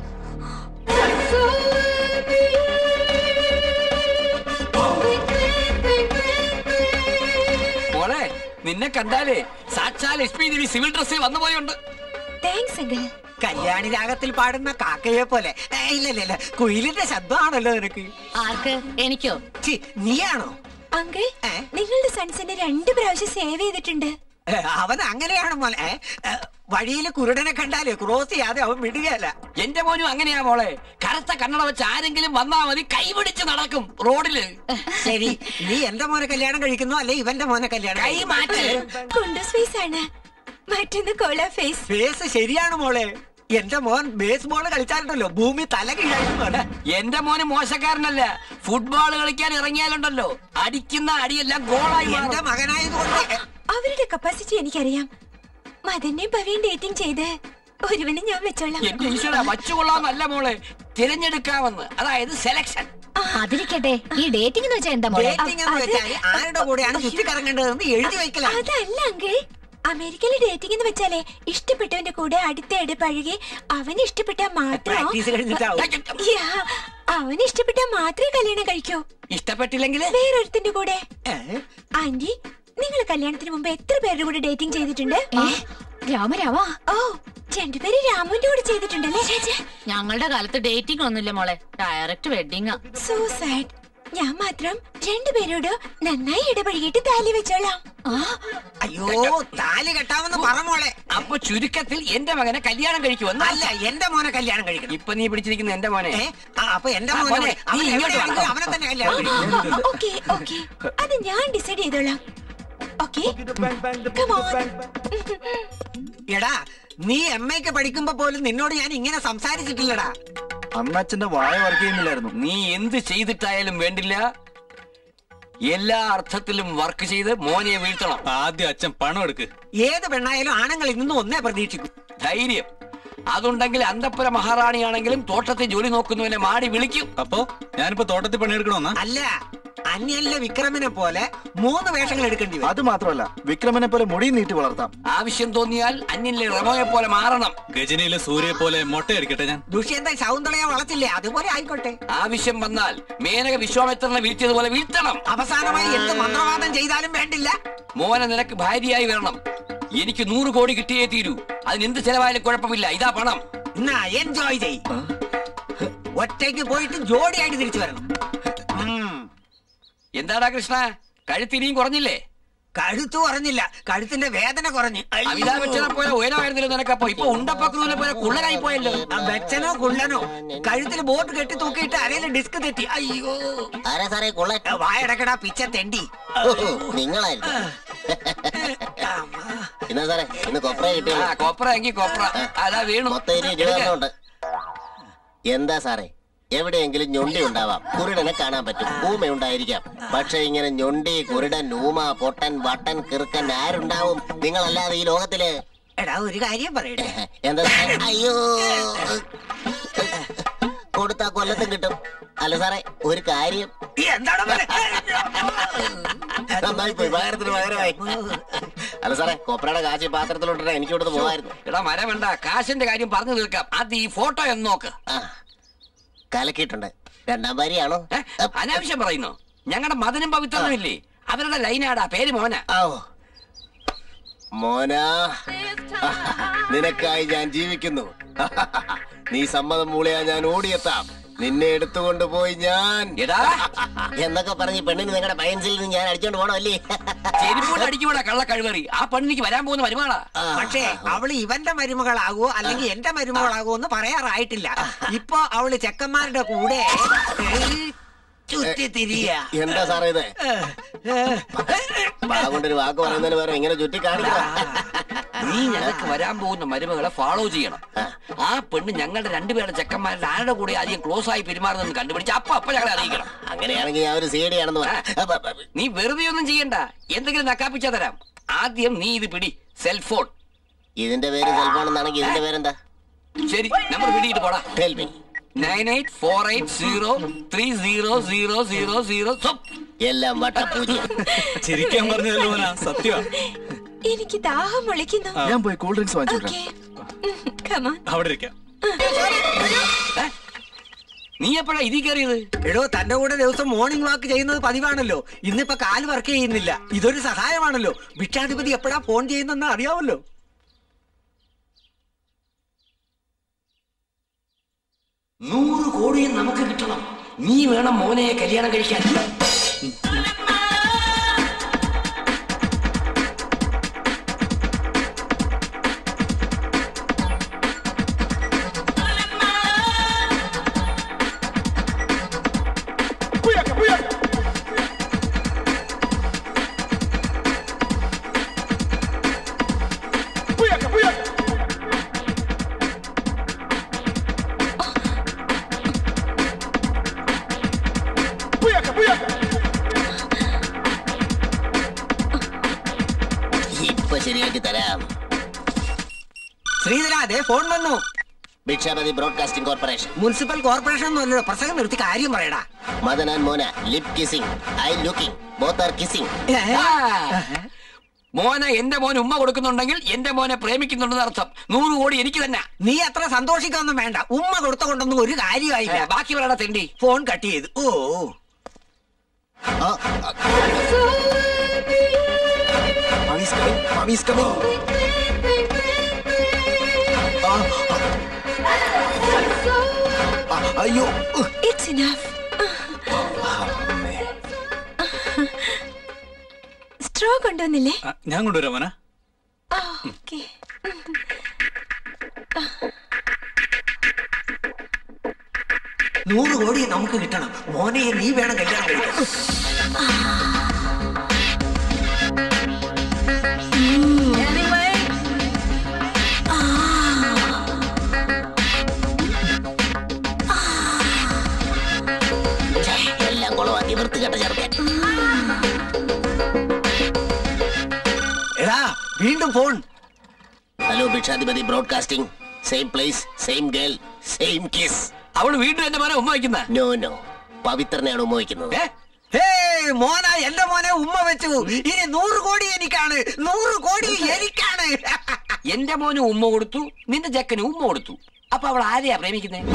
S3: നിന്നെ കണ്ടാലേ സാക്ഷാൽ എസ് പി ദേവി സിവിൽ ഡ്രസ്സിൽ വന്ന പോലെയുണ്ട്
S16: താങ്ക്സ് അങ്കിൾ
S4: കല്യാണി രാഗത്തിൽ പാടുന്ന കാക്കയെ പോലെ ഏ, ഇല്ല ഇല്ല ഇല്ല കുയിലിന്റെ ശബ്ദമാണല്ലോ നിനക്ക്
S18: ആർക്ക് എനിക്കോ
S4: ഛി, നീയാണോ
S16: അങ്കിൾ നിങ്ങളുടെ സൺസിനെ രണ്ട് പ്രാവശ്യം സേവ് ചെയ്തിട്ടുണ്ട്
S4: ഏ, അവൻ അങ്ങനെയാണ് മോനെ വഴിയിൽ കുരുടനെ കണ്ടാലേ ക്രോസ് ചെയ്യാതെ അവൻ വിടുകയല്ല
S3: എന്റെ മോനും അങ്ങനെയാ മോളെ കറുത്ത കണ്ണട വെച്ച് ആരെങ്കിലും വന്നാ മതി കൈപിടിച്ച് നടക്കും റോഡില്
S4: ശരി നീ എന്റെ മോനെ കല്യാണം കഴിക്കുന്നു അല്ലെ ഇവന്റെ മോനെ കല്യാണം
S3: കൈ മാറ്റ്.
S16: കുണ്ടൂസ് ഫേസ് ആണ് മറ്റൊന്ന് കോള ഫേസ്
S4: ഫേസ് ശരിയാണ് മോളെ എന്റെ മോൻ ബേസ് ബോൾ കളിച്ചാലുണ്ടല്ലോ ഭൂമി തല കീഴായിരുന്നു
S3: എന്റെ മോന് മോശക്കാരനല്ല ഫുട്ബോൾ കളിക്കാൻ ഇറങ്ങിയാലുണ്ടല്ലോ അടിക്കുന്ന അടിയെല്ലാം ഗോളായി
S4: എന്റെ മകനായതുകൊണ്ട്
S16: അവരുടെ കപ്പാസിറ്റി എനിക്കറിയാം മദനെ ഭവ്യം ഡേറ്റിംഗ് ചെയ്ത് ഒരുവനെ ഞാൻ വെച്ചോളാം
S3: എന്റെ ഈശ്വര വച്ചുകൊള്ളാന്നല്ല മോളെ തിരഞ്ഞെടുക്കാമെന്ന് അതായത് സെലക്ഷൻ
S18: അതിരിക്കട്ടെ ഈ ഡേറ്റിംഗ് എന്ന് വെച്ചാൽ എന്താ മോളെ
S4: Dating എന്ന് വെച്ചാല് ആരുടെ കൂടെയാണ് ചുറ്റിക്കറങ്ങേണ്ടതെന്ന് എഴുതി വെക്കലാണ്
S16: അതല്ല അങ്കിൾ അമേരിക്കയിലെ ഡേറ്റിംഗ് എന്ന് വെച്ചാലേ ഇഷ്ടപ്പെട്ടവന്റെ കൂടെ അടുത്തയിടെ പഴകി അവന് ഇഷ്ടപ്പെട്ടാ മാത്രം
S4: പ്രാക്ടീസ് കഴിഞ്ഞിട്ടാവും
S16: യാ, അവന് ഇഷ്ടപ്പെട്ടാ മാത്രമേ കല്യാണം കഴിക്കൂ
S3: ഇഷ്ടപ്പെട്ടില്ലെങ്കിൽ
S16: വേറൊരുത്തിന്റെ കൂടെ ആന്റി നിങ്ങൾ കല്യാണത്തിന് മുമ്പ് എത്ര പേരുടെ കൂടെ ഡേറ്റിംഗ് ചെയ്തിട്ടുണ്ട്
S18: രാമരാമ
S16: ഓ രണ്ടുപേര് രാമുവിന്റെ കൂടെ ചെയ്തിട്ടുണ്ടല്ലേ
S18: ഞങ്ങളുടെ കാലത്ത് ഡേറ്റിംഗ് ഒന്നുമില്ല മോളെ ഡയറക്റ്റ് വെഡിങ്
S16: സോ സാഡ് ഞാൻ മാത്രം രണ്ടുപേരോട് നന്നായി ഇടപഴകിയിട്ട് താലി വെച്ചോളാം
S4: അയ്യോ താലി കെട്ടാമെന്ന് പറ മോളെ
S3: അപ്പൊ ചുരുക്കത്തിൽ എന്റെ മകനെ കല്യാണം കഴിക്കുമെന്ന്
S4: അല്ല എന്റെ മോനെ കല്യാണം കഴിക്കണം
S3: ഇപ്പൊ നീ പിടിച്ചിരിക്കുന്ന എന്റെ മോനെ
S4: ആ, അപ്പൊ എന്റെ
S3: ആ,
S4: മോനെ
S3: മോനെ,
S4: അവൻ
S3: നീ ഇങ്ങോട്ട്
S4: എവിടെയാണെങ്കിലും
S3: വാ.
S4: അവനെ തന്നെ കല്യാണം കഴിക്കണം
S16: ഓക്കെ ഓക്കെ അത് ഞാൻ ഡിസൈഡ് ചെയ്തോളാം ഓക്കെ
S4: എടാ നീ എം എക്ക് പഠിക്കുമ്പോ പോലും നിന്നോട് ഞാൻ ഇങ്ങനെ സംസാരിച്ചിട്ടില്ലടാ
S12: അന്ന് അച്ഛന്റെ വായ വർക്ക് ചെയ്യുന്നില്ലായിരുന്നു
S3: നീ എന്ത് ചെയ്തിട്ടായാലും വേണ്ടില്ല എല്ലാ അർത്ഥത്തിലും വർക്ക് ചെയ്ത് മോനെ വീഴ്ത്തണം
S13: ആദ്യം അച്ഛൻ പണം എടുക്ക്
S4: ഏത് പെണ്ണായാലും ആണുങ്ങളിൽ നിന്നും ഒന്നേ പ്രതീക്ഷിക്കും
S3: ധൈര്യം അതുണ്ടെങ്കിൽ അന്തപ്പുര മഹാറാണിയാണെങ്കിലും തോട്ടത്തിൽ ജോലി നോക്കുന്നവനെ മാടി വിളിക്കും
S13: അപ്പോ ഞാനിപ്പോ തോട്ടത്തിൽ പണിയെടുക്കണമെന്നാ
S4: അല്ല അന്യനിലെ വിക്രമിനെ പോലെ മൂന്ന് വേഷങ്ങൾ എടുക്കേണ്ടി വരും
S12: അത് മാത്രമല്ല വിക്രമനെ പോലെ മുടി നീട്ടി വളർത്താം
S3: ആവശ്യം തോന്നിയാൽ അന്യനിലെ റമോയെ പോലെ മാറണം
S13: ഗജനിയിലെ സൂര്യയെ പോലെ മൊട്ടയടിക്കട്ടെ ഞാൻ
S4: ദുഷ്യന്ത ശൗന്തളയെ വളർത്തില്ലേ അതുപോലെ ആയിക്കോട്ടെ
S3: ആവശ്യം വന്നാൽ മേനക വിശ്വാമിത്രനെ വീഴ്ത്തിയതുപോലെ വീഴ്ത്തണം
S4: അവസാനമായി എന്ത് മന്ത്രവാദം ചെയ്താലും വേണ്ടില്ല
S3: മോനെ നിനക്ക് ഭാര്യയായി വരണം എനിക്ക് നൂറ് കോടി കിട്ടിയേ തീരൂ അതിന് എന്ത് ചെലവായാലും കുഴപ്പമില്ല ഇതാ പണം
S4: എന്നാ എൻജോയ് ചെയ് ഒറ്റയ്ക്ക് പോയിട്ട് ജോഡിയായിട്ട് തിരിച്ചു വരണം
S3: എന്താടാ കൃഷ്ണ കഴുത്തിനിയും കുറഞ്ഞില്ലേ
S4: കഴുത്തു കുറഞ്ഞില്ല കഴുത്തിന്റെ വേദന കുറഞ്ഞു അയ്യോ.
S3: അമിതാഭ് ബച്ചനെ പോലെ ഉയരമായിരുന്നില്ല നിനക്കപ്പോ ഇപ്പൊ ഉണ്ടപ്പക്രൂനെ പോലെ കുള്ളനായി പോയല്ലോ
S4: ആ ബച്ചനോ കുള്ളനോ കഴുത്തിൽ ബോട്ട് കെട്ടി തൂക്കിയിട്ട് അരയില് ഡിസ്ക് തെറ്റി അയ്യോ
S7: ആരാ സാറേ കൊള്ളൻ
S4: വായടക്കടാ പിച്ച തെണ്ടി
S7: നിങ്ങളായിരുന്നു എന്നാ സാറേ ഇന്ന് കൊപ്ര കിട്ടിയോ
S3: ആ കൊപ്ര എങ്കിൽ കൊപ്ര അതാ വീണു
S7: മൊത്തം ഇനി ഇരുപതെണ്ണമുണ്ട് എന്താ സാറേ എവിടെയെങ്കിലും ഞൊണ്ടി ഉണ്ടാവാം കുരുടനെ കാണാൻ പറ്റും ഊമയുണ്ടായിരിക്കാം പക്ഷെ ഇങ്ങനെ ഞൊണ്ടി കുരുടൻ ഊമ പൊട്ടൻ വട്ടൻ കിറുക്കൻ ആരുണ്ടാവും നിങ്ങളല്ലാതെ ഈ ലോകത്തില്
S4: എടാ ഒരു കാര്യം പറയട്ടെ
S7: എന്താ സാറേ? അയ്യോ കൊടുത്താ കൊല്ലത്തും കിട്ടും അല്ല സാറേ ഒരു കാര്യം
S4: എന്താണ്
S7: നന്നായി പോയി പകരത്തിന് പകരമായി അല്ല സാറേ കൊപ്രയുടെ കാശി പാത്രത്തിലോട്ടിട്ട് എനിക്ക് ഇവിടുന്ന് പോവായിരുന്നു
S3: എടാ മരം വേണ്ട കാശിന്റെ കാര്യം പറഞ്ഞു തീർക്കാം ആദ്യം ഈ ഫോട്ടോ എന്ന് നോക്ക്
S7: കലക്കിയിട്ടുണ്ട് രണ്ടാം ഭാര്യയാണോ
S3: ഏ? അനാവശ്യം പറയുന്നു ഞങ്ങളുടെ മദനും പവിത്രനും ഇല്ലേ അവരുടെ ലൈനാടാ പേര് മോന
S10: മോനാ നിനക്കായി ഞാൻ ജീവിക്കുന്നു നീ സമ്മതം മൂളിയാ ഞാൻ ഓടിയെത്താം നിന്നെ എടുത്തുകൊണ്ട് പോയി ഞാൻ
S7: എന്നൊക്കെ പറഞ്ഞ് പെണ്ണിന് നിങ്ങളുടെ പയൻസിൽ നിന്ന് ഞാൻ അടിച്ചോണ്ട് പോണോ അല്ലേ
S3: ചെരിപ്പോട്ട് അടിക്കുമ്പോഴാ കള്ള കഴിവറി ആ പെണ്ണിക്ക് വരാൻ പോകുന്ന വരുമാളാ
S4: പക്ഷേ അവള് ഇവന്റെ മരുമകളാകുമോ അല്ലെങ്കിൽ എന്റെ മരുമകളാകുമോ എന്ന് പറയാറായിട്ടില്ല ഇപ്പൊ അവള് ചെക്കന്മാരുടെ കൂടെ ഏയ്, ചുറ്റി തിരിയ
S10: എന്താ സാറേ ഇത് കൊണ്ടൊരു വാക്ക് പറയുന്നതിന് വേറെ ഇങ്ങനെ ചുറ്റി കാണിക്കണം
S3: നീ ഞങ്ങൾക്ക് വരാൻ പോകുന്ന മരുമകളെ ഫോളോ ചെയ്യണം ആ പെണ്ണ് ഞങ്ങളുടെ രണ്ടുപേരുടെ ചെക്കന്മാരുടെ ആരുടെ കൂടെ അധികം ക്ലോസ് ആയി പെരുമാറുന്നെന്ന് കണ്ടുപിടിച്ച് അപ്പൊ അപ്പൊ ഞങ്ങളെ അറിയിക്കണം
S7: അങ്ങനെയാണെങ്കിൽ ഞാൻ ഒരു സി ഡി ആണെന്ന് പറ
S3: നീ വെറുതെ ഒന്നും ചെയ്യണ്ട എന്തെങ്കിലും നക്കാപ്പിച്ചാ തരാം ആദ്യം നീ ഇത് പിടി സെൽഫോൺ
S7: ഇതിന്റെ പേര് സെൽഫോൺ എന്നാണെങ്കിൽ ഇതിന്റെ പേരെന്താ
S3: ശരി നമ്പർ പിടിയിട്ട് പോടാ
S7: tell me
S3: nine eight four eight zero three zero zero zero zero
S7: എല്ലാം വട്ടപ്പൂജ്യം
S13: ചിരിക്കാൻ പറഞ്ഞതല്ലോ മോനാ സത്യമാ
S16: എനിക്ക് ദാഹം വിളിക്കുന്നു
S12: ഞാൻ പോയി കൂൾ ഡ്രിങ്ക്സ് വാങ്ങിച്ചു
S16: കമാ
S13: അവിടെ ഇരിക്കാം
S3: നീ എപ്പോഴാ ഇതി കയറിയത്
S4: എടോ തന്റെ കൂടെ ദിവസം മോർണിംഗ് വാക്ക് ചെയ്യുന്നത് പതിവാണല്ലോ ഇന്നിപ്പോ കാല് വർക്ക് ചെയ്യുന്നില്ല ഇതൊരു സഹായമാണല്ലോ ഭിക്ഷാധിപതി എപ്പോഴാ ഫോൺ ചെയ്യുന്നെന്ന് അറിയാമല്ലോ
S3: നൂറ് കോടിയും നമുക്ക് കിട്ടണം നീ വേണം മോനെ കല്യാണം കഴിക്കാൻ
S7: ഇപ്പൊ ശരിയാക്കി തരാം
S4: ശ്രീധര അതെ ഫോൺ വന്നു
S7: ഭിക്ഷാപതി ബ്രോഡ്കാസ്റ്റിംഗ് കോർപ്പറേഷൻ
S4: മുനിസിപ്പൽ കോർപ്പറേഷൻ ഒന്നുമല്ലോ പ്രസംഗം നിർത്തി കാര്യം പറയടാ
S7: മദനാൻ മോന lip kissing I looking both are kissing
S3: മോനെ എന്റെ മോന് ഉമ്മ കൊടുക്കുന്നുണ്ടെങ്കിൽ എന്റെ മോനെ പ്രേമിക്കുന്നുണ്ടെന്ന് അർത്ഥം നൂറ് കോടി എനിക്ക് തന്നെ
S4: നീ അത്ര സന്തോഷിക്കൊന്നും വേണ്ട ഉമ്മ കൊടുത്ത കൊണ്ടൊന്നും ഒരു കാര്യമായില്ല
S3: ഏ, ബാക്കി പറയടാ തെണ്ടി
S4: ഫോൺ കട്ട് ചെയ്തു ഓ
S12: അയ്യോ
S16: ഇറ്റ്സ് ഇനഫ് സ്ട്രോ കൊണ്ടുവന്നില്ലേ
S13: ആ, ഞാൻ കൊണ്ടുവരാം മോന
S16: ഓക്കെ
S4: നൂറ് കോടി നമുക്ക് കിട്ടണം മോനെ നീ വേണം കല്യാണം കഴിക്കാൻ
S7: എല്ലാം കുളമാക്കി വൃത്തികെട്ട ചേർക്കാൻ
S4: എടാ വീണ്ടും ഫോൺ
S7: ഹലോ ഭിക്ഷാധിപതി broadcasting same place same girl same kiss
S3: അവള് വീണ്ടും എന്റെ മോനെ ഉമ്മ വയ്ക്കുന്ന
S7: നോ നോ പവിത്രനെയാണ് ഉപയോഗിക്കുന്നത്
S4: ഹേ മോന എന്റെ മോനെ ഉമ്മ വെച്ചു ഇനി നൂറ് കോടി എനിക്കാണ് നൂറ് കോടി എനിക്കാണ്
S3: എന്റെ മോന് ഉമ്മ കൊടുത്തു നിന്റെ ചെക്കന് ഉമ്മ കൊടുത്തു അപ്പൊ അവൾ ആരെയാ പ്രേമിക്കുന്നത്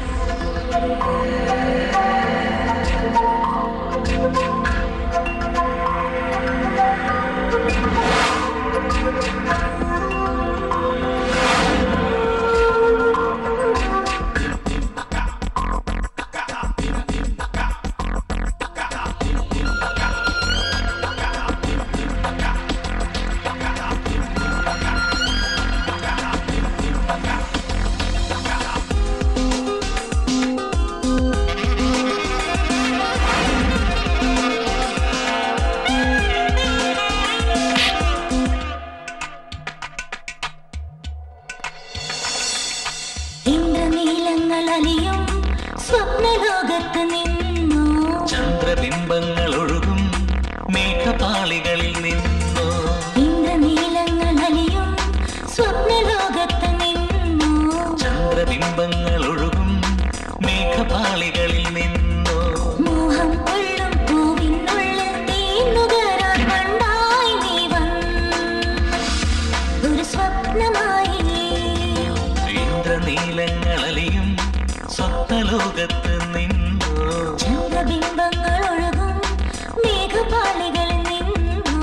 S17: ഇന്ദ്രനീലങ്ങൾ അലിയും സ്വപ്നലോകത്ത് നിന്നു
S14: ചന്ദ്രബിംബങ്ങൾ ഒഴുകും മേഘപാളികളിൽ നിന്നോ
S17: ഇന്ദ്രനീലങ്ങൾ അലിയും സ്വപ്നലോകത്ത് നിന്നു
S14: ചന്ദ്രബിംബങ്ങൾ ഒഴുകും മേഘപാളികളിൽ നിന്നോ
S17: മോഹം കൊള്ളും പൂവിനുള്ളിൽ തേന്നുകരാൻ പണ്ടായി നീ വന്നു ഒരു സ്വപ്നമായി
S14: ഇന്ദ്രനീലങ്ങൾ അലിയും സ്വപ്നലോകത്ത് നിന്നോ
S17: ചന്ദ്രബിംബങ്ങൾ ഒഴുകും മേഘപാളികളിൽ നിന്നു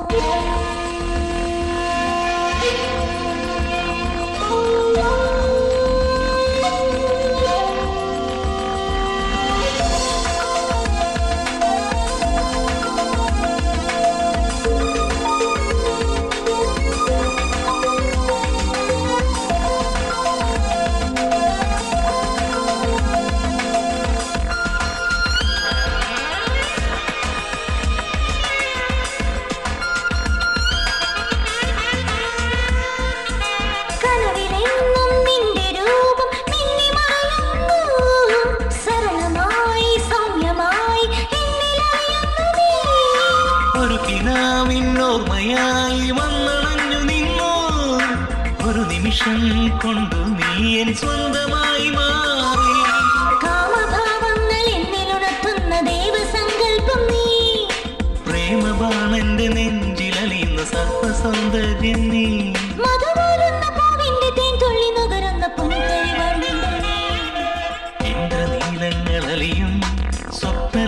S17: കനവിലെന്നും നിന്റെ രൂപം മിന്നി മറയുന്നു സരളമായി സൗമ്യമായി എന്നിലറിയുന്നു നീ
S14: ഒരു കിനാവിനോർമ്മയായി വന്നണഞ്ഞു നിന്നോ ഒരു നിമിഷം കൊണ്ടു നീ എൻ സ്വന്തമായി മാറി
S17: കാമഭാവങ്ങൾ എന്നിലുണർത്തുന്ന ദൈവസങ്കല്പം നീ
S14: പ്രേമബാണന്റെ നെഞ്ചിലലിയുന്ന സർപ്പസൗന്ദര്യം നീ
S17: മധുപോരുന്ന പൂവിന്റെ തേൻ തുള്ളി നുകരുന്ന പൊൻകഴി വള്ളുന്നു നീ
S14: ഇന്ദ്രനീലങ്ങൾ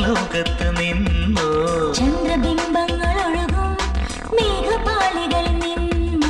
S14: സ്വപ്നലോകത്ത് നിന്നു
S17: ചന്ദ്രബിംബങ്ങൾ ഒഴുകും മേഘപാളികൾ നിന്നു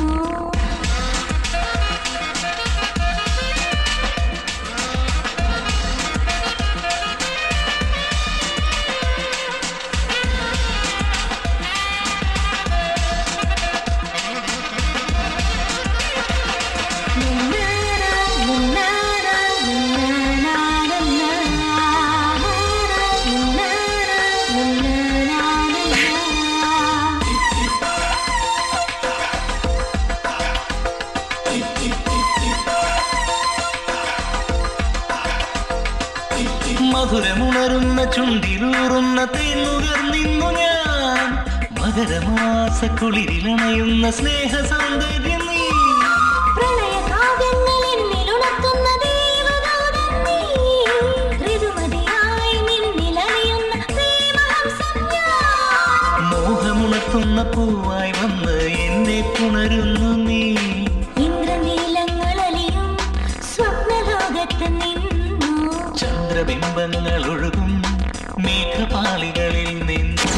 S14: മധുരമുണരുന്ന ചുണ്ടിലൂറുന്ന തേനുകർന്നിന്നു ഞാൻ മകരമാസ കുളിരിലണയുന്ന സ്നേഹ സൗന്ദര്യം നീ
S17: പ്രണയകാവ്യങ്ങൾ എന്നിൽ ഉണർത്തുന്ന ദേവദൂതൻ നീ. ഋതുമതിയായി നിന്നിൽ അണിയുന്ന പ്രേമഹംസം ഞാൻ.
S14: മോഹമുണർത്തുന്ന പൂവായി വന്ന് എന്നെ പുണരുന്നു നീ
S17: ഇന്ദ്രനീലങ്ങൾ അലിയും സ്വപ്നലോകത്ത് നിന്നു
S14: ചന്ദ്രബിംബങ്ങൾ ഒഴുകും മേഘപാളികളിൽ നിന്ന്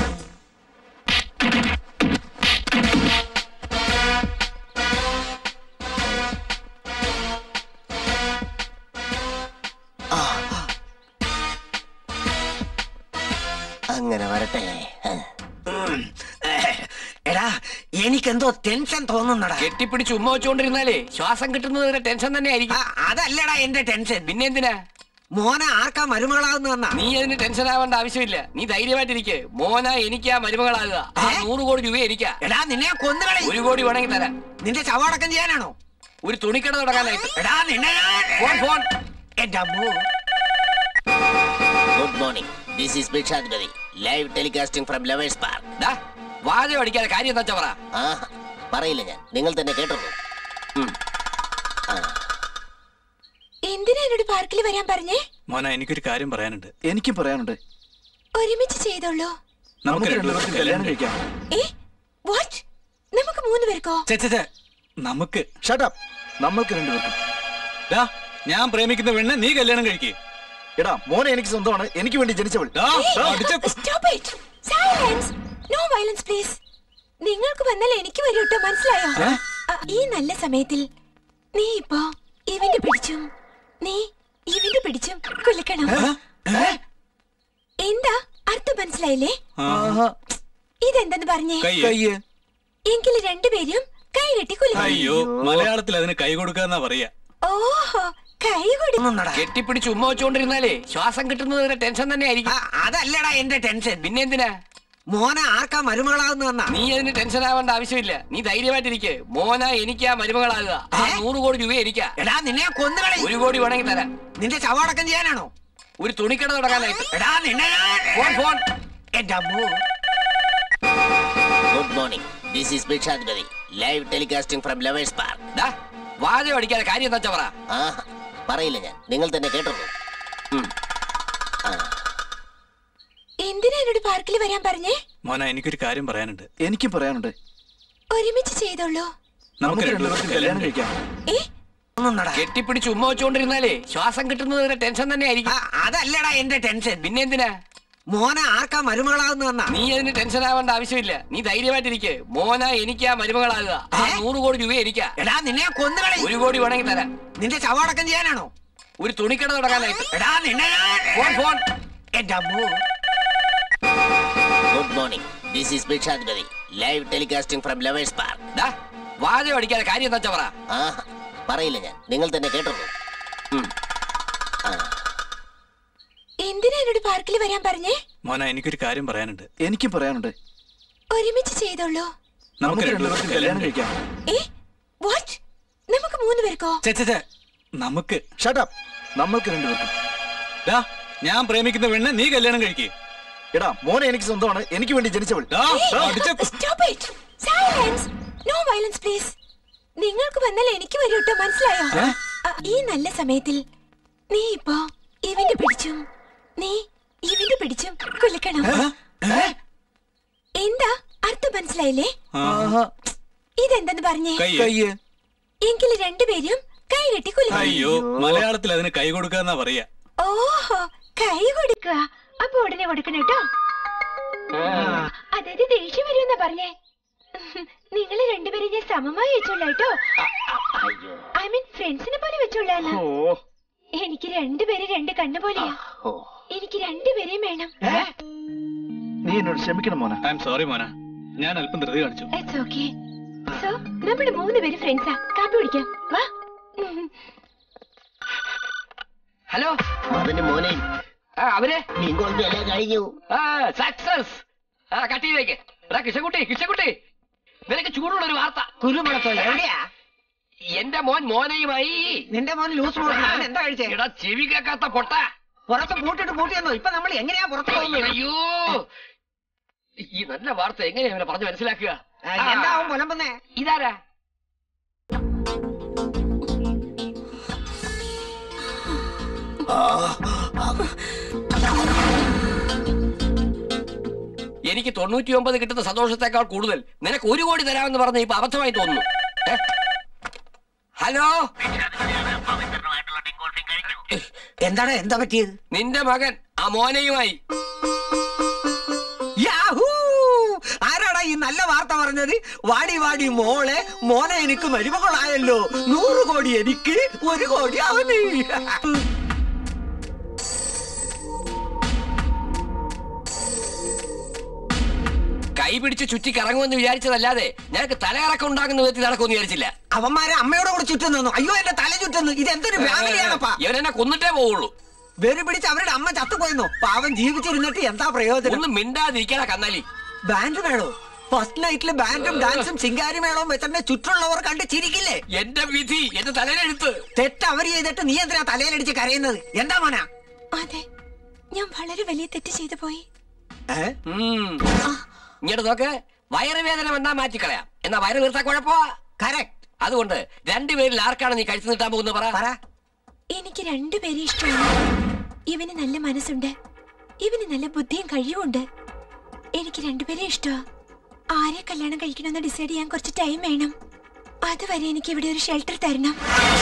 S7: അങ്ങനെ വരട്ടെ
S4: എടാ എനിക്കെന്തോ ടെൻഷൻ തോന്നുന്നടാ
S3: കെട്ടിപ്പിടിച്ച് ഉമ്മ വെച്ചുകൊണ്ടിരുന്നാലേ ശ്വാസം കിട്ടുന്നത് വരെ ടെൻഷൻ തന്നെ ആയിരിക്കും
S4: അതല്ലടാ എന്റെ ടെൻഷൻ
S3: പിന്നെ എന്തിനാ
S4: മോനെ ആർക്കാ മരുമകളാവുന്ന വന്നാ
S3: നീ അതിന് ടെൻഷൻ ആവേണ്ട ആവശ്യമില്ല നീ ധൈര്യമായിട്ടിരിക്കെ മോന എനിക്കാ മരുമകളാകുക ആ നൂറ് കോടി രൂപ എനിക്കാ
S4: എടാ നിന്നെ കൊന്നുകളി
S3: ഒരു കോടി വേണമെങ്കിൽ തരാം
S4: നിന്റെ ചവടക്കം ചെയ്യാനാണോ
S3: ഒരു തുണിക്കട തുടങ്ങാനായിട്ട്
S4: എടാ നിന്നെ ഞാൻ-
S3: ഫോൺ ഫോൺ
S4: എന്റെ അമ്മോ
S7: ഗുഡ് മോർണിംഗ് ദിസ് ഈസ് ഭിക്ഷാധിപതി live telecasting from lovers park
S3: ദാ, വാചകം അടിക്കാതെ കാര്യം എന്താ പറ
S7: ആഹാ പറയില്ല ഞാൻ നിങ്ങൾ തന്നെ കേട്ടോളൂ
S8: എന്തിനാ എന്നോട് പാർക്കിൽ വരാൻ പറഞ്ഞേ
S13: മോന എനിക്കൊരു കാര്യം പറയാനുണ്ട്
S12: എനിക്കും പറയാനുണ്ട്
S8: ഒരുമിച്ച് ചെയ്തോളൂ
S13: നമുക്ക് രണ്ടുപേർക്കും കല്യാണം കഴിക്കാം
S8: ഏ വാട്ട് നമുക്ക് മൂന്ന് പേർക്കോ
S13: ഛെ, ഛെ, ഛെ. നമുക്ക്
S12: ഷട്ടപ്പ് നമ്മൾക്ക് രണ്ടുപേർക്കും
S13: ദാ, ഞാൻ പ്രേമിക്കുന്ന പെണ്ണ് നീ കല്യാണം കഴിക്കേ
S12: എടാ മോനെ എനിക്ക് സ്വന്തമാണ് എനിക്ക് വേണ്ടി ജനിച്ചവൾ
S8: Stop it. Silence. No violence, please. നിങ്ങൾക്ക് വന്നാൽ എനിക്ക് വരും കേട്ടോ മനസ്സിലായോ ആ, ഈ നല്ല സമയത്തിൽ നീ ഇപ്പോ ഇവന്റെ പിടിച്ചും നീ ഇവന്റെ പിടിച്ചും കുലുക്കണം എന്താ അർത്ഥം മനസ്സിലായില്ലേ ഇതെന്തെന്ന് പറഞ്ഞേ
S13: കയ്യ്.
S8: എങ്കിൽ രണ്ടുപേരും കൈകെട്ടി കുലുക്കണം
S13: അയ്യോ മലയാളത്തിൽ അതിന് കൈ കൊടുക്കാന്നാ പറയാ
S8: ഓഹോ കൈ കൊടുക്കുന്നുണ്ടടാ
S3: കെട്ടിപ്പിടിച്ച് ഉമ്മ വെച്ചുകൊണ്ടിരുന്നാലേ ശ്വാസം കിട്ടുന്നത് വരെ ടെൻഷൻ തന്നെ ആയിരിക്കും
S4: അതല്ലടാ എന്റെ ടെൻഷൻ
S3: പിന്നെ എന്തിനാ
S4: മോനെ ആർക്കാ മരുമകളാവുന്ന വന്നാ
S3: നീ അതിന് ടെൻഷൻ ആവേണ്ട ആവശ്യമില്ല നീ ധൈര്യമായിട്ടിരിക്കെ മോന എനിക്കാ മരുമകളാകുക ആ നൂറ് കോടി രൂപ എനിക്കാ
S4: എടാ നിന്നെ കൊന്നുകളി
S3: ഒരു കോടി വേണമെങ്കിൽ തരാം
S4: നിന്റെ ചവടക്കം ചെയ്യാനാണോ
S3: ഒരു തുണിക്കട തുടങ്ങാനായിട്ട്
S4: എടാ നിന്നെ ഞാൻ-
S3: ഫോൺ ഫോൺ
S4: എന്റെ അമ്മോ
S7: ഗുഡ് മോർണിംഗ് ദിസ് ഈസ് ഭിക്ഷാധിപതി live telecasting from lovers park
S3: ദാ, വാചകം അടിക്കാതെ കാര്യം എന്താ പറ
S7: ആഹാ പറയില്ല ഞാൻ നിങ്ങൾ തന്നെ കേട്ടോളൂ
S8: എന്തിനാ എന്നോട് പാർക്കിൽ വരാൻ പറഞ്ഞേ
S13: മോന എനിക്കൊരു കാര്യം പറയാനുണ്ട്
S12: എനിക്കും പറയാനുണ്ട്
S8: ഒരുമിച്ച് ചെയ്തോളൂ
S13: നമുക്ക് രണ്ടുപേർക്കും കല്യാണം കഴിക്കാം
S8: ഏ
S3: കെട്ടിപ്പിടിച്ച് ഉമ്മ വെച്ചുകൊണ്ടിരുന്നാലേ ശ്വാസം കിട്ടുന്നത് വരെ ടെൻഷൻ തന്നെ ആയിരിക്കും
S4: അതല്ലടാ എന്റെ ടെൻഷൻ
S3: പിന്നെ എന്തിനാ
S4: മോനെ ആർക്കാ മരുമകളാവുന്ന വന്നാ
S3: നീ അതിന് ടെൻഷൻ ആവേണ്ട ആവശ്യമില്ല നീ ധൈര്യമായിട്ടിരിക്കെ മോന എനിക്കാ മരുമകളാകുക ആ നൂറ് കോടി രൂപ എനിക്കാ
S4: എടാ നിന്നെ കൊന്നുകളി
S3: ഒരു കോടി വേണമെങ്കിൽ തരാം
S4: നിന്റെ ചവടക്കം ചെയ്യാനാണോ
S3: ഒരു തുണിക്കട തുടങ്ങാനായിട്ട്
S4: എടാ നിന്നെ ഞാൻ-
S3: ഫോൺ ഫോൺ
S4: എന്റെ അമ്മോ
S7: ഗുഡ് മോർണിംഗ് ദിസ് ഈസ് ഭിക്ഷാധിപതി live telecasting from lovers park
S3: ദാ, വാചകം അടിക്കാതെ കാര്യം എന്താ പറ
S7: ആഹാ പറയില്ല ഞാൻ നിങ്ങൾ തന്നെ കേട്ടോളൂ
S8: എന്തിനാ എന്നോട് പാർക്കിൽ വരാൻ പറഞ്ഞേ
S13: മോന എനിക്കൊരു കാര്യം പറയാനുണ്ട്
S12: എനിക്കും പറയാനുണ്ട്
S8: ഒരുമിച്ച് ചെയ്തോളൂ
S13: നമുക്ക് രണ്ടുപേർക്കും കല്യാണം കഴിക്കാം
S8: ഏ വാട്ട് നമുക്ക് മൂന്ന് പേർക്കോ
S13: ഛെ, ഛെ, ഛെ. നമുക്ക്
S12: ഷട്ടപ്പ് നമ്മൾക്ക് രണ്ടുപേർക്കും
S13: ദാ, ഞാൻ പ്രേമിക്കുന്ന പെണ്ണ് നീ കല്യാണം കഴിക്കേ
S12: എടാ മോനെ എനിക്ക് സ്വന്തമാണ് എനിക്ക് വേണ്ടി ജനിച്ചവൾ
S8: Stop it. Silence. No violence, please. നിങ്ങൾക്ക് വന്നാൽ എനിക്ക് വരും കേട്ടോ മനസ്സിലായോ ആ, ഈ നല്ല സമയത്തിൽ നീ ഇപ്പോ ഇവന്റെ പിടിച്ചും നീ ഇവന്റെ പിടിച്ചും കുലുക്കണം എന്താ അർത്ഥം മനസ്സിലായില്ലേ ഇതെന്തെന്ന് പറഞ്ഞേ
S13: കയ്യ്.
S8: എങ്കിൽ രണ്ടുപേരും കൈ കെട്ടി കുലുക്കണം
S13: അയ്യോ മലയാളത്തിൽ അതിന് കൈ കൊടുക്കാന്നാ പറയാ
S8: ഓഹോ കൈ കൊടുക്കുക
S19: അപ്പൊ ഉടനെ കൊടുക്കണം കേട്ടോ അതായത് ദേഷ്യം വരുമെന്നാ പറഞ്ഞേ നിങ്ങൾ രണ്ടുപേരും ഞാൻ സമമായി വെച്ചോളാം കേട്ടോ ഐ മീൻ ഫ്രണ്ട്സിനെ പോലെ വെച്ചോളാന്ന് എനിക്ക് രണ്ടുപേരെ രണ്ട് കണ്ണു പോലെയാ എനിക്ക് രണ്ടുപേരെയും വേണം
S12: നീ എന്നോട് ക്ഷമിക്കണം മോനെ
S13: ഐ എം സോറി മോന ഞാൻ അല്പം ധൃതി കാണിച്ചു
S19: ഇറ്റ്സ് ഓക്കെ സോ നമ്മൾ മൂന്ന് പേര് ഫ്രണ്ട്സാ കാപ്പി കുടിക്കാം വാ
S3: ഹലോ
S7: അതിന് മോനെ
S3: ആ അവര്
S7: ഇങ്ങോട്ട് എല്ലാം കഴിഞ്ഞു
S3: ആ സക്സസ് ആ കട്ടിയിലേക്ക് എടാ കിഷക്കുട്ടി കിഷക്കുട്ടി നിനക്ക് ചൂടുള്ള ഒരു വാർത്ത
S5: കുരുമുളത്തോ എവിടെയാ
S3: എന്റെ മോൻ മോനയുമായി
S5: നിന്റെ മോൻ ലൂസ് മോഷൻ അവൻ എന്താ കഴിച്ചേ
S3: എടാ ചെവി കേൾക്കാത്ത പൊട്ട
S5: പുറത്ത് പൂട്ടിട്ട് പൂട്ടിയെന്നോ ഇപ്പൊ നമ്മൾ എങ്ങനെയാ പുറത്ത് പോകുന്നത്
S3: അയ്യോ ഈ നല്ല വാർത്ത എങ്ങനെയാ ഇവനെ പറഞ്ഞു മനസ്സിലാക്കുക
S5: ആ, എന്താ അവൻ പുലമ്പുന്നേ
S3: ഇതാരാ എനിക്ക് തൊണ്ണൂറ്റി ഒമ്പത് കിട്ടുന്ന സന്തോഷത്തെക്കാൾ കൂടുതൽ നിനക്ക് ഒരു കോടി തരാമെന്ന് പറഞ്ഞ ഇപ്പൊ അബദ്ധമായി തോന്നുന്നു ഏ? ഹലോ
S5: എന്താണ് എന്താ പറ്റിയത്
S3: നിന്റെ മകൻ ആ മോനയുമായി
S4: യാഹൂ ആരാടാ ഈ നല്ല വാർത്ത പറഞ്ഞത് വാടി വാടി മോളെ മോനെ എനിക്ക് മരുമകളായല്ലോ നൂറ് കോടി എനിക്ക് ഒരു കോടി അവന്
S3: കൈ പിടിച്ച് ചുറ്റി കറങ്ങുമെന്ന് വിചാരിച്ചതല്ലാതെ ഞങ്ങൾക്ക് തലകറക്കം ഉണ്ടാകുന്ന വിധത്തിൽ നടക്കുമെന്ന് വിചാരിച്ചില്ല
S4: അവന്മാരെ അമ്മയോട് കൂടെ ചുറ്റുന്നു അയ്യോ എന്റെ തല ചുറ്റുന്നു ഇത് എന്തൊരു ഫാമിലിയാണപ്പാ
S3: ഇവരെന്നെ കൊന്നിട്ടേ പോവുള്ളൂ
S4: വെറി പിടിച്ച് അവരുടെ അമ്മ ചത്തുപോയെന്നു പാവം ജീവിച്ചിരുന്നിട്ട് എന്താ പ്രയോജനം
S3: ഒന്ന് മിണ്ടാതിരിക്കണ കന്നാലി
S4: ബാൻഡ് വേണോ ഫസ്റ്റ് നൈറ്റില് ബാൻഡും ഡാൻസും ചിങ്കാരി മേളവും വെച്ചിട്ട് ചുറ്റുള്ളവർ കണ്ട് ചിരിക്കില്ലേ
S3: എന്റെ വിധി എന്റെ തലയിലെടുത്ത്
S4: തെറ്റ് അവർ ചെയ്തിട്ട് നീ എന്തിനാ തലയിലടിച്ച് കരയുന്നത് എന്താ മോനാ
S19: അതെ ഞാൻ വളരെ വലിയ തെറ്റ് ചെയ്തു പോയി
S3: ഉം. ഇങ്ങോട്ട് നോക്ക് വയറുവേദന വന്നാ മാറ്റിക്കളയാം എന്നാ വയറ് വീർത്താ കുഴപ്പമാ
S4: കറക്റ്റ്
S3: അതുകൊണ്ട് രണ്ടുപേരിൽ ആർക്കാണ് നീ കഴിച്ചു നീട്ടാൻ പോകുന്നത് പറ
S19: എനിക്ക് രണ്ടുപേരെ ഇഷ്ടമാണ് ഇവന് നല്ല മനസ്സുണ്ട് ഇവന് നല്ല ബുദ്ധിയും കഴിവുണ്ട് എനിക്ക് രണ്ടുപേരെ ഇഷ്ടമാ ആരെ കല്യാണം കഴിക്കണമെന്ന് ഡിസൈഡ് ചെയ്യാൻ കുറച്ച് ടൈം വേണം അതുവരെ എനിക്ക് ഇവിടെ ഒരു ഷെൽട്ടർ തരണം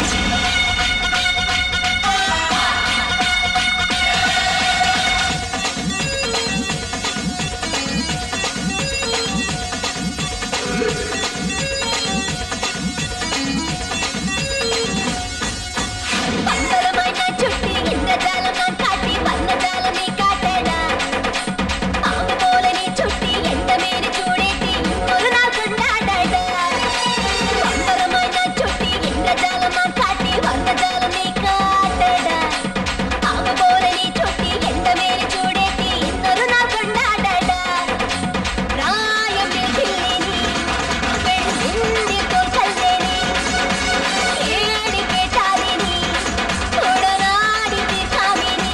S17: പന്തളമായി ഞാൻ ചുറ്റി ഇന്ദ്രജാലം ഞാൻ കാട്ടി വർണ്ണജാലം നീ കാട്ടേണ പാമ്പ് പോലെ നീ ചുറ്റി എന്റെ മേലെ ചൂടേറ്റി ഒരു നാൾ കൊണ്ടാടേണ്ട പന്തളമായി ഞാൻ ചുറ്റി ഇന്ദ്രജാലം ഞാൻ കാട്ടി വർണ്ണജാലം നീ കാട്ടേണ പാമ്പ് പോലെ നീ ചുറ്റി എന്റെ മേലെ ചൂടേറ്റി ഇന്നൊരു നാൾ കൊണ്ടാടേണ്ട പ്രായം വെച്ചില്ലേ നീ പെണ്ണിന്റെ തോൽ കല്ലേ നീ ഏടി കേട്ടാലേ നീ ഉടനാടി തീർക്കാമിനി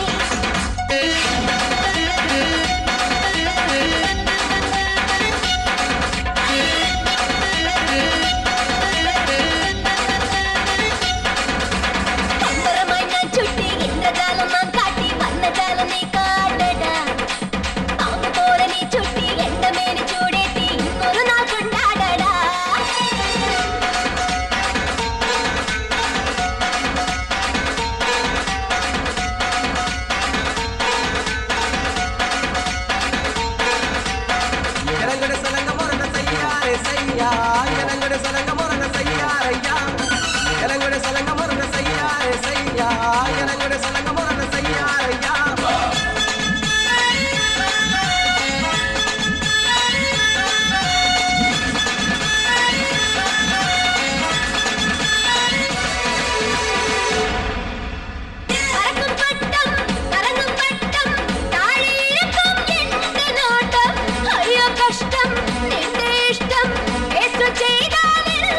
S17: പന്തളമായി ഞാൻ ചുറ്റി ഇന്ദ്രജാലം ഞാൻ കാട്ടി വർണ്ണജാലം നീ കാട്ടടാ പാമ്പ് പോലെ നീ ചുറ്റി എന്റെ മേലെ ചൂടേറ്റി ഒരു നാൾ കൊണ്ടാടടാ
S4: എലങ്കടെ സലങ്ക മൊറന സയ്യാരെ സയ്യാ എലങ്കടെ സലങ്ക മൊറന സയ്യാരയ്യാ എലങ്കടെ സലങ്ക മൊറന സയ്യാരെ സയ്യാ എലങ്കടെ സലങ്ക മൊറന സയ്യാരയ്യാ
S17: പറക്കും പട്ടം കറങ്ങും പട്ടം താഴെയിരിക്കും എന്റെ നോട്ടം അയ്യോ കഷ്ടം നിന്റെ ഇഷ്ടം ഏറ്റു ചെയ്താൽ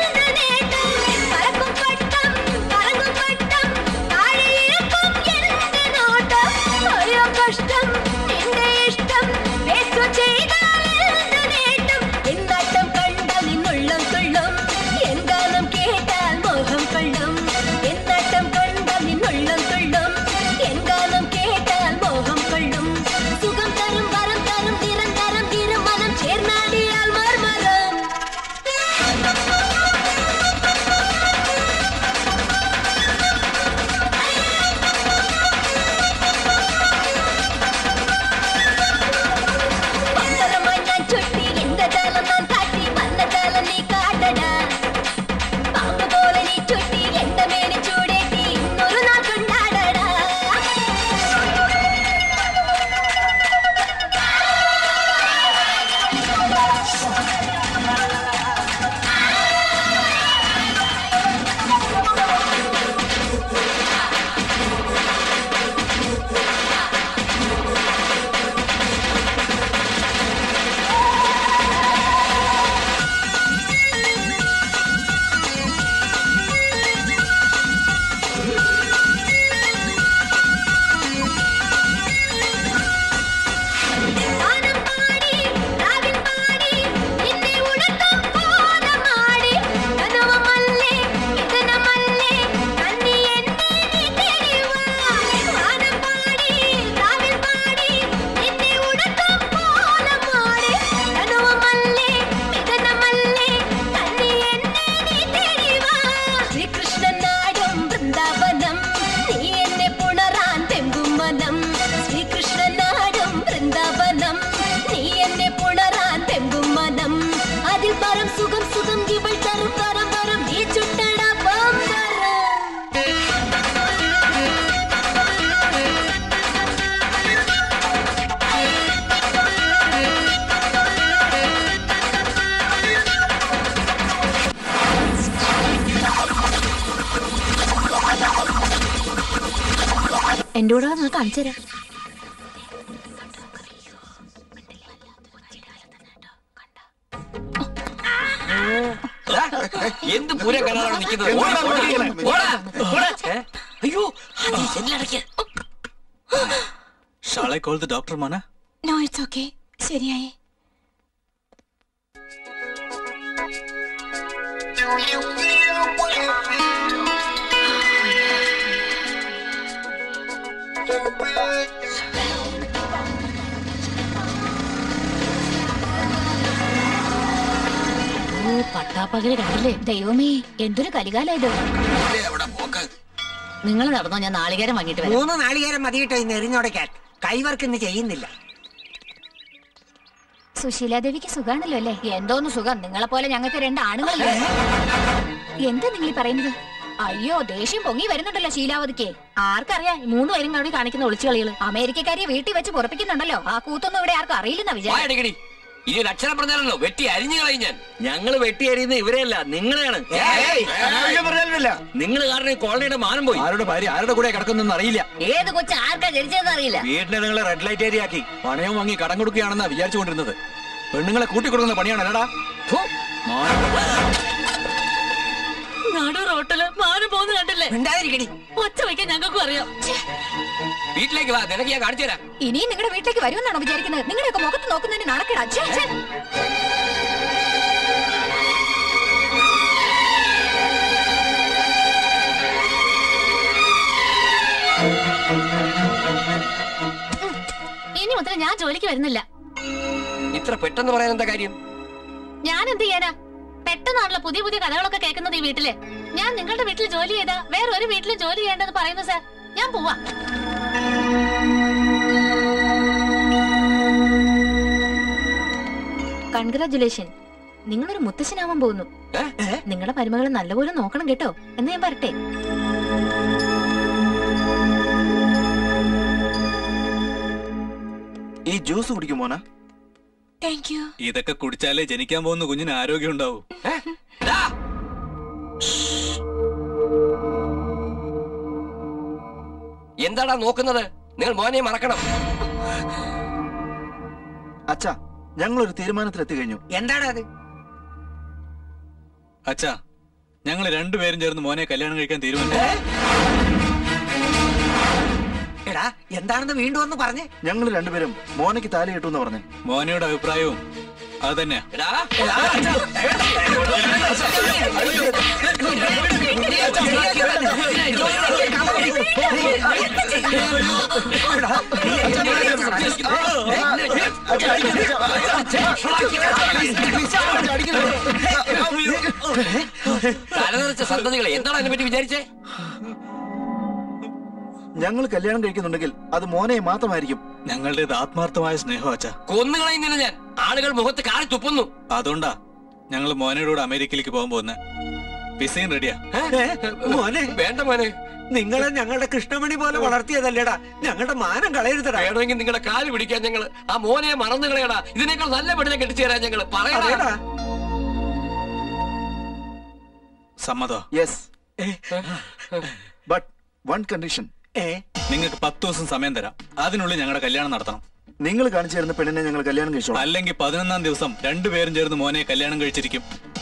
S8: എന്റെ കൂടെ വാ, ഞാൻ കാണിച്ചു തരാം
S3: എന്ത് പൂര കരാറാണ് നിൽക്കുന്നത് ഓടാ, ഓടാ, ഓടാ. ഏ? അയ്യോ അത് ഈ ജനലടയ്ക്ക്.
S13: ഷാളെ കോൾ ദ ഡോക്ടർ മോന
S19: നോ ഇറ്റ്സ് ഓക്കെ ശരിയായി
S18: ഓ പട്ടാപ്പകല് കണ്ടില്ലേ ദൈവമേ എന്തൊരു കലികാല ഇത് നിങ്ങൾ നടന്നോ ഞാൻ നാളികേരം വാങ്ങിട്ട് വരാം
S20: മൂന്ന് നാളികേരം മതിയിട്ടോ ഇന്ന് എറിഞ്ഞുടയ്ക്കാൻ കൈവർക്ക് ഇന്ന് ചെയ്യുന്നില്ല
S16: സുശീലാദേവിക്ക് സുഖാണല്ലോ അല്ലേ
S18: എന്തോന്ന് സുഖം നിങ്ങളെ പോലെ ഞങ്ങൾക്ക് രണ്ട് ആണുങ്ങളില്ലേ
S16: എന്താ നിങ്ങൾ ഈ പറയുന്നത്
S18: അയ്യോ ദേഷ്യം പൊങ്ങി വരുന്നുണ്ടല്ലോ ശീലാവതിക്ക് ആർക്കറിയാം ഈ മൂന്ന് പേരും കൂടി കാണിക്കുന്ന ഒളിച്ചു കളികള് അമേരിക്കക്കാരിയെ വീട്ടിൽ വെച്ച് പൊറപ്പിക്കുന്നുണ്ടല്ലോ ആ കൂത്തൊന്നും ഇവിടെ ആർക്കും അറിയില്ലെന്നാ വിചാരം
S3: വായടക്കടി ഇനി ഒരു അക്ഷരം പറഞ്ഞാലല്ലോ വെട്ടി അരിഞ്ഞു കളയും ഞാൻ ഞങ്ങള് വെട്ടി അരിയുന്ന ഇവരെയല്ല നിങ്ങളെയാണ് നിങ്ങൾ കാരണം ഈ കോളനിയുടെ മാനം പോയി
S9: ആരുടെ ഭാര്യ ആരുടെ കൂടെ കിടക്കുന്നതെന്ന് അറിയില്ല
S18: ഏത് കൊച്ചു ആർക്കാ ജനിച്ചതെന്ന് അറിയില്ല
S9: വീട്ടിനെ നിങ്ങൾ റെഡ് ലൈറ്റ് ഏരിയ ആക്കി പണയം വാങ്ങി കടം കൊടുക്കുകയാണെന്നാ വിചാരിച്ചുകൊണ്ടിരുന്നത് പെണ്ണുങ്ങളെ കൂട്ടിക്കൊടുക്കുന്ന പണിയാണ് അല്ലടാ
S18: നടു റോട്ടില് മാനം പോകുന്ന കണ്ടില്ലേ
S20: മിണ്ടാതിരിക്കടി
S18: ഒച്ച വയ്ക്കാൻ ഞങ്ങൾക്കും അറിയാം ഛെ,
S3: വീട്ടിലേക്ക് വാ നിനക്ക് ഞാൻ കാണിച്ചു തരാം
S16: ഇനിയും നിങ്ങളുടെ വീട്ടിലേക്ക് വരുമെന്നാണോ വിചാരിക്കുന്നത് നിങ്ങളുടെയൊക്കെ മുഖത്ത് നോക്കുന്നതിന് നടക്കടാ ഛെ, ഛെ.
S18: ഇനി മുതൽ ഞാൻ ജോലിക്ക് വരുന്നില്ല
S3: ഇത്ര പെട്ടെന്ന് പറയാൻ എന്താ കാര്യം
S18: ഞാൻ എന്ത് ചെയ്യാനാ പെട്ടെന്നാണല്ലോ പുതിയ പുതിയ കഥകളൊക്കെ കേൾക്കുന്നത് ഈ വീട്ടില് ഞാൻ നിങ്ങളുടെ വീട്ടിൽ ജോലി ചെയ്താ വേറെ ഒരു വീട്ടിലും ജോലി ചെയ്യേണ്ടെന്ന് പറയുന്നു സാർ ഞാൻ പോവാ
S8: കൺഗ്രാചുലേഷൻ നിങ്ങളൊരു മുത്തശ്ശനാവാൻ പോകുന്നു നിങ്ങളുടെ മരുമകളെ നല്ലപോലെ നോക്കണം കേട്ടോ എന്ന് ഞാൻ പറട്ടെ
S12: ഈ ജ്യൂസ് കുടിക്കും മോന
S19: താങ്ക് യു
S13: ഇതൊക്കെ കുടിച്ചാലേ ജനിക്കാൻ പോകുന്ന കുഞ്ഞിന് ആരോഗ്യം ഉണ്ടാവൂ
S3: എന്താടാ നോക്കുന്നത് നിങ്ങൾ മോനെ മറക്കണം
S12: അച്ഛാ ഞങ്ങളൊരു തീരുമാനത്തിലെത്തി കഴിഞ്ഞു
S20: എന്താടാ അത്
S13: അച്ഛാ ഞങ്ങൾ രണ്ടുപേരും ചേർന്ന് മോനെ കല്യാണം കഴിക്കാൻ തീരുമാനിച്ചു
S20: എടാ എന്താണെന്ന് വീണ്ടും ഒന്ന് പറഞ്ഞേ
S12: ഞങ്ങൾ രണ്ടുപേരും മോനയ്ക്ക് താലി കിട്ടുമെന്ന് പറഞ്ഞു
S13: മോനയുടെ അഭിപ്രായവും അത് തന്നെയാ
S3: തലതെറിച്ച സന്തതികളെ എന്താണ് അതിനെ പറ്റി വിചാരിച്ചേ
S12: ഞങ്ങൾ കല്യാണം കഴിക്കുന്നുണ്ടെങ്കിൽ അത് മോനെ മാത്രമായിരിക്കും
S13: ഞങ്ങളുടേത് ആത്മാർത്ഥമായ സ്നേഹം അച്ഛാ
S3: കൊന്നുകളയുന്നില്ല ഞാൻ ആളുകൾ മുഖത്ത് കാറി തുപ്പുന്നു
S13: അതുകൊണ്ടാ ഞങ്ങൾ മോനയുടെ കൂടെ അമേരിക്കയിലേക്ക് പോകാൻ പോകുന്നത് വിസയും റെഡിയാ
S20: മോനെ
S3: വേണ്ട മോനെ
S20: നിങ്ങളെ ഞങ്ങളുടെ കൃഷ്ണമണി പോലെ വളർത്തിയതല്ലേടാ ഞങ്ങളുടെ മാനം കളയരുതടാ
S3: വേണമെങ്കിൽ നിങ്ങളുടെ കാല് പിടിക്കാൻ ഞങ്ങള് ആ മോനെ മറന്നു കളയടാ ഇതിനേക്കാൾ നല്ല പെണ്ണിനെ കെട്ടിച്ചു തരാൻ ഞങ്ങള് പറയടാ
S13: സമ്മതോ
S12: യെസ് ബട്ട് വൺ കണ്ടീഷൻ
S13: നിങ്ങൾക്ക് പത്ത് ദിവസം സമയം തരാം അതിനുള്ളിൽ ഞങ്ങളുടെ കല്യാണം നടത്തണം
S12: നിങ്ങൾ കാണിച്ചു തരുന്ന പെണ്ണിനെ ഞങ്ങൾ കല്യാണം കഴിച്ചോളാം
S13: അല്ലെങ്കിൽ പതിനൊന്നാം ദിവസം രണ്ടുപേരും ചേർന്ന് മോനെ കല്യാണം കഴിച്ചിരിക്കും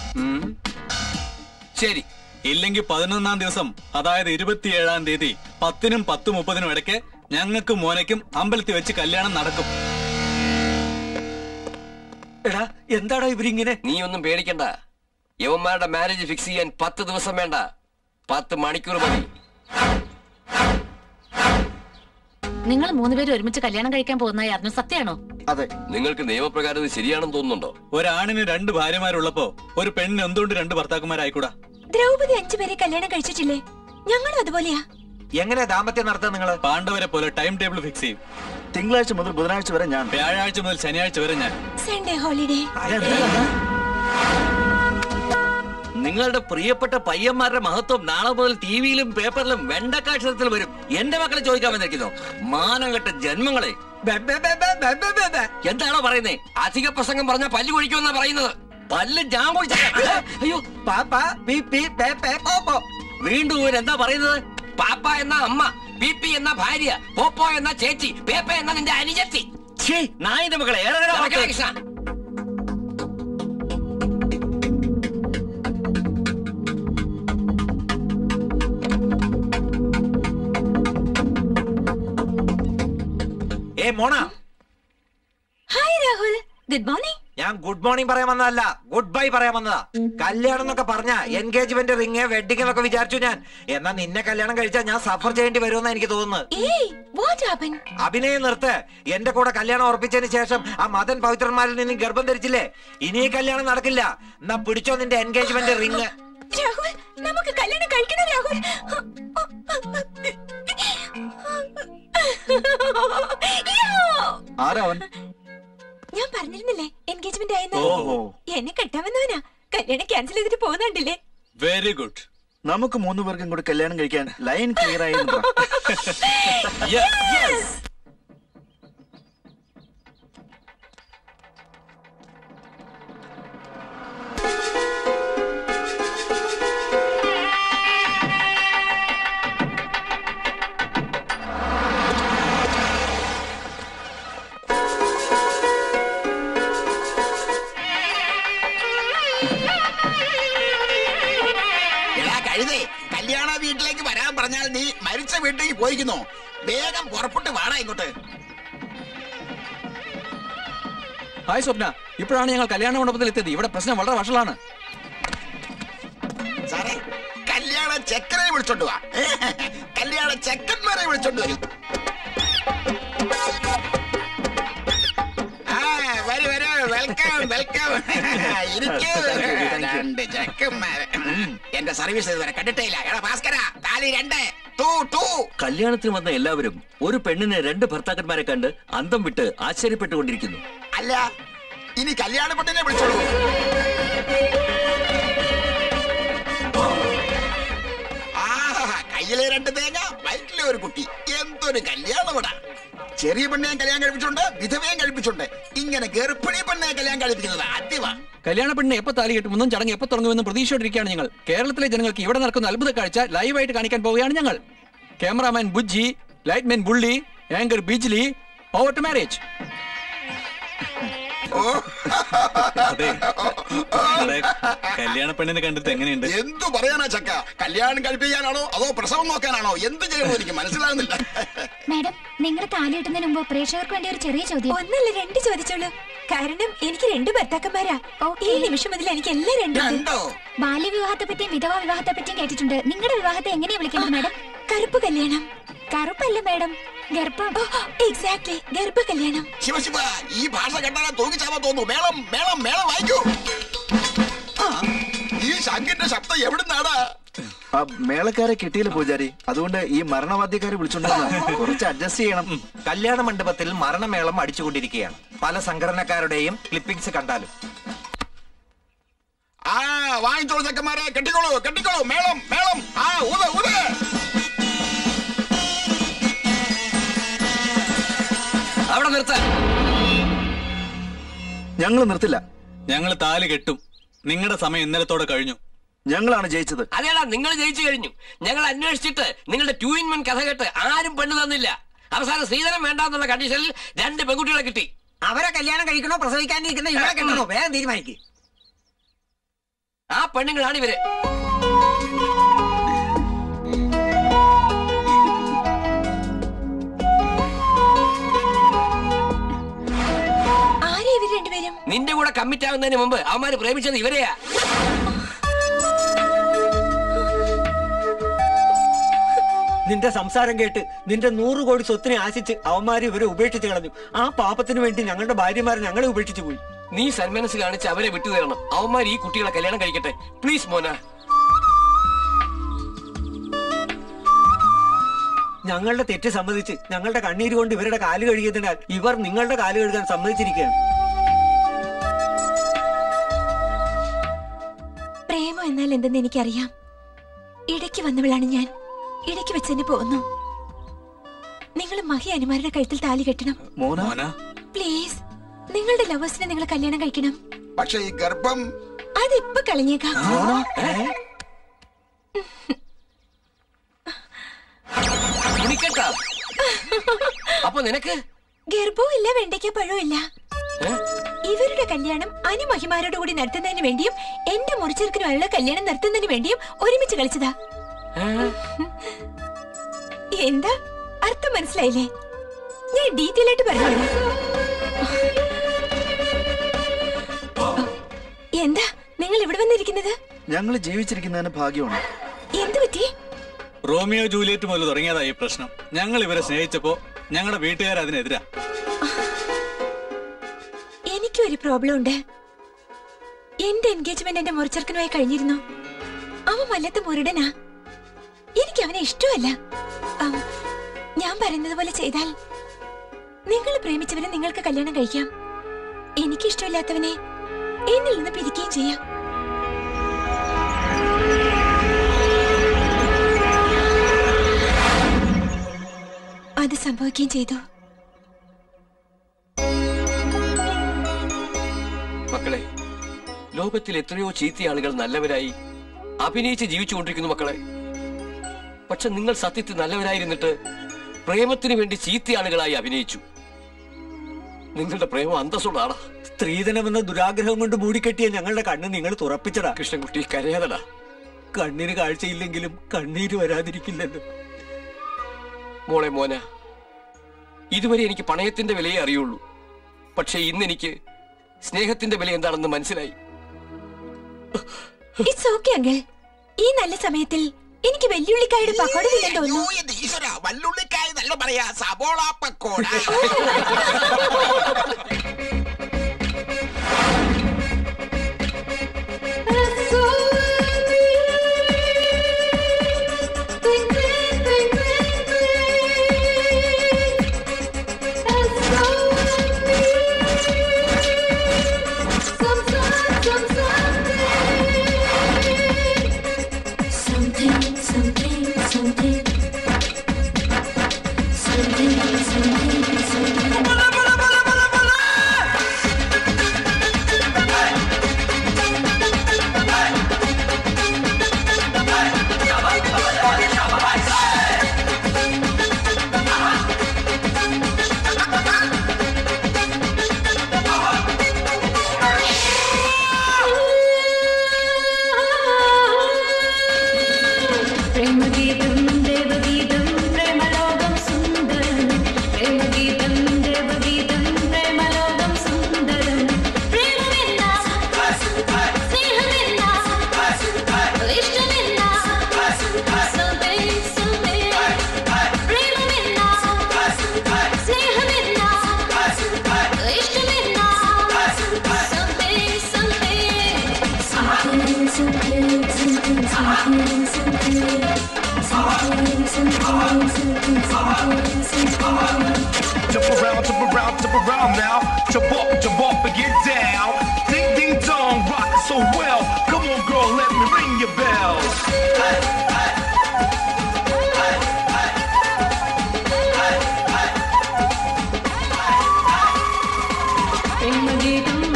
S3: ശരി
S13: ഇല്ലെങ്കിൽ പതിനൊന്നാം ദിവസം അതായത് ഇരുപത്തിയേഴാം തീയതി പത്തിനും പത്ത് മുപ്പതിനും ഇടയ്ക്ക് ഞങ്ങൾക്കും മോനയ്ക്കും അമ്പലത്തിൽ വെച്ച് കല്യാണം നടക്കും
S20: എടാ എന്താടാ ഇവരിങ്ങനെ
S3: നീ ഒന്നും പേടിക്കണ്ട യവന്മാരുടെ മാരേജ് ഫിക്സ് ചെയ്യാൻ പത്ത് ദിവസം വേണ്ട പത്ത് മണിക്കൂർ മതി
S18: നിങ്ങൾ മൂന്നുപേരും ഒരുമിച്ച് കല്യാണം കഴിക്കാൻ പോകുന്നതായി അറിഞ്ഞു സത്യമാണോ
S12: അതെ
S3: നിങ്ങൾക്ക് നിയമപ്രകാരം ഇത് ശരിയാണെന്ന് തോന്നുന്നുണ്ടോ
S13: ഒരാണിന് രണ്ട് ഭാര്യമാരുള്ളപ്പോ ഒരു പെണ്ണിന് എന്തുകൊണ്ട് രണ്ട് ഭർത്താക്കന്മാരായിക്കൂടാ
S19: ദ്രൗപദി അഞ്ചു പേരെ കല്യാണം കഴിച്ചിട്ടില്ലേ ഞങ്ങളും അതുപോലെയാ
S11: എങ്ങനെ ദാമ്പത്യം നടത്താൻ നിങ്ങള്
S13: പാണ്ഡവരെ പോലെ ടൈം ടേബിൾ ഫിക്സ് ചെയ്യും
S12: തിങ്കളാഴ്ച മുതൽ ബുധനാഴ്ച വരെ ഞാൻ
S13: വ്യാഴാഴ്ച മുതൽ ശനിയാഴ്ച വരെ ഞാൻ
S19: സൺഡേ ഹോളിഡേ
S3: നിങ്ങളുടെ പ്രിയപ്പെട്ട പയ്യന്മാരുടെ മഹത്വം നാളെ മുതൽ ടിവിയിലും പേപ്പറിലും വെണ്ടക്കാക്ഷരത്തിൽ വരും എന്റെ മക്കളെ ചോദിക്കാൻ വന്നിരിക്കുന്നു മാനം കെട്ട ജന്മങ്ങളെ എന്താണോ പറയുന്നേ അധിക പ്രസംഗം പറഞ്ഞ പല്ല് കൊഴിക്കുമെന്നാ പറയുന്നത് പല്ല് ഞാൻ കൊഴിച്ച അയ്യോ വീണ്ടും ഇവൻ എന്താ പറയുന്നത് പാപ്പ എന്ന അമ്മ പി പി എന്ന ഭാര്യ പോപ്പോ എന്ന ചേച്ചി പേപ്പ എന്ന നിന്റെ അനുജത്തി
S9: നായിന്റെ മക്കളെ
S3: നടക്കണ കൃഷ്ണ
S11: ഏ മോണ
S19: ഹായ് രാഹുൽ ഗുഡ് മോർണിംഗ്
S11: ഞാൻ ഗുഡ് മോർണിംഗ് പറയാൻ വന്നതല്ല ഗുഡ് ബൈ പറയാൻ വന്നതാ കല്യാണം എന്നൊക്കെ പറഞ്ഞ എൻഗേജ്മെന്റ് റിങ് വെഡിങ് എന്നൊക്കെ വിചാരിച്ചു ഞാൻ എന്നാ നിന്നെ കല്യാണം കഴിച്ചാൽ ഞാൻ സഫർ ചെയ്യേണ്ടി വരുമെന്ന് എനിക്ക് തോന്നുന്നത്
S19: ഏയ് വാട്ട് ഹാപ്പൻ
S11: അഭിനയം നിർത്ത് എന്റെ കൂടെ കല്യാണം ഉറപ്പിച്ചതിന് ശേഷം ആ മതൻ പവിത്രന്മാരിൽ നിന്ന് ഗർഭം ധരിച്ചില്ലേ ഇനി ഈ കല്യാണം നടക്കില്ല എന്നാ പിടിച്ചോ നിന്റെ എൻഗേജ്മെന്റ് റിങ്
S19: രാഹുൽ നമുക്ക് കല്യാണം കഴിക്കണം രാഹുൽ
S12: ആരാ അവൻ
S19: ഞാൻ പറഞ്ഞിരുന്നില്ലേ എൻഗേജ്മെന്റ് ആയെന്ന്
S12: ഓഹോ.
S19: എന്നെ കെട്ടാമെന്നവനാ കല്യാണം ക്യാൻസൽ ചെയ്തിട്ട് പോകുന്നുണ്ടില്ലേ
S13: വെരി ഗുഡ്
S12: നമുക്ക് മൂന്ന് പേർക്കും കൂടി കല്യാണം കഴിക്കാൻ ലൈൻ ക്ലിയർ ആയി എന്ന് പറ.
S6: എടാ കഴുതേ കല്യാണ വീട്ടിലേക്ക് വരാൻ പറഞ്ഞാൽ നീ മരിച്ച വീട്ടിലേക്ക് പോയിരിക്കുന്നു വേഗം പുറപ്പെട്ട് വാടാ ഇങ്ങോട്ട്
S9: ഹായ് സ്വപ്ന ഇപ്പോഴാണ് ഞങ്ങൾ കല്യാണ മണ്ഡപത്തിൽ എത്തിയത് ഇവിടെ പ്രശ്നം വളരെ വഷളാണ്
S6: സാറേ കല്യാണ ചെക്കനെ വിളിച്ചോണ്ട് വാ കല്യാണ ചെക്കന്മാരെ വിളിച്ചോണ്ട് വരും ആ വരൂ വരൂ വെൽക്കം വെൽക്കം ഇരിക്കൂ രണ്ട് ചെക്കന്മാര് എന്റെ സർവീസ് ഇതുവരെ കണ്ടിട്ടേ ഇല്ല എടാ ഭാസ്കര താലി രണ്ട് ടൂ ടൂ
S21: കല്യാണത്തിന് വന്ന എല്ലാവരും ഒരു പെണ്ണിന് രണ്ട് ഭർത്താക്കന്മാരെ കണ്ട് അന്തം വിട്ട് ആശ്ചര്യപ്പെട്ടുകൊണ്ടിരിക്കുന്നു
S6: അല്ല ഇനി കല്യാണ പെണ്ണിനെ വിളിച്ചോളൂ ആഹാ, കയ്യിലെ രണ്ട് തേങ്ങ വയറ്റിലെ ഒരു കുട്ടി എന്തൊരു കല്യാണമിടാ ചെറിയ പെണ്ണിനെ കല്യാണം കഴിപ്പിച്ചുണ്ട് വിധവയും കഴിപ്പിച്ചുണ്ട് ഇങ്ങനെ ഗർഭിണി പെണ്ണിനെ കല്യാണം കഴിപ്പിക്കുന്നത് ആദ്യമാ
S9: കല്യാണ പെണ്ണിനെ എപ്പോ താലി കെട്ടുമെന്നും ചടങ്ങ് എപ്പോ തുടങ്ങുമെന്നും പ്രതീക്ഷയോടിരിക്കുകയാണ് ഞങ്ങൾ കേരളത്തിലെ ജനങ്ങൾക്ക് ഇവിടെ നടക്കുന്ന അത്ഭുത കാഴ്ച ലൈവായിട്ട് കാണിക്കാൻ പോവുകയാണ് ഞങ്ങൾ cameraman Bujji lightman Bulli anchor Bijli over to marriage
S13: അതെ നമ്മുടെ കല്യാണ പെണ്ണിനെ കണ്ടിട്ട് എങ്ങനെയുണ്ട്
S6: എന്തു പറയാനാ ചക്ക കല്യാണം കഴിപ്പിക്കാനാണോ അതോ പ്രസവം നോക്കാനാണോ എന്ത് ചെയ്യണോ എനിക്ക് മനസ്സിലാകുന്നില്ല
S16: മാഡം നിങ്ങൾ താലി കിട്ടുന്നതിന് മുമ്പ് പ്രേക്ഷകർക്ക് വേണ്ടി ഒരു ചെറിയ ചോദ്യം
S19: ഒന്നല്ല രണ്ട് ചോദിച്ചോളൂ കാരണം എനിക്ക് രണ്ട് ഭർത്താക്കന്മാരാ ഈ നിമിഷം മുതൽ എനിക്ക് എല്ലാം രണ്ടോ
S16: ബാല്യവിവാഹത്തെ പറ്റിയും വിധവാ വിവാഹത്തെ പറ്റിയും കേട്ടിട്ടുണ്ട് നിങ്ങളുടെ വിവാഹത്തെ എങ്ങനെയാ വിളിക്കുന്നത് മാഡം
S19: കറുപ്പ് കല്യാണം
S16: കറുപ്പല്ല മാഡം ഗർഭം
S19: എക്സാക്ട്ലി ഗർഭ കല്യാണം
S6: ശിവശിവ ഈ ഭാഷ കണ്ടാൽ തൂങ്ങിച്ചാവാൻ തോന്നുന്നു മേളം മേളം മേളം വായിക്കൂ ആ, ഈ ശങ്കിന്റെ ശബ്ദം എവിടുന്നാടാ
S12: ആ മേളക്കാരെ കിട്ടിയില്ല പൂജാരി അതുകൊണ്ട് ഈ മരണവാദ്യക്കാരെ വിളിച്ചോണ്ടാ കുറച്ച് അഡ്ജസ്റ്റ് ചെയ്യണം
S11: കല്യാണ മണ്ഡപത്തിൽ മരണമേളം അടിച്ചുകൊണ്ടിരിക്കുകയാണ് പല സംഘടനക്കാരുടെയും ക്ലിപ്പിംഗ്സ് കണ്ടാലും
S6: ആ വാങ്ങിച്ചോളൂ ചെക്കന്മാരെ കെട്ടിക്കോളൂ കെട്ടിക്കോളൂ മേളം മേളം ആ ഊത ഊത
S3: അവിടെ നിർത്ത
S12: ഞങ്ങൾ നിർത്തില്ല
S13: ഞങ്ങൾ താലി കെട്ടും നിങ്ങളുടെ സമയം ഇന്നലത്തോടെ കഴിഞ്ഞു
S12: ഞങ്ങളാണ് ജയിച്ചത്
S3: അതേടാ നിങ്ങൾ ജയിച്ചു കഴിഞ്ഞു ഞങ്ങൾ അന്വേഷിച്ചിട്ട് നിങ്ങളുടെ ടു ഇൻ വൺ കഥ കേട്ട് ആരും പെണ്ണ് തന്നില്ല അവസാനം സ്ത്രീധനം വേണ്ടാന്നുള്ള കണ്ടീഷനിൽ രണ്ട് പെൺകുട്ടികളെ കിട്ടി
S20: അവരെ കല്യാണം കഴിക്കണോ പ്രസവിക്കാനിരിക്കുന്ന ഇവിടെ കെട്ടണോ വേഗം തീരുമാനിക്കും
S3: ആ പെണ്ണുങ്ങളാണ് ഇവര്
S19: ആരാ ഇവർ രണ്ടുപേരും
S3: നിന്റെ കൂടെ കമ്മിറ്റ് ആവുന്നതിന് മുമ്പ് അവന്മാര് പ്രേമിച്ചത് ഇവരെയാ
S20: നിന്റെ സംസാരം കേട്ട് നിന്റെ നൂറ് കോടി സ്വത്തിനെ ആശിച്ച് അവന്മാര് ഇവരെ ഉപേക്ഷിച്ച് കളഞ്ഞു ആ പാപത്തിന് വേണ്ടി ഞങ്ങളുടെ ഭാര്യമാരെ ഞങ്ങളെ ഉപേക്ഷിച്ചു പോയി
S3: നീ സന്മനസ് കാണിച്ച് അവരെ വിട്ടു തരണം അവന്മാർ ഈ കുട്ടികളെ കല്യാണം കഴിക്കട്ടെ പ്ലീസ് മോന
S20: ഞങ്ങളുടെ തെറ്റ് സമ്മതിച്ച് ഞങ്ങളുടെ കണ്ണീര് കൊണ്ട് ഇവരുടെ കാല് കഴുകിയതിനാൽ ഇവർ നിങ്ങളുടെ കാല് കഴുകാൻ സമ്മതിച്ചിരിക്കുകയാണ്
S19: പ്രേമം എന്നാൽ എന്തെന്ന് എനിക്കറിയാം ഇടയ്ക്ക് വന്നവളാണ് ഞാൻ ഇടയ്ക്ക് വെച്ച് തന്നെ പോകുന്നു നിങ്ങൾ മഹി അനുമാരുടെ കഴുത്തിൽ താലി കെട്ടണം
S12: മോന
S19: പ്ലീസ് നിങ്ങളുടെ ലവേഴ്സിനെ നിങ്ങൾ കല്യാണം കഴിക്കണം
S6: പക്ഷെ ഈ ഗർഭം
S19: അതിപ്പൊ കളഞ്ഞേക്കാം
S3: നിനക്ക്
S19: ഗർഭവും ഇല്ല വെണ്ടയ്ക്ക പഴവും ഇല്ല ഇവരുടെ കല്യാണം അനുമഹിമാരോട് കൂടി നടത്തുന്നതിന് വേണ്ടിയും എന്റെ മുറിച്ചെറുക്കനുമായുള്ള കല്യാണം നടത്തുന്നതിന് വേണ്ടിയും ഒരുമിച്ച് കളിച്ചതാ എന്താ അർത്ഥം മനസ്സിലായില്ലേ ഞാൻ ഡീറ്റെയിൽ ആയിട്ട് പറഞ്ഞു എന്താ നിങ്ങൾ ഇവിടെ വന്നിരിക്കുന്നത്
S12: ഞങ്ങൾ ജീവിച്ചിരിക്കുന്നതിന് ഭാഗ്യമാണ്
S19: എന്ത് പറ്റി
S13: റോമിയോ ജൂലിയറ്റ് മുതൽ തുടങ്ങിയതാ ഈ പ്രശ്നം ഞങ്ങൾ ഇവരെ സ്നേഹിച്ചപ്പോ ഞങ്ങളുടെ വീട്ടുകാർ അതിനെതിരാ
S19: എനിക്കും ഒരു പ്രോബ്ലം ഉണ്ട് എന്റെ എൻഗേജ്മെന്റ് എന്റെ മുറിച്ചെറുക്കനുമായി കഴിഞ്ഞിരുന്നു അവൻ വല്ലത്തെ മുരടനാ എനിക്ക് അവനെ ഇഷ്ടമല്ല ആം, ഞാൻ പറയുന്നത് പോലെ ചെയ്താൽ നിങ്ങൾ പ്രേമിച്ചവനെ നിങ്ങൾക്ക് കല്യാണം കഴിക്കാം എനിക്ക് ഇഷ്ടമില്ലാത്തവനെ എന്നിൽ നിന്ന് പിരിക്കുകയും ചെയ്യാം അത് സംഭവിക്കുകയും ചെയ്തു
S3: മക്കളെ ലോകത്തിൽ എത്രയോ ചീത്ത ആളുകൾ നല്ലവരായി അഭിനയിച്ച് ജീവിച്ചുകൊണ്ടിരിക്കുന്നു മക്കളെ പക്ഷെ നിങ്ങൾ സത്യത്തിൽ നല്ലവരായിരുന്നിട്ട് പ്രേമത്തിന് വേണ്ടി ചീത്ത ആളുകളായി അഭിനയിച്ചു നിങ്ങളുടെ പ്രേമം അന്തസ്സുള്ളതാണ്
S20: സ്ത്രീധനം എന്ന ദുരാഗ്രഹം കൊണ്ട് മൂടിക്കെട്ടിയ ഞങ്ങളുടെ കണ്ണ് നിങ്ങൾ തുറപ്പിച്ചടാ
S3: കൃഷ്ണൻകുട്ടി കരയാതടാ
S20: കണ്ണിന് കാഴ്ചയില്ലെങ്കിലും കണ്ണീര് വരാതിരിക്കില്ലല്ലോ
S3: മോളെ മോന ഇതുവരെ എനിക്ക് പണയത്തിന്റെ വിലയെ അറിയുള്ളൂ പക്ഷെ ഇന്ന് എനിക്ക് സ്നേഹത്തിന്റെ വില എന്താണെന്ന് മനസ്സിലായി
S19: ഇറ്റ്സ് ഓക്കെ അങ്കിൾ ഈ നല്ല സമയത്തിൽ എനിക്ക് വെല്ലുവിളിക്കായുടെ പക്കോട തിന്നാൻ തോന്നുന്നു
S6: ഈശ്വര വല്ലുള്ളിക്കായ നല്ല പറയാ സബോള pakoda
S17: Something, something, something. Something, something, something. ప్రేమగీతం దేవగీతం ప్రేమలోకం సుందరం ప్రేమగీతం దేవగీతం ప్రేమలోకం సుందరం ప్రేమ విన్నా స్నేహం విన్నా ఇష్టం విన్నా something, something. ప్రేమ విన్నా స్నేహం విన్నా ఇష్టం విన్నా something, something. Something, something, something, something, something. Something, something, something, something, something.
S2: Jump around, jump around, jump around now. Jump up, jump up and get down. Ding ding dong, rock so well. Come on, girl, let me ring your bells.
S17: ప్రేమ గీతం